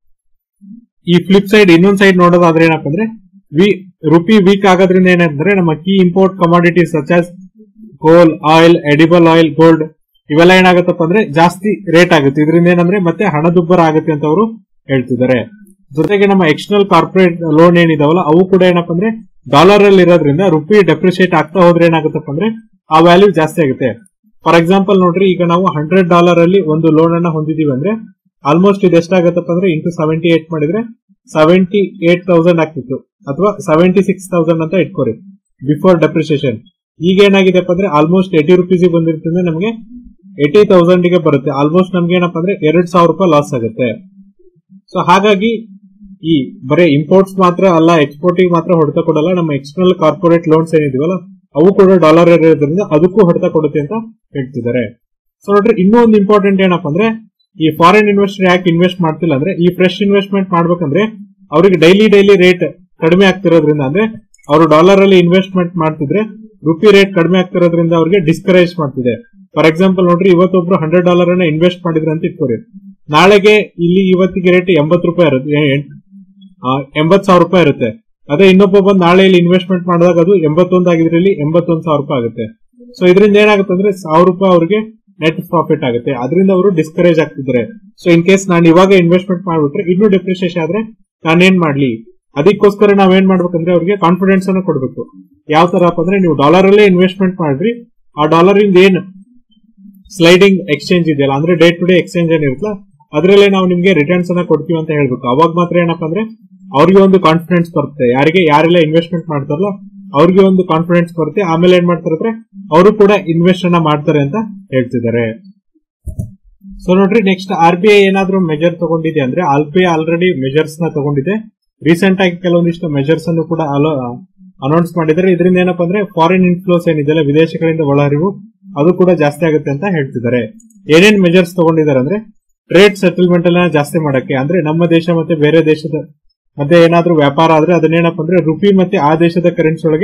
ಈ ಫ್ಲಿಪ್ ಸೈಡ್ ಇನ್ನೊಂದ್ ಸೈಡ್ ನೋಡೋದಾದ್ರೆ ಏನಪ್ಪ ಅಂದ್ರೆ ವಿ ರುಪಿ ವೀಕ್ ಆಗೋದ್ರಿಂದ ಏನಂದ್ರೆ ನಮ್ಮ key import commodities such as goal oil edible oil gold ಇವೆಲ್ಲ ಏನಾಗುತ್ತಪ್ಪ ಅಂದ್ರೆ ಜಾಸ್ತಿ ರೇಟ್ ಆಗುತ್ತೆ ಇದರಿಂದ ಏನಂದ್ರೆ ಮತ್ತೆ ಹಣದುಬ್ಬರ ಆಗುತ್ತೆ ಅಂತ ಅವರು ಹೇಳ್ತಿದ್ದಾರೆ ಜೊತೆಗೆ ನಮ್ಮ ಎಕ್ಸ್ಟರ್ನಲ್ ಕಾರ್ಪೊರೇಟ್ ಲೋನ್ ಏನಿದಾವಲ್ಲ ಅವು ಕೂಡ ಏನಪ್ಪ ಅಂದ್ರೆ ಡಾಲರ್ ಅಲ್ಲಿ ಇರೋದ್ರಿಂದ ರುಪಿ ಡೆಪ್ರಿಶಿಯೇಟ್ ಆಗ್ತಾ ಹೋದ್ರೆ ಏನಾಗುತ್ತಪ್ಪ ಅಂದ್ರೆ ಆ ವ್ಯಾಲ್ಯೂ ಜಾಸ್ತಿ ಆಗುತ್ತೆ ಫಾರ್ ಎಕ್ಸಾಂಪಲ್ ನೋಡ್ರಿ ಈಗ ನಾವು ಹಂಡ್ರೆಡ್ ಡಾಲರ್ ಅಲ್ಲಿ ಒಂದು ಲೋನ್ ಅನ್ನ ಹೊಂದಿದೀವಿ ಅಂದ್ರೆ ಆಲ್ಮೋಸ್ಟ್ ಇದು ಎಷ್ಟಾಗತ್ತಪ್ಪ ಅಂದ್ರೆ ಇಂಟು ಸೆವೆಂಟಿ ಏಟ್ ಮಾಡಿದ್ರೆ ಸೆವೆಂಟಿ ಏಟ್ ತೌಸಂಡ್ ಆಗ್ತಿತ್ತು ಅಥವಾ ಸೆವೆಂಟಿ ಸಿಕ್ಸ್ ತೌಸಂಡ್ ಅಂತ ಇಟ್ಕೋರಿ ಬಿಫೋರ್ ಡೆಪ್ರಿಸಿಯೇಷನ್ ಈಗ ಏನಾಗಿದೆಪ್ಪ ಅಂದ್ರೆ ಆಲ್ಮೋಸ್ಟ್ ಏಟಿ ರುಪೀಸ್ ಬಂದಿರ್ತಂದ್ರೆ ನಮಗೆ ಏಟಿ ತೌಸಂಡ್ ಗೆ ಬರುತ್ತೆ ಆಲ್ಮೋಸ್ಟ್ ನಮ್ಗೆ ಏನಪ್ಪ ಅಂದ್ರೆ ಎರಡ್ ಸಾವಿರ ರೂಪಾಯಿ ಲಾಸ್ ಆಗುತ್ತೆ ಸೊ ಹಾಗಾಗಿ ಈ ಬರೀ ಇಂಪೋರ್ಟ್ಸ್ ಮಾತ್ರ ಅಲ್ಲ ಎಕ್ಸ್ಪೋರ್ಟಿಗೆ ಮಾತ್ರ ಹೊಡೆತ ಕೊಡಲ್ಲ ನಮ್ಮ ಎಕ್ಸ್ಟರ್ನಲ್ ಕಾರ್ಪೊರೇಟ್ ಲೋನ್ಸ್ ಏನಿದೀವಲ್ಲ ಅವು ಕೂಡ ಡಾಲರ್ ಇರೋದ್ರಿಂದ ಅದಕ್ಕೂ ಹೊಡೆತ ಕೊಡುತ್ತೆ ಅಂತ ಹೇಳ್ತಿದ್ದಾರೆ ಸೊ ನೋಡ್ರಿ ಇನ್ನೂ ಒಂದು ಇಂಪಾರ್ಟೆಂಟ್ ಏನಪ್ಪ ಅಂದ್ರೆ ಈ ಫಾರಿನ್ ಇನ್ವೆಸ್ಟರ್ ಯಾಕೆ ಇನ್ವೆಸ್ಟ್ ಮಾಡ್ತಿಲ್ಲ ಅಂದ್ರೆ ಈ ಫ್ರೆಶ್ ಇನ್ವೆಸ್ಟ್ಮೆಂಟ್ ಮಾಡ್ಬೇಕಂದ್ರೆ ಅವ್ರಿಗೆ ಡೈಲಿ ಡೈಲಿ ರೇಟ್ ಕಡಿಮೆ ಆಗ್ತಿರೋದ್ರಿಂದ ಅಂದ್ರೆ ಅವರು ಡಾಲರ್ ಅಲ್ಲಿ ಇನ್ವೆಸ್ಟ್ಮೆಂಟ್ ಮಾಡ್ತಿದ್ರೆ ರುಪಿ ರೇಟ್ ಕಡಿಮೆ ಆಗ್ತಿರೋದ್ರಿಂದ ಅವ್ರಿಗೆ ಡಿಸ್ಕರೇಜ್ ಮಾಡ್ತಿದೆ ಫಾರ್ ಎಕ್ಸಾಂಪಲ್ ನೋಡ್ರಿ ಇವತ್ತೊಬ್ರು ಹಂಡ್ರೆಡ್ ಡಾಲರ್ ಅನ್ನ ಇನ್ವೆಸ್ಟ್ ಮಾಡಿದ್ರೆ ಅಂತ ಇಟ್ಕೋರಿ ನಾಳೆಗೆ ಇಲ್ಲಿ ಇವತ್ತಿಗೆ ರೇಟ್ ಎಂಬತ್ತು ರೂಪಾಯಿ ಇರುತ್ತೆ ಎ- ಆ, ಎಂಬತ್ ಸಾವಿರ ರೂಪಾಯಿ ಇರುತ್ತೆ ಅದೇ ಇನ್ನೊಬ್ಬ ಬಂದು ನಾಳೆ ಇಲ್ಲಿ ಇನ್ವೆಸ್ಟ್ಮೆಂಟ್ ಮಾಡಿದಾಗ ಅದು ಎಂಬತ್ತೊಂದು ಆಗಿದ್ರೆ ಇಲ್ಲಿ ಎಂಬತ್ತೊಂದು ಸಾವಿರ ರೂಪಾಯಿ ಆಗುತ್ತೆ ಸೊ ಇದರಿಂದ ಏನಾಗುತ್ತೆ ಅಂದ್ರೆ ಸಾವಿರ ರೂಪಾಯಿ ಅವ್ರಿಗೆ ನೆಟ್ ಪ್ರಾಫಿಟ್ ಆಗುತ್ತೆ ಅದರಿಂದ ಅವರು ಡಿಸ್ಕರೇಜ್ ಆಗ್ತಿದ್ದಾರೆ ಸೊ ಇನ್ ಕೇಸ್ ನಾನು ಇವಾಗ ಇನ್ವೆಸ್ಟ್ಮೆಂಟ್ ಮಾಡ್ಬಿಟ್ರೆ ಇನ್ನೂ ಡೆಪ್ರಿಸಿಯೇಷನ್ ಆದ್ರೆ ನಾನೇನ್ ಮಾಡ್ಲಿ ಅದಕ್ಕೋಸ್ಕರ ನಾವೇನ್ ಮಾಡ್ಬೇಕಂದ್ರೆ ಅವ್ರಿಗೆ ಕಾನ್ಫಿಡೆನ್ಸ್ ಅನ್ನ ಕೊಡ್ಬೇಕು ಯಾವ ತರ ಅಂದ್ರೆ ನೀವು ಡಾಲರ್ ಅಲ್ಲೇ ಇನ್ವೆಸ್ಟ್ಮೆಂಟ್ ಮಾಡ್ರಿ ಆ ಡಾಲರ್ ಇಂದ ಏನ್ ಸ್ಲೈಡಿಂಗ್ ಎಕ್ಸ್ಚೇಂಜ್ ಇದೆಯಲ್ಲ ಅಂದ್ರೆ ಡೇ ಟು ಡೇ ಎಕ್ಸ್ಚೇಂಜ್ ಏನಿರುತ್ತಲ್ಲ ಅದರಲ್ಲೇ ನಾವು ನಿಮ್ಗೆ ರಿಟರ್ನ್ಸ್ ಅನ್ನ ಕೊಡ್ತೀವಿ ಅಂತ ಹೇಳ್ಬೇಕು ಅವಾಗ ಮಾತ್ರ ಏನಪ್ಪಾ ಅಂದ್ರೆ ಅವ್ರಿಗೆ ಒಂದು ಕಾನ್ಫಿಡೆನ್ಸ್ ಬರುತ್ತೆ ಯಾರಿಗೆ ಯಾರೆಲ್ಲ ಇನ್ವೆಸ್ಟ್ಮೆಂಟ್ ಮಾಡ್ತಾರಲ್ಲ ಅವ್ರಿಗೆ ಒಂದು ಕಾನ್ಫಿಡೆನ್ಸ್ ಬರುತ್ತೆ ಆಮೇಲೆ ಏನ್ ಮಾಡ್ತಾರೆ ಅಂದ್ರೆ ಅವರು ಕೂಡ ಇನ್ವೆಸ್ಟ್ ಅನ್ನ ಮಾಡ್ತಾರೆ ಅಂತ ಹೇಳ್ತಿದ್ದಾರೆ ಸೊ ನೋಡ್ರಿ ನೆಕ್ಸ್ಟ್ ಆರ್ ಬಿ ಐ ಏನಾದ್ರೂ ಮೆಜರ್ ತಗೊಂಡಿದೆ ಅಂದ್ರೆ R B I already measures ನ ತಗೊಂಡಿದೆ ರೀಸೆಂಟ್ ಆಗಿ ಕೆಲವೊಂದಿಷ್ಟು ಮೆಜರ್ಸ್ ಅನ್ನು ಕೂಡ ಅನೌನ್ಸ್ ಮಾಡಿದ್ದಾರೆ ಇದರಿಂದ ಏನಪ್ಪಾ ಅಂದ್ರೆ ಫಾರಿನ್ ಇನ್ಫ್ಲೋಸ್ ಏನಿದೆಯಲ್ಲ ವಿದೇಶಗಳಿಂದ ಒಳಹರಿವು ಅದು ಕೂಡ ಜಾಸ್ತಿ ಆಗುತ್ತೆ ಅಂತ ಹೇಳ್ತಿದ್ದಾರೆ ಏನೇನ್ ಮೆಜರ್ಸ್ ತಗೊಂಡಿದ್ದಾರೆ ಅಂದ್ರೆ ಟ್ರೇಡ್ ಸೆಟಲ್ಮೆಂಟ್ ಅನ್ನ ಜಾಸ್ತಿ ಮಾಡಕ್ಕೆ ಅಂದ್ರೆ ನಮ್ಮ ದೇಶ ಮತ್ತೆ ಬೇರೆ ದೇಶದ ಮತ್ತೆ ಏನಾದ್ರೂ ವ್ಯಾಪಾರ ಆದ್ರೆ ಅದನ್ನೇನಪ್ಪ ಅಂದ್ರೆ ರುಪಿ ಮತ್ತೆ ಆ ದೇಶದ ಕರೆನ್ಸಿ ಒಳಗೆ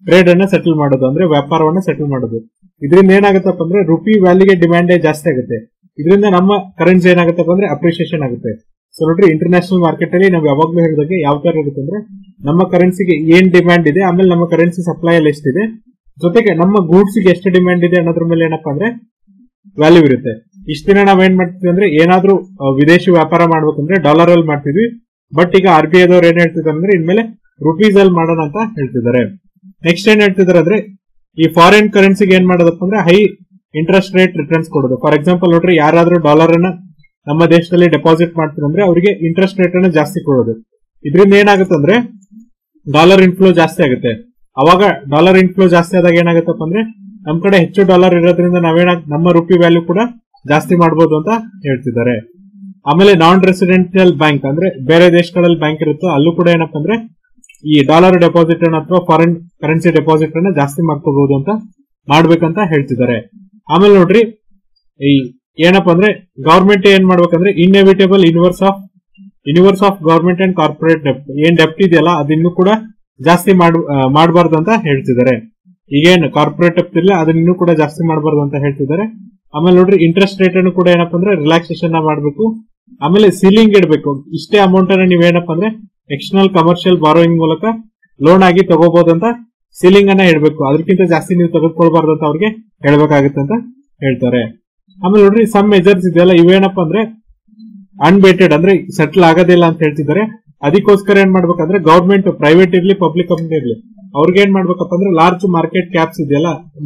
ಟ್ರೇಡ್ ಅನ್ನ ಸೆಟಲ್ ಮಾಡೋದು ಅಂದ್ರೆ ವ್ಯಾಪಾರವನ್ನ ಸೆಟಲ್ ಮಾಡೋದು ಇದರಿಂದ ಏನಾಗುತ್ತಪ್ಪ ಅಂದ್ರೆ ರುಪಿ ವ್ಯಾಲ್ಯೂಗೆ ಡಿಮ್ಯಾಂಡ್ ಜಾಸ್ತಿ ಆಗುತ್ತೆ ಇದರಿಂದ ನಮ್ಮ ಕರೆನ್ಸಿ ಏನಾಗುತ್ತಪ್ಪ ಅಂದ್ರೆ ಅಪ್ರಿಸಿಯೇಷನ್ ಆಗುತ್ತೆ ಸೊ ನೋಡ್ರಿ ಇಂಟರ್ನ್ಯಾಷನಲ್ ಮಾರ್ಕೆಟ್ ಅಲ್ಲಿ ನಾವು ಯಾವಾಗ್ಲೂ ಹೇಳಿದಾಗೆ ಯಾವ ತರ ಇರುತ್ತೆ ಅಂದ್ರೆ ನಮ್ಮ ಕರೆನ್ಸಿಗೆ ಏನ್ ಡಿಮ್ಯಾಂಡ್ ಇದೆ ಆಮೇಲೆ ನಮ್ಮ ಕರೆನ್ಸಿ ಸಪ್ಲೈ ಅಲ್ಲಿ ಎಷ್ಟಿದೆ ಜೊತೆಗೆ ನಮ್ಮ ಗೂಡ್ಸ್ ಗೆ ಎಷ್ಟು ಡಿಮ್ಯಾಂಡ್ ಇದೆ ಅನ್ನೋದ್ರ ಮೇಲೆ ಏನಪ್ಪಾ ಅಂದ್ರೆ ವ್ಯಾಲ್ಯೂ ಇರುತ್ತೆ ಇಷ್ಟ ದಿನ ನಾವ್ ಏನ್ ಮಾಡ್ತೀವಿ ಅಂದ್ರೆ ಏನಾದ್ರೂ ಆ, ವಿದೇಶಿ ವ್ಯಾಪಾರ ಮಾಡ್ಬೇಕಂದ್ರೆ ಡಾಲರ್ ಅಲ್ಲಿ ಮಾಡ್ತಿದ್ವಿ ಬಟ್ ಈಗ ಆರ್ ಬಿ ಐದವ್ರು ಏನ್ ಹೇಳ್ತಿದ್ದಾರೆ ಅಂದ್ರೆ ಇನ್ಮೇಲೆ ರುಪೀಸ್ ಅಲ್ಲಿ ಮಾಡೋಣ ಅಂತ ಹೇಳ್ತಿದ್ದಾರೆ ನೆಕ್ಸ್ಟ್ ಏನ್ ಹೇಳ್ತಿದ್ದಾರೆ ಅಂದ್ರೆ ಈ ಫಾರಿನ್ ಕರೆನ್ಸಿಗೆ ಏನ್ ಮಾಡೋದಪ್ಪ ಅಂದ್ರೆ ಹೈ ಇಂಟ್ರೆಸ್ಟ್ ರೇಟ್ ರಿಟರ್ನ್ಸ್ ಕೊಡೋದು ಫಾರ್ ಎಕ್ಸಾಂಪಲ್ ನೋಡ್ರಿ ಯಾರಾದ್ರೂ ಡಾಲರ್ ಅನ್ನ ನಮ್ಮ ದೇಶದಲ್ಲಿ ಡೆಪಾಸಿಟ್ ಮಾಡ್ತಾರೆ ಅವರಿಗೆ ಇಂಟ್ರೆಸ್ಟ್ ರೇಟ್ ಅನ್ನ ಜಾಸ್ತಿ ಕೊಡೋದು ಇದರಿಂದ ಏನಾಗುತ್ತೆ ಅಂದ್ರೆ ಡಾಲರ್ ಇನ್ಫ್ಲೋ ಜಾಸ್ತಿ ಆಗುತ್ತೆ ಅವಾಗ ಡಾಲರ್ ಇನ್ಫ್ಲೋ ಜಾಸ್ತಿ ಆದಾಗ ಏನಾಗುತ್ತಪ್ಪ ಅಂದ್ರೆ ನಮ್ ಕಡೆ ಹೆಚ್ಚು ಡಾಲರ್ ಇರೋದ್ರಿಂದ ನಾವೇನ ನಮ್ಮ ರುಪಿ ವ್ಯಾಲ್ಯೂ ಕೂಡ ಜಾಸ್ತಿ ಮಾಡಬಹುದು ಅಂತ ಹೇಳ್ತಿದ್ದಾರೆ ಆಮೇಲೆ ನಾನ್ ರೆಸಿಡೆನ್ಷಿಯಲ್ ಬ್ಯಾಂಕ್ ಅಂದ್ರೆ ಬೇರೆ ದೇಶಗಳಲ್ಲಿ ಬ್ಯಾಂಕ್ ಇರುತ್ತೋ ಅಲ್ಲೂ ಕೂಡ ಏನಪ್ಪಾ ಅಂದ್ರೆ ಈ ಡಾಲರ್ ಡೆಪಾಸಿಟ್ ಅನ್ನ ಅಥವಾ ಫಾರಿನ್ ಕರೆನ್ಸಿ ಡೆಪಾಸಿಟ್ ಅನ್ನ ಜಾಸ್ತಿ ಮಾಡ್ಕೋಬಹುದು ಅಂತ ಮಾಡ್ಬೇಕಂತ ಹೇಳ್ತಿದ್ದಾರೆ ಆಮೇಲೆ ನೋಡ್ರಿ ಈ ಏನಪ್ಪಾ ಅಂದ್ರೆ ಗವರ್ಮೆಂಟ್ ಏನ್ ಮಾಡ್ಬೇಕಂದ್ರೆ inevitable universe of universe of government and corporate ಡೆಪ್ಟ್ ಏನ್ ಡೆಪ್ಟ್ ಇದೆಯಲ್ಲ ಅದಿನ್ನೂ ಕೂಡ ಜಾಸ್ತಿ ಮಾಡ್ ಮಾಡಬಾರ್ದು ಅಂತ ಹೇಳ್ತಿದ್ದಾರೆ ಈಗೇನ್ ಕಾರ್ಪೊರೇಟ್ ಡೆಪ್ಟ್ ಇಲ್ಲ ಅದನ್ನ ಇನ್ನೂ ಕೂಡ ಜಾಸ್ತಿ ಮಾಡಬಾರ್ದು ಅಂತ ಹೇಳ್ತಿದ್ದಾರೆ ಆಮೇಲೆ ನೋಡ್ರಿ ಇಂಟ್ರೆಸ್ಟ್ ರೇಟ್ ಅನ್ನು ಕೂಡ ಏನಪ್ಪಾ ಅಂದ್ರೆ ರಿಲ್ಯಾಕ್ಸೇಷನ್ ಮಾಡಬೇಕು ಆಮೇಲೆ ಸೀಲಿಂಗ್ ಇಡಬೇಕು ಇಷ್ಟೇ ಅಮೌಂಟ್ ಅನ್ನ ನೀವೇನಪ್ಪ ಅಂದ್ರೆ ಎಕ್ಸ್ಟರ್ನಲ್ ಕಮರ್ಷಿಯಲ್ ಬಾರೋಯಿಂಗ್ ಮೂಲಕ ಲೋನ್ ಆಗಿ ತಗೋಬಹುದು ಅಂತ ಸೀಲಿಂಗ್ ಅನ್ನ ಇಡಬೇಕು ಅದಕ್ಕಿಂತ ಜಾಸ್ತಿ ನೀವು ತೆಗೆದುಕೊಳ್ಬಾರ್ದು ಅಂತ ಅವ್ರಿಗೆ ಹೇಳ್ಬೇಕಾಗುತ್ತೆ ಅಂತ ಹೇಳ್ತಾರೆ ಆಮೇಲೆ ನೋಡ್ರಿ ಸಮ್ ಮೆಜರ್ಸ್ ಇದೆಯಲ್ಲ ಇವೇನಪ್ಪ ಅಂದ್ರೆ ಅನ್ಬೇಟೆಡ್ ಅಂದ್ರೆ ಸೆಟ್ಲ್ ಆಗೋದಿಲ್ಲ ಅಂತ ಹೇಳ್ತಿದ್ದಾರೆ ಅದಕ್ಕೋಸ್ಕರ ಏನ್ ಮಾಡ್ಬೇಕಂದ್ರೆ ಗವರ್ಮೆಂಟ್ ಪ್ರೈವೇಟ್ ಇರ್ಲಿ ಪಬ್ಲಿಕ್ ಕಂಪನಿ ಇರ್ಲಿ ಅವ್ರಿಗೆ ಏನ್ ಮಾಡ್ಬೇಕಪ್ಪ ಅಂದ್ರೆ ಲಾರ್ಜ್ ಮಾರ್ಕೆಟ್ ಕ್ಯಾಪ್ಸ್ ಇದೆಯಲ್ಲ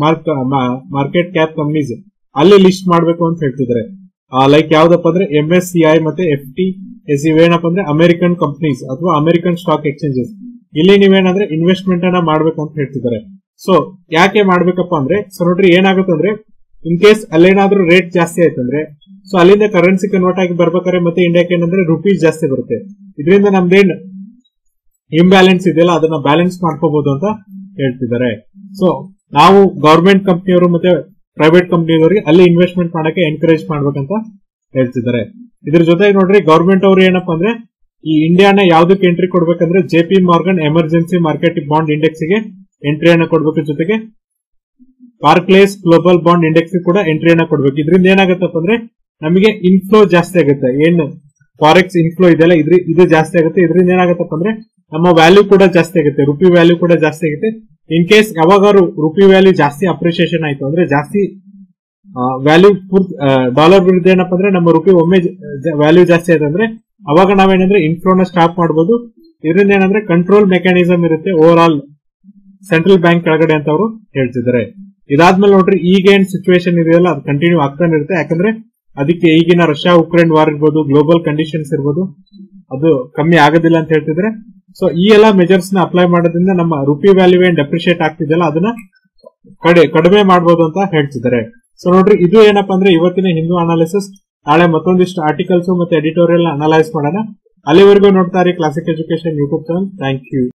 ಮಾರ್ಕೆಟ್ ಕ್ಯಾಪ್ ಕಂಪನೀಸ್ ಅಲ್ಲಿ ಲಿಸ್ಟ್ ಮಾಡ್ಬೇಕು ಅಂತ ಹೇಳ್ತಿದ್ದಾರೆ ಲೈಕ್ ಯಾವ್ದಪ್ಪ ಅಂದ್ರೆ ಎಂ ಎಸ್ ಸಿ ಐ ಮತ್ತೆ ಎಫ್ ಟಿ ಎಸ್ ಇವೇನಪ್ಪ ಅಂದ್ರೆ ಅಮೆರಿಕನ್ ಕಂಪನೀಸ್ ಅಥವಾ ಅಮೆರಿಕನ್ ಸ್ಟಾಕ್ ಎಕ್ಸ್ಚೇಂಜಸ್ ಇಲ್ಲಿ ನೀವೇನಂದ್ರೆ ಇನ್ವೆಸ್ಟ್ಮೆಂಟ್ ಅನ್ನ ಮಾಡ್ಬೇಕಂತ ಹೇಳ್ತಿದ್ದಾರೆ ಸೊ ಯಾಕೆ ಮಾಡ್ಬೇಕಪ್ಪ ಅಂದ್ರೆ ಸೊ ನೋಡ್ರಿ ಏನಾಗುತ್ತೆ ಅಂದ್ರೆ ಇನ್ ಕೇಸ್ ಅಲ್ಲೇನಾದ್ರೂ ರೇಟ್ ಜಾಸ್ತಿ ಆಯ್ತಂದ್ರೆ ಸೊ ಅಲ್ಲಿಂದ ಕರೆನ್ಸಿ ಕನ್ವರ್ಟ್ ಆಗಿ ಬರ್ಬೇಕಾದ್ರೆ ಮತ್ತೆ ಇಂಡಿಯಾಕ್ಕೆ ಏನಂದ್ರೆ ರುಪೀಸ್ ಜಾಸ್ತಿ ಬರುತ್ತೆ ಇದರಿಂದ ನಮ್ದೇನ್ ಇಂಬ್ಯಾಲೆನ್ಸ್ ಇದೆಯಲ್ಲ ಅದನ್ನ ಬ್ಯಾಲೆನ್ಸ್ ಮಾಡ್ಕೋಬಹುದು ಅಂತ ಹೇಳ್ತಿದ್ದಾರೆ ಸೊ ನಾವು ಗವರ್ಮೆಂಟ್ ಕಂಪ್ನಿಯವರು ಮತ್ತೆ ಪ್ರೈವೇಟ್ ಕಂಪ್ನಿಯವರಿಗೆ ಅಲ್ಲಿ ಇನ್ವೆಸ್ಟ್ಮೆಂಟ್ ಮಾಡಕ್ಕೆ ಎನ್ಕರೇಜ್ ಮಾಡ್ಬೇಕಂತ ಹೇಳ್ತಿದ್ದಾರೆ ಇದ್ರ ಜೊತೆಗೆ ನೋಡ್ರಿ ಗವರ್ಮೆಂಟ್ ಅವರು ಏನಪ್ಪಾ ಅಂದ್ರೆ ಈ ಇಂಡಿಯಾನ ಯಾವ್ದಕ್ಕೆ ಎಂಟ್ರಿ ಕೊಡ್ಬೇಕಂದ್ರೆ J P Morgan emergency market bond index ಗೆ ಎಂಟ್ರಿಯನ್ನ ಕೊಡ್ಬೇಕು ಜೊತೆಗೆ ಪಾರ್ಕ್ಲೇಸ್ ಗ್ಲೋಬಲ್ ಬಾಂಡ್ ಇಂಡೆಕ್ಸ್ ಕೂಡ ಎಂಟ್ರಿಯನ್ನ ಕೊಡ್ಬೇಕು ಇದರಿಂದ ಏನಾಗತ್ತಪ್ಪ ಅಂದ್ರೆ ನಮಗೆ ಇನ್ಫ್ಲೋ ಜಾಸ್ತಿ ಆಗುತ್ತೆ ಏನು ಫಾರೆಕ್ಸ್ ಇನ್ಫ್ಲೋ ಇದೆಯಲ್ಲ ಇದ್ರ ಇದು ಜಾಸ್ತಿ ಆಗುತ್ತೆ ಇದರಿಂದ ಏನಾಗತ್ತಪ್ಪ ಅಂದ್ರೆ ನಮ್ಮ ವ್ಯಾಲ್ಯೂ ಕೂಡ ಜಾಸ್ತಿ ಆಗುತ್ತೆ ರುಪಿ ವ್ಯಾಲ್ಯೂ ಕೂಡ ಜಾಸ್ತಿ ಆಗುತ್ತೆ ಇನ್ ಕೇಸ್ ಯಾವಾಗಾರು ರುಪಿ ವ್ಯಾಲ್ಯೂ ಜಾಸ್ತಿ ಅಪ್ರಿಸಿಯೇಷನ್ ಆಯ್ತು ಅಂದ್ರೆ ಜಾಸ್ತಿ ವ್ಯಾಲ್ಯೂ ಡಾಲರ್ ವಿರುದ್ಧ ಏನಪ್ಪ ಅಂದ್ರೆ ನಮ್ಮ ರುಪಿ ಒಮ್ಮೆ ವ್ಯಾಲ್ಯೂ ಜಾಸ್ತಿ ಆಯ್ತು ಅಂದ್ರೆ ಅವಾಗ ನಾವೇನಂದ್ರೆ ಇನ್ಫ್ಲೋನ ಸ್ಟಾಪ್ ಮಾಡಬಹುದು ಇದರಿಂದ ಏನಂದ್ರೆ ಕಂಟ್ರೋಲ್ ಮೆಕ್ಯಾನಿಸಮ್ ಇರುತ್ತೆ ಓವರ್ ಆಲ್ ಸೆಂಟ್ರಲ್ ಬ್ಯಾಂಕ್ ಕೆಳಗಡೆ ಅಂತ ಅವರು ಹೇಳ್ತಿದ್ದಾರೆ ಇದಾದ್ಮೇಲೆ ನೋಡ್ರಿ ಈಗ ಏನ್ ಸಿಚುವೇಶನ್ ಇದೆಯಲ್ಲ ಅದು ಕಂಟಿನ್ಯೂ ಆಗ್ತಾನೆ ಇರುತ್ತೆ ಯಾಕಂದ್ರೆ ಅದಕ್ಕೆ ಈಗಿನ ರಷ್ಯಾ ಉಕ್ರೇನ್ ವಾರ್ ಇರ್ಬೋದು ಗ್ಲೋಬಲ್ ಕಂಡೀಷನ್ಸ್ ಇರ್ಬೋದು ಅದು ಕಮ್ಮಿ ಆಗೋದಿಲ್ಲ ಅಂತ ಹೇಳ್ತಿದ್ರೆ ಸೊ ಈ ಎಲ್ಲಾ ಮೆಜರ್ಸ್ ನ ಅಪ್ಲೈ ಮಾಡೋದ್ರಿಂದ ನಮ್ಮ ರುಪಿ ವ್ಯಾಲ್ಯೂ ಏನ್ ಡೆಪ್ರಿಶಿಯೇಟ್ ಆಗ್ತಿದೆಯಲ್ಲ ಅದನ್ನ ಕಡೆ ಕಡಿಮೆ ಮಾಡಬಹುದು ಅಂತ ಹೇಳ್ತಿದ್ದಾರೆ ಸೊ ನೋಡ್ರಿ ಇದು ಏನಪ್ಪಾ ಅಂದ್ರೆ ಇವತ್ತಿನ ಹಿಂದೂ ಅನಾಲಿಸಿಸ್ ನಾಳೆ ಮತ್ತೊಂದಿಷ್ಟು ಆರ್ಟಿಕಲ್ಸ್ ಮತ್ತೆ ಎಡಿಟೋರಿಯಲ್ ಅನಲೈಸ್ ಮಾಡೋಣ ಅಲ್ಲಿವರೆಗೂ ನೋಡ್ತಾ ಇರಿ classic education YouTube channel thank you